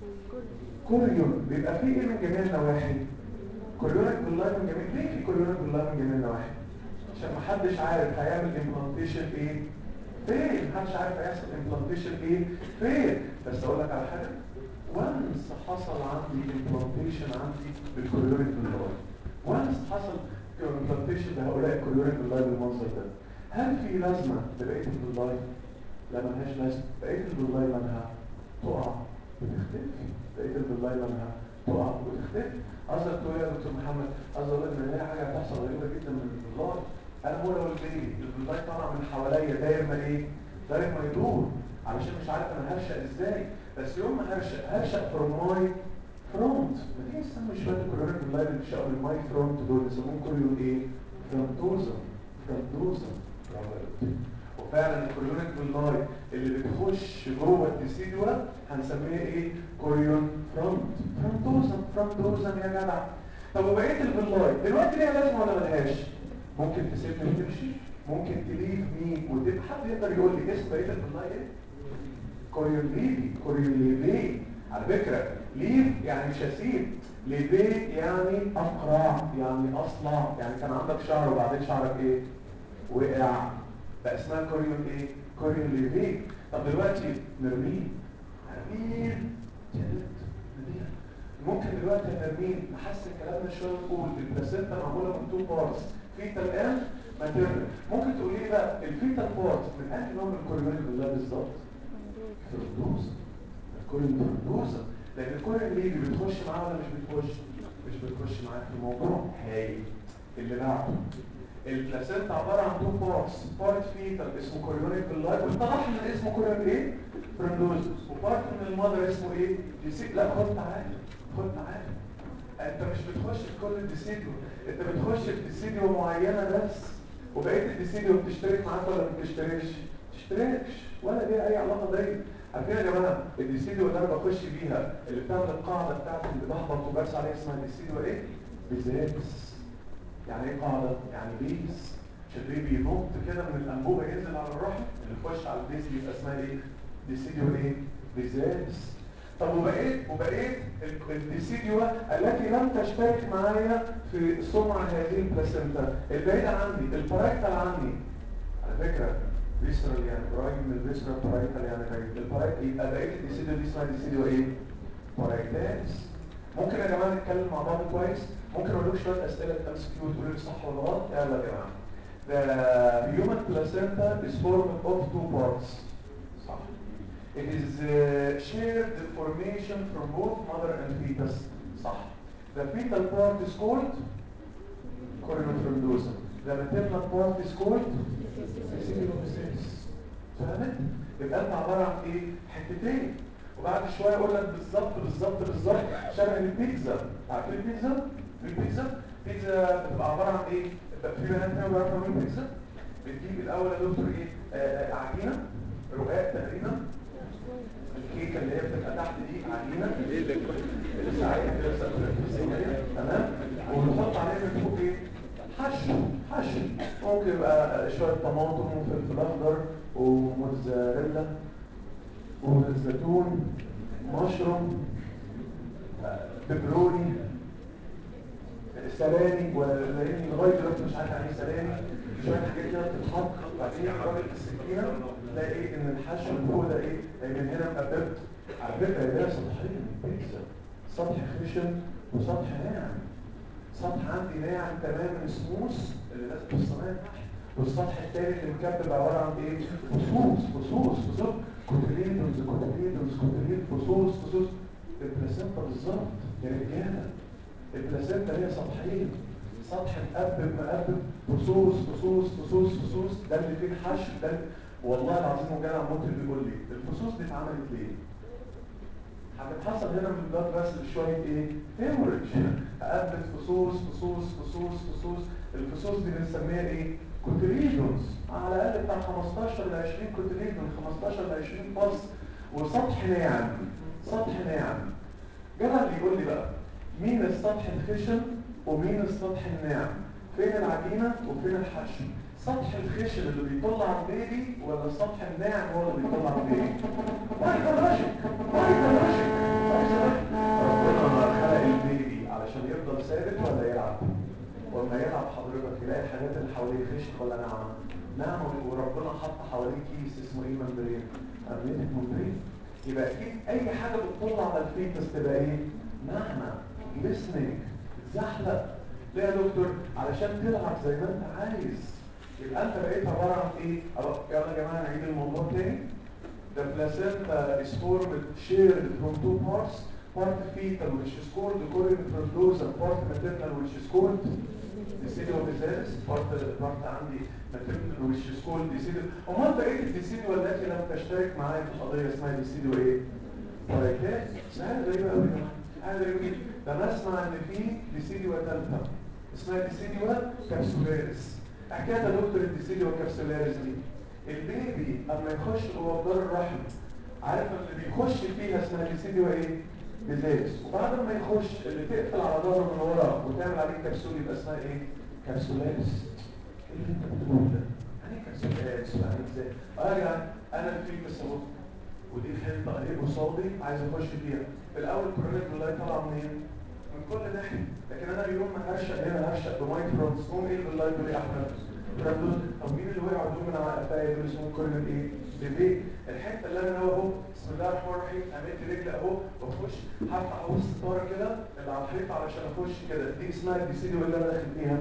كوريون بيبقى فيه ايه من جميع النواحي كوريونك بالله من جميع ليه في كوريونك بالله من جميع النواحي عشان ما حدش عارف هيعمل امبلانتيشن ايه فين محدش عارف هيحصل امبلانتيشن ايه فين بس اقول لك على حاجه وانس حصل عندي امبلانتيشن عندي بالكوريونك بالله وانس حصل امبلانتيشن بهؤلاء الكوريونك بالله بالمنظر ده هل في لازمه لبقيه البلاي لا ملهاش لازمه بقيه البلاي مالها تقع بتختفي بقيه البلاي مالها تقع وتختفي قصدك تقول يا دكتور محمد قصدي اقول ان هي حاجه هتحصل غريبه جدا من البلاي انا هو لو البيبي البلاي طالع من حواليا داير ما ايه داير ما يدور علشان مش عارف انا هرشق ازاي بس يوم ما هرشق هرشق فروم ماي فرونت ما تيجي نسمي شويه الكورونيك باللاي اللي بيشقوا الماي فرونت دول يسموهم كوريون ايه فرونتوزا فرونتوزا وفعلا الكوريونيك باللاي اللي بتخش جوه الديسيدوا هنسميه ايه كوريون فرونت فرونتوزا فرونتوزا يا جدع طب وبقيه البلاي دلوقتي ليها لازمه ولا ملهاش ممكن تسيبني وتمشي ممكن تليف مي وتبقى حد يقدر يقول لي اسم بقيه البلاي ايه كوريون ليفي كوريون ليفي على فكره ليف يعني مش هسيب ليفي يعني اقرع يعني اصلع يعني كان عندك شعر وبعدين شعرك ايه وقع بقى اسمها كوريون ايه كوريون ليفي طب دلوقتي نرمين نرمين ممكن دلوقتي يا نرمين نحسن كلامنا شويه ونقول البلاسينتا معموله من تو بارتس فيتال ان ماتيرنال ممكن تقول لي بقى الفيتال بارت من انهي نوع من الكوريون بالله بالظبط فردوسه الكوريون فردوسه لان الكوريون ليفي بتخش معاه ولا مش بتخش مش بتخش معاه في الموضوع هاي اللي بعده البلاسينتا عباره عن تو بارتس بارت فيتال اسمه كوريونيك باللاي واتضح ان اسمه كوريون ايه فرندوزس وبارت من المادر اسمه ايه ديسيد لا خد تعالى خد تعالى انت مش بتخش في كل الديسيديو انت بتخش في ديسيديو معينه بس وبقيه الديسيديو بتشترك معاك ولا ما بتشتركش تشتركش ولا ليها اي علاقه بيا عارفين يا جماعه الديسيديو اللي انا بخش بيها اللي بتعمل القاعده بتاعتي اللي بهبط وبرس عليها اسمها ديسيديو ايه بيزاكس يعني ايه قاعده يعني بيز عشان البيبي ينط كده من الانبوبه ينزل على الرحم اللي يخش على البيز يبقى اسمها ايه ديسيديو ايه بيزاكس طب وبقيت وبقيت الديسيديو التي لم تشترك معايا في صنع هذه البلاسينتا البعيدة عني البارايتال عني على فكرة فيسرال يعني قريب من الفيسرال بارايتال يعني بعيد البارايتال يبقى بقية الديسيديو دي اسمها ديسيديو ايه؟ بارايتالس ممكن يا جماعة نتكلم مع بعض كويس ممكن اقول لكم شوية اسئلة ام اس كيو تقولوا لي صح ولا غلط يلا يا جماعة The human placenta is formed of two parts صح It is uh, shared formation from both mother and fetus. صح. The fetal part is called corionofrondosum. The maternal part is called vesiculocytes. فهمت؟ يبقى انت عباره عن ايه؟ حتتين. وبعد شويه اقول لك بالظبط بالظبط بالظبط شبه البيتزا. عارفين البيتزا؟ البيتزا بيتزا بتبقى عباره عن ايه في بنات هنا بيعرفوا يعملوا بيتزا بتجيب الاول يا دكتور ايه آه، آه، عجينه رقاق تقريبا الكيكه اللي هي بتبقى تحت دي عجينه ايه اللي ساعات كده سقفيه تمام ونحط عليها من فوق ايه حشو حشو ممكن يبقى شويه طماطم وفلفل اخضر وموتزاريلا وزيتون مشروم آه، بيبروني سلامي ولا لاني لغايه دلوقتي مش عارف يعني ايه سلامي شويه حاجات كده بتتحط وبعدين الراجل بالسكينه تلاقي ايه ان الحشو اللي فوق ده ايه هي من هنا مقبب على فكره ده سطحين بيتزا سطح خشن وسطح ناعم سطح عندي ناعم تماما سموث اللي نازل في الصينيه تحت والسطح الثاني اللي مكبب عباره عن ايه فصوص فصوص فصوص كوتليدوز كوتليدوز كوتليد فصوص فصوص البلاسينتا بالظبط يا رجاله البلاسينتا هي سطحين سطح مقبب مقبب فصوص فصوص فصوص فصوص ده اللي فيه الحشو ده اللي- والله العظيم وجدع ممكن بيقول لي الفصوص دي اتعملت ليه؟ هتتحصل هنا من البلاد بس شويه ايه؟ هيموريدج قبلت فصوص فصوص فصوص فصوص الفصوص دي بنسميها ايه؟ كوتريدونز على الاقل بتاع 15 ل 20 كوتريدون 15 ل 20 فص وسطح ناعم سطح ناعم جدع اللي يقول لي بقى مين السطح الخشن ومين السطح الناعم فين العجينة وفين الحشو سطح الخشن اللي بيطلع البيبي ولا السطح الناعم هو اللي بيطلع البيبي مايكل لوجيك مايكل لوجيك ربنا خلق البيبي علشان يفضل ثابت ولا يلعب ولما يلعب حضرتك يلاقي الحاجات اللي حواليه خشن ولا ناعمة ناعمة وربنا حط حواليه كيس اسمه ايه ممبرين امنيتك ممبرين يبقى اكيد اي حاجة بتطلع على الفيتس تبقى ايه ناعمة جسمك تزحلق ليه يا دكتور علشان تلعب زي ما انت عايز يبقى انت بقيت عبارة عن ايه أبقى- يلا يا جماعة نعيد الموضوع تاني The placenta is formed shared from two parts part fetal which is called corioprotosa part maternal which is called deciduovisalis part part عندي maternal which is called deciduo امال بقيه الديسيديو التي لم تشترك معايا في القضيه اسمها ديسيديو ايه؟ فرايتات سهل غريبه قوي يا جماعه حاجه غريبه جدا ده انا اسمع ان في ديسيديو ثالثه اسمها ديسيديو كابسولاريس حكايه يا دكتور الديسيديو كابسولاريس دي البيبي اما يخش جوه جدار الرحم عارف اللي بيخش فيها اسمها ديسيديو ايه؟ بيزاس وبعد ما يخش اللي تقفل على ظهره من ورا وتعمل عليه كبسول يبقى اسمها ايه؟ كبسولاريس ايه اللي انت بتقوله ده؟ يعني ايه كبسولاريس يعني ازاي؟ اه يا جدعان انا الفيتس اهو ودي حته اهي قصادي عايز اخش فيها في الاول كورونيك بالله طالعه منين؟ من كل ناحيه لكن انا اليوم ما هرشق هنا هرشق بمايك فرونس قوم ايه بالله يقول لي احمد دول طب مين اللي وقعوا دول من على قفايا دول اسمهم كورونيك ايه؟ ديفي الحته اللي انا هو اهو بسم الله الرحمن الرحيم عملت رجل اهو واخش هفتح اهو الستاره كده اللي على الحيطه علشان اخش كده دي اسمها الديسيديو اللي انا داخل فيها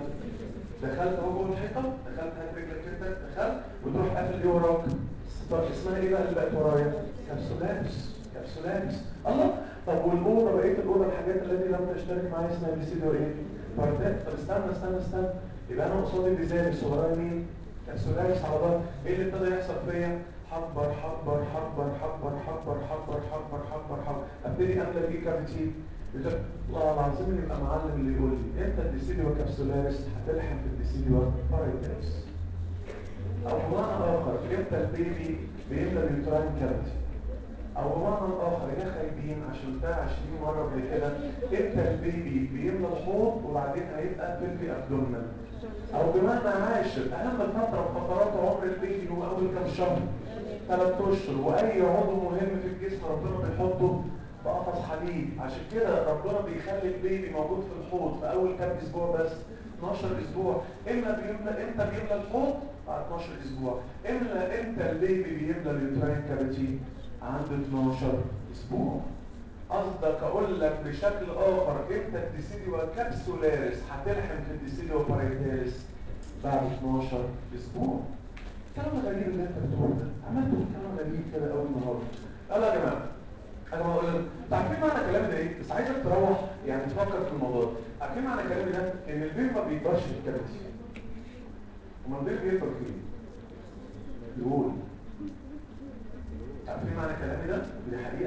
دخلت اهو جوه الحيطه دخلت هات رجلك كده دخلت وتروح قافل ايه وراك طب اسمها ايه بقى اللي بقت ورايا كبسولاريس كبسولاريس الله طب والاوضه بقيه الاوضه الحاجات التي لم تشترك معايا اسمها ديسيديو ايه فردات طب استنى استنى استنى يبقى انا قصادي ديزاليس ورايا مين كبسولاريس على ظهر ايه اللي ابتدى يحصل فيا حبر حبر حبر حبر حبر حبر حبر حبر حبر ابتدي املى ايه كافيتي والله العظيم اللي يبقى معلم اللي يقول لي انت الديسيديو كابسولاريس هتلحم في الديسيديو بارايتس او بمعنى اخر امتى البيبي بيملى اليوتراين كافيتي او بمعنى اخر يا خايبين عشان بتاع 20 مره قبل كده امتى البيبي بيملى الحوض وبعدين هيبقى بيبي ابدومنال او بمعنى عاشر اهم فتره في فترات عمر البيبي هو اول كام شهر ثلاث اشهر واي عضو مهم في الجسم ربنا بيحطه في قفص حديد عشان كده ربنا بيخلي البيبي موجود في الحوض في اول كام اسبوع بس 12 اسبوع اما بيملى امتى بيملى الحوض بعد 12 اسبوع اما امتى البيبي بيملى اليوتراين كافيتي عند 12 اسبوع قصدك اقول لك بشكل اخر امتى الديسيديو كابسولاريس هتلحم في الديسيديو باريتاليس بعد 12 اسبوع كلام غريب اللي انت بتقوله ده عملت كلام غريب كده اول النهارده يلا يا جماعه انا بقول لك عارفين معنى كلامي ده ايه بس عايزك تروح يعني تفكر في الموضوع ده عارفين معنى كلامي ده ان البيبي ما بيكبرش في الكبد امال البيبي بيكبر فين يقول عارفين معنى كلامي ده دي حقيقه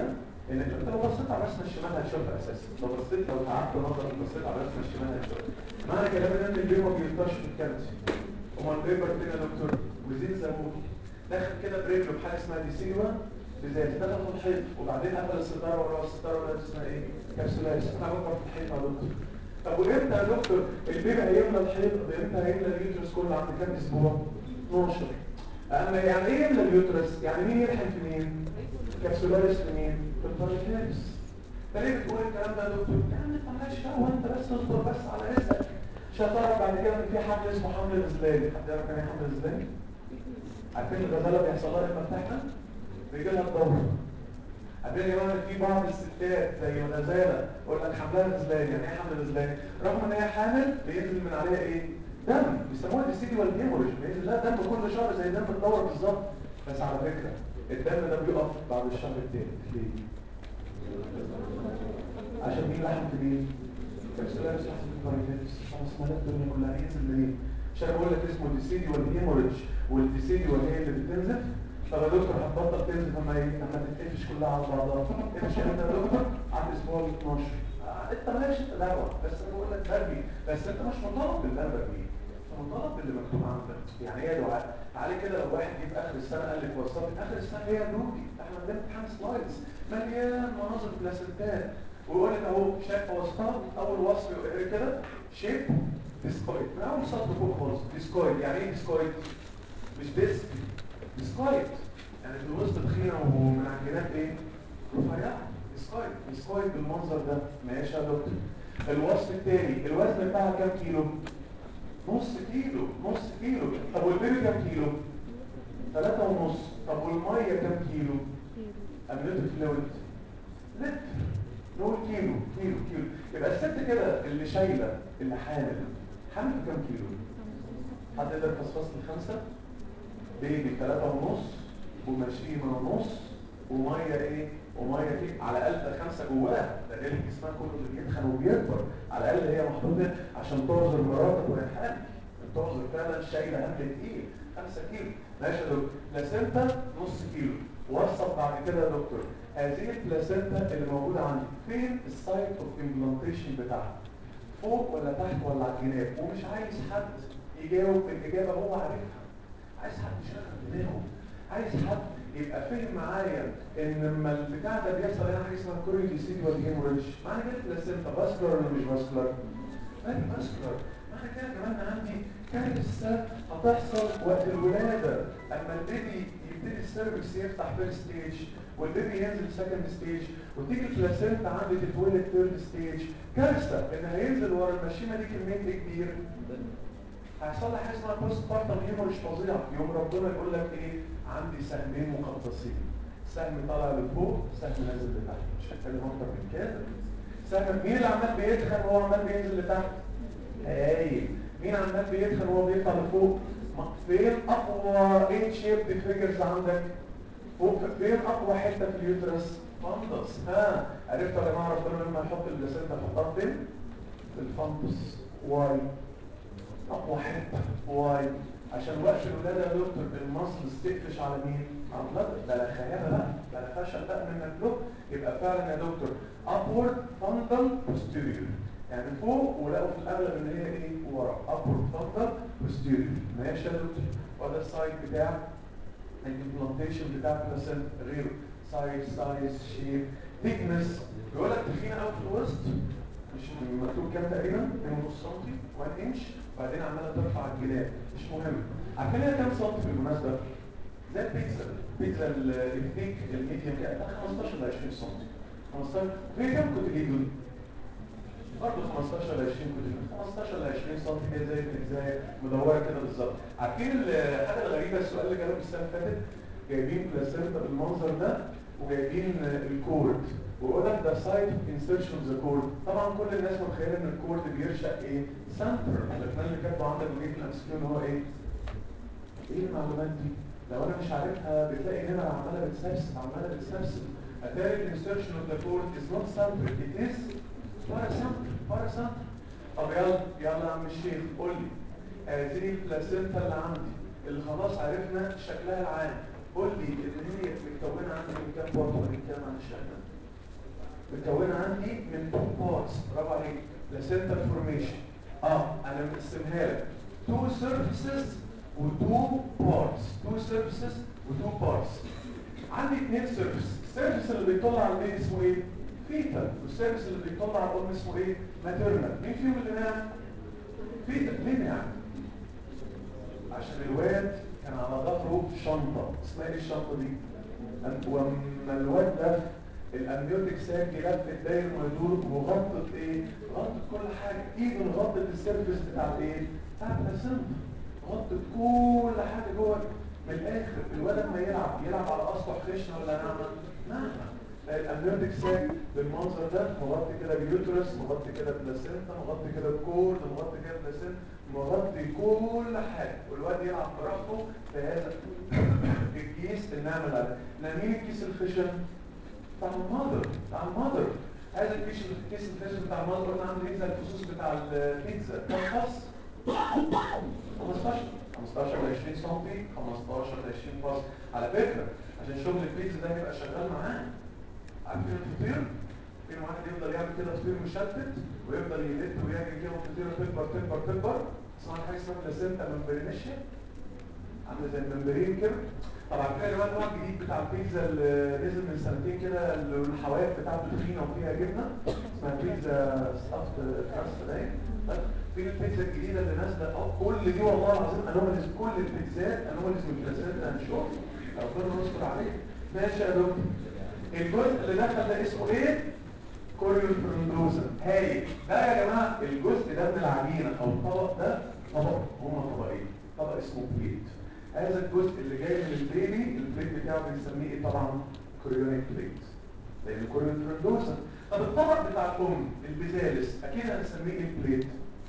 ان انت لو بصيت على الرسمه الشمال هتشوفها اساسا لو بصيت لو تعبت نظرك بصيت على الرسمه الشمال هتشوفها معنى كلامي ده ان البيبر ما بينطش في الكالسيوم امال البيبر فين يا دكتور وزين زبوني داخل كده برجله بحاجه اسمها ديسيلوا بذات دخل في الحيط وبعدين قفل الستاره ورا الستاره ولا اسمها ايه كبسولايز انا بكبر في الحيط يا دكتور طب وامتى يا دكتور البيبي هيملى الحيط امتى هيملى اليوترس كله عند كام اسبوع 12 اما يعني ايه يملى اليوترس يعني مين يلحم في مين كبسولايز في مين في الباريكينس فليه بتقول الكلام ده يا دكتور يا عم انت مالكش دعوه انت بس اصبر بس على رزقك مش هتعرف بعد كده ان في حمل اسمه حمل الغزلان حد يعرف يعني ايه حمل الغزلان عارفين الغزاله بيحصل لها لما بتحمل بيجي لها الدوره عارفين يا جماعه في بعض الستات زي الغزاله يقول لك حملها غزلان يعني ايه حمل غزلان رغم ان هي حامل بينزل من عليها ايه دم بيسموها ديسيدي والهيموريج بينزل لها دم كل شهر زي دم الدوره بالظبط بس على فكره الدم ده بيقف بعد الشهر الثالث ليه عشان مين لحم في مين كبسولاريس لحم في الباريتيس خلاص ما الدنيا كلها ينزل منين عشان بقول لك اسمه ديسيدي والهيموريج والديسيدي وهي اللي بتنزف طب يا دكتور هتبطل تنزف اما ايه اما تتقفش كلها على بعضها تقفش انت يا دكتور على الاسبوع ال 12 آه انت مالكش انت دعوه بس انا بقول لك بربي بس انت مش مطالب باللي انا بربيه انت مطالب باللي مكتوب عندك يعني ايه دعاء تعالى كده لو واحد جه في اخر السنه قال لك وصلت اخر السنه هي دودي احنا عندنا امتحان سلايدز مليان مناظر بلاسنتات ويقول لك اهو شايف وصفها اول وصف يقرا كده شيب ديسكويد من اول سطر فوق خالص ديسكويد يعني ايه ديسكويد مش ديسك ديسكويد يعني في الوسط تخينه ومن على الجناب ايه رفيعه ديسكويد ديسكويد بالمنظر ده ماشي يا دكتور الوصف الثاني الوزن بتاعها كام كيلو نص كيلو نص كيلو طب والبيبي كام كيلو ثلاثة ونص طب والمية كام كيلو امنيوتيك فلويد لتر نقول كيلو كيلو كيلو يبقى الست كده اللي شايله اللي حامل حامل كام كيلو حد يقدر يفصفص لي خمسه بيبي ثلاثة ونص ومشيمة ونص ومية ايه ومية ايه على الاقل ده خمسة جواها ده غير جسمها كله بيتخن وبيكبر على الاقل هي محطوطة عشان تعذر مراتك وهي حامل تعذر فعلا شايلة هم تقيل خمسة كيلو ماشي يا دكتور بلاسنتا نص كيلو وصف بعد كده يا دكتور هذه البلاسنتا اللي موجودة عندي فين السايت اوف امبلانتيشن بتاعها فوق ولا تحت ولا على الجناب ومش عايز حد يجاوب بالاجابه هو عارفها عايز حد يشغل دماغه عايز حد يبقى فاهم معايا ان لما البتاع ده بيحصل هنا حاجه اسمها كوريديسيدي والهيموريدج معنى كده البلاسنتا باسكولار ولا مش باسكولار؟ مالي باسكولار معنى كده كمان عندي كارثه هتحصل وقت الولاده اما البيبي يبتدي السيرفكس يفتح فيرست ستيج والبيبي ينزل سكند ستيج وتيجي البلاسنتا عندي تتولد ثيرد ستيج كارثه ان هينزل ورا المشيمه دي كميه كبير هيحصل لها حاجه اسمها بوست بارتم هيموريج فظيع يوم ربنا يقول لك ايه عندي سهمين مقدسين سهم طالع لفوق سهم نازل لتحت مش هتكلم اكتر من كده سهم مين اللي عمال بيدخن وهو عمال بينزل لتحت هايل مين عمال بيدخن وهو بيطلع لفوق فين اقوى ايه شيب فيجرز عندك فوق فين اقوى حته في اليوترس فندس ها عرفتوا يا جماعه ربنا لما يحط البلاسنتا يحطها فين في الفندس واي اقوى حته واي عشان وقت الولاده يا دكتور المصل تقفش على مين على البلد ده لا خيانه بقى ده لا فشل بقى منك له يبقى فعلا يا دكتور upward fundal posterior يعني فوق ولقوا في الاغلب ان هي ايه ورا upward fundal posterior ماشي يا دكتور وده السايد بتاع الامبلانتيشن بتاع البلاسنتا غيره سايز سايز شيب ثيكنس بيقول لك تخينه قوي في الوسط مش مكتوب كام تقريبا 2.5 سم 1 انش وبعدين عماله ترفع الجناب مش مهم عارفين هي كام سم بالمناسبه زي البيتزا البيتزا البيك الميديوم كده 15 ل 20 سم 15 في كام كوتليدون برضه 15 ل 20 كوتليدون 15 ل 20 سم كده زي البيتزا مدوره كده بالظبط عارفين الحاجه الغريبه السؤال اللي جاله السنه اللي فاتت جايبين بلاسنتا بالمنظر ده وجايبين الكورد ويقول لك ده سايت انسرشن ذا كورد طبعا كل الناس متخيله ان الكورد بيرشق ايه سنتر لكن اللي كاتبه عندك وجيت الامسكيون هو ايه ايه المعلومات دي لو انا مش عارفها بتلاقي نمر عماله بتسبسب عماله بتسبسب اتاري الانسرشن اوف ذا كورد از نوت سنتر ات از بارا سنتر بارا سنتر طب يلا يلا يا عم الشيخ قول لي هذه البلاسنتا اللي عندي اللي خلاص عرفنا شكلها العام قول لي اللي هي متكونه عندي من كام بارت ومن كام عن الشكل مكونه عندي من تو بارتس برافو عليك بلاسنتا فورميشن اه انا مقسمها لك تو سيرفيسز وتو بارتس تو سيرفيسز وتو بارتس عندي اثنين سيرفيس السيرفيس اللي بيطلع على البيت اسمه ايه فيتال والسيرفيس اللي بيطلع على الام اسمه ايه ماتيرنال مين فيهم اللي نام فيتال ليه نام عشان الواد كان على ظهره شنطه اسمها ايه الشنطه دي وما الواد ده الامنيوتيك ساك لف الداير ويدور وغطت ايه غطت كل حاجه ايفن غطت السيرفيس بتاع الايه بتاع البلاسنتا غطت كل حاجه جوه من الاخر الولد ما يلعب يلعب على اسطح خشنه ولا نعمه نعمه الامنيوتيك ساك بالمنظر ده مغطي كده اليوترس مغطي كده بلاسنتا مغطي كده الكورد مغطي كده بلاسنتا مغطي كل حاجه والواد يلعب براحته في هذا الكيس النعمل عليه مين الكيس الخشن بتاع المادر بتاع المادر هذا الكيس الكيس الخشن بتاع المادر قلنا عامل ايه زي الفصوص بتاع البيتزا كم فص 15 15 ل 20 سم 15 ل 20 فص على فكره عشان شغل البيتزا ده يبقى شغال معاه عارفين الفطير في واحد يفضل يعمل كده فطير مشتت ويفضل يلف ويعمل كده والفطيره تكبر تكبر تكبر اسمها حاجه اسمها بلاسنتا ممبرينيشيا عامله زي الممبرين كده طبعا كده الواد النوع الجديد بتاع البيتزا اللي نزل من سنتين كده اللي الحواف بتاعته تخينه وفيها جبنه اسمها بيتزا ستافت كراست باين في البيتزا الجديده اللي نازله اه كل دي والله العظيم انوماليز كل البيتزات انوماليز من البلاسنتا هنشوف ربنا يستر عليك ماشي يا دكتور الجزء اللي دخل ده اسمه ايه كوريون فرندوزا هاي ده يا جماعه الجزء ده من العجينه او الطبق ده طبق هما طبقين طبق اسمه بليت هذا الجزء اللي جاي من البيبي البليت بتاعه بنسميه ايه طبعا كوريونيك بليت لان كوريون فرندوزا طب الطبق بتاع الام البيزالس اكيد هنسميه ايه البليت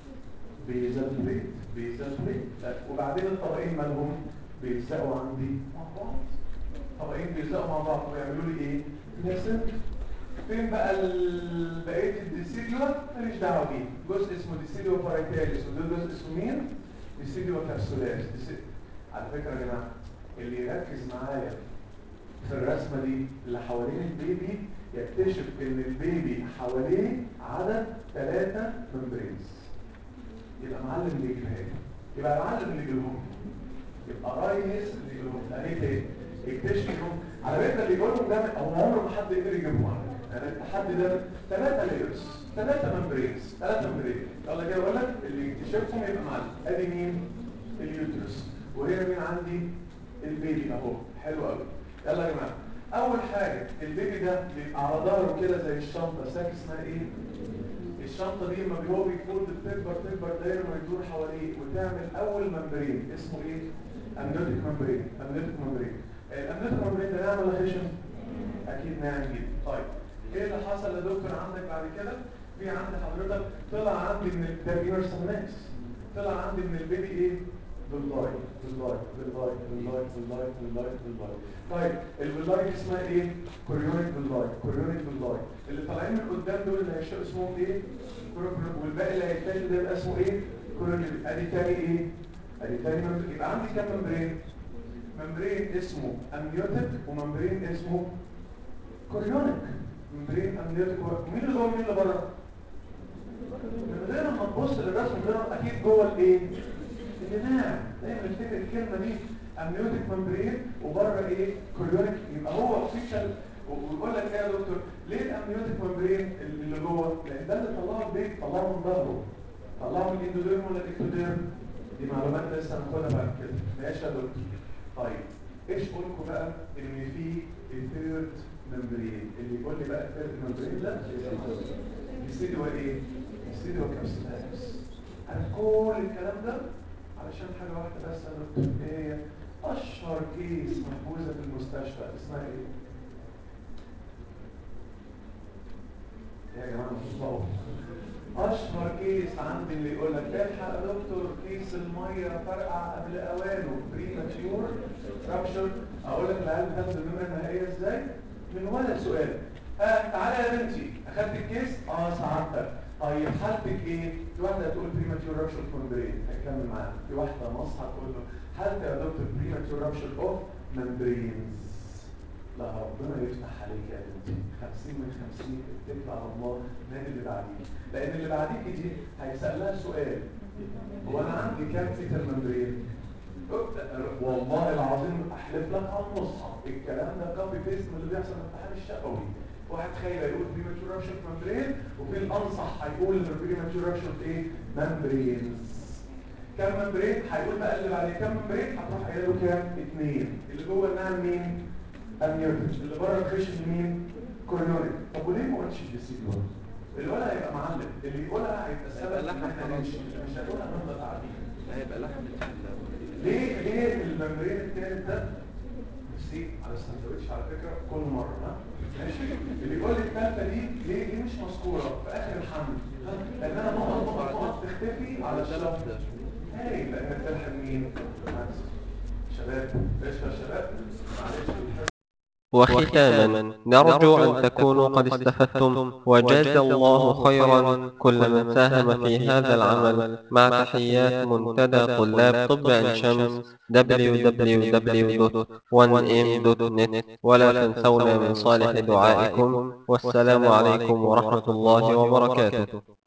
بيزال بليت بيزال بليت وبعدين الطبقين مالهم بيلزقوا عندي مع بعض طبقين بيلزقوا مع بعض ويعملوا لي ايه بلاسنت فين بقى بقيه الديسيديو ماليش دعوه بيه جزء اسمه ديسيديو بارايتاليس وده جزء اسمه مين ديسيديو كابسولاس على فكره يا جماعه اللي يركز معايا في الرسمه دي اللي حوالين البيبي يكتشف ان البيبي حواليه عدد ثلاثه ممبرينز يبقى معلم اللي يجيبها لي يبقى معلم اللي يجيبهم يبقى رايس اللي يجيبهم اهي تاني يكتشف انهم على فكره اللي يقولهم ده هو عمره ما حد يقدر يجيبهم على فكره يعني التحدي ده ثلاثه لايرز ثلاثه ممبرينز ثلاثه ممبرينز يلا كده اقول لك اللي يكتشفهم يبقى معلم ادي مين اليوترس وهنا مين عندي البيبي اهو حلو قوي يلا يا جماعه اول حاجه البيبي ده بيبقى على ظهره كده زي الشنطه ساك اسمها ايه الشنطه دي لما هو بيفولد تكبر تكبر دايره ويدور حواليه وتعمل اول ممبرين اسمه ايه امنيوتيك ممبرين امنيوتيك ممبرين الامنيوتيك ممبرين ده ناعم ولا خشن اكيد ناعم جدا طيب ايه اللي حصل يا دكتور عندك بعد كده في عند حضرتك طلع عندي من التربينر سماكس طلع عندي من البيبي ايه باللاي باللاي باللاي باللاي باللاي باللاي باللاي طيب الباللاي اسمها ايه كوريونيك باللاي كوريونيك باللاي اللي طالعين من قدام دول اللي هيشقوا اسمهم ايه والباقي اللي هيتفاجئ ده يبقى اسمه ايه كوريونيك ادي تاني ايه ادي تاني ممبرين يبقى عندي كام ممبرين ممبرين اسمه امنيوتيك وممبرين اسمه كوريونيك ممبرين امنيوتيك ومين اللي جوه ومين اللي بره من غير ما تبص للرسم من غير اكيد جوه الايه اللي ناعم دايما نفتكر الكلمه دي امنيوتيك ممبرين وبره ايه كوريونيك يبقى هو فيشل ويقول لك ايه يا دكتور ليه الامنيوتيك ممبرين اللي جوه لان ده اللي طلعه البيت طلعه من ظهره طلعه من الاندوديرم ولا الاكتوديرم دي معلومات لسه هناخدها بعد كده ماشي يا دكتور طيب ايش قولكم بقى ان في الثيرد ممبرين اللي يقول لي بقى الثيرد ممبرين لا يسيدوا ايه يسيدوا كابسولاريس عارف كل الكلام ده علشان حاجه واحده بس يا دكتور ايه هي اشهر كيس محجوزه في المستشفى اسمها ايه يا جماعه مش اشهر كيس عندي اللي يقول لك الحق يا دكتور كيس الميه فرقع قبل اوانه بريماتيور رابشر اقول لك العيال بتاخد النمره النهائيه ازاي من ولا سؤال ها تعالى يا بنتي اخدت الكيس اه سعادتك طيب حالتك ايه في واحده هتقول بريماتيور رابشر ممبرين هكمل معاها في واحده نص هتقول له حالتي يا دكتور بريماتيور رابشر اوف ممبرينز لا ربنا يفتح عليك يا بنتي 50 من 50 اتكل على الله نادي اللي بعديك لان اللي بعديك دي هيسال لها سؤال هو انا عندي كام فيتال ممبرين والله العظيم احلف لك على المصحف الكلام ده كوبي بيست من اللي بيحصل في الامتحان الشفوي واحد خايل هيقول بريماتشور رابشر ممبرين وفي الانصح هيقول بريماتشور رابشر ايه ممبرينز كام ممبرين هيقول بقى اللي بعد كام ممبرين هتروح قايل له كام اثنين اللي جوه النعم مين امنيوتس اللي بره الخشن مين كوريونيك طب وليه ما قلتش الديسيبل اللي ولا هيبقى معلم اللي يقولها هيبقى السبب ان احنا نمشي اللي مش هيقولها هنفضل قاعدين هيبقى لحم ليه ليه الممبرين الثالث ده نفسي على السندوتش على فكره كل مره ها ماشي اللي يقول لي الثالثه دي ليه دي مش مذكوره في اخر الحمل ها؟ لان انا نقط نقط نقط تختفي على الشرط هاي لان بتلحق مين شباب ايش يا شباب معلش وختاما نرجو أن تكونوا قد استفدتم وجاز الله خيرا كل من ساهم في هذا العمل مع تحيات منتدى طلاب طب عين شمس www.1m.net ولا تنسونا من صالح دعائكم والسلام عليكم ورحمة الله وبركاته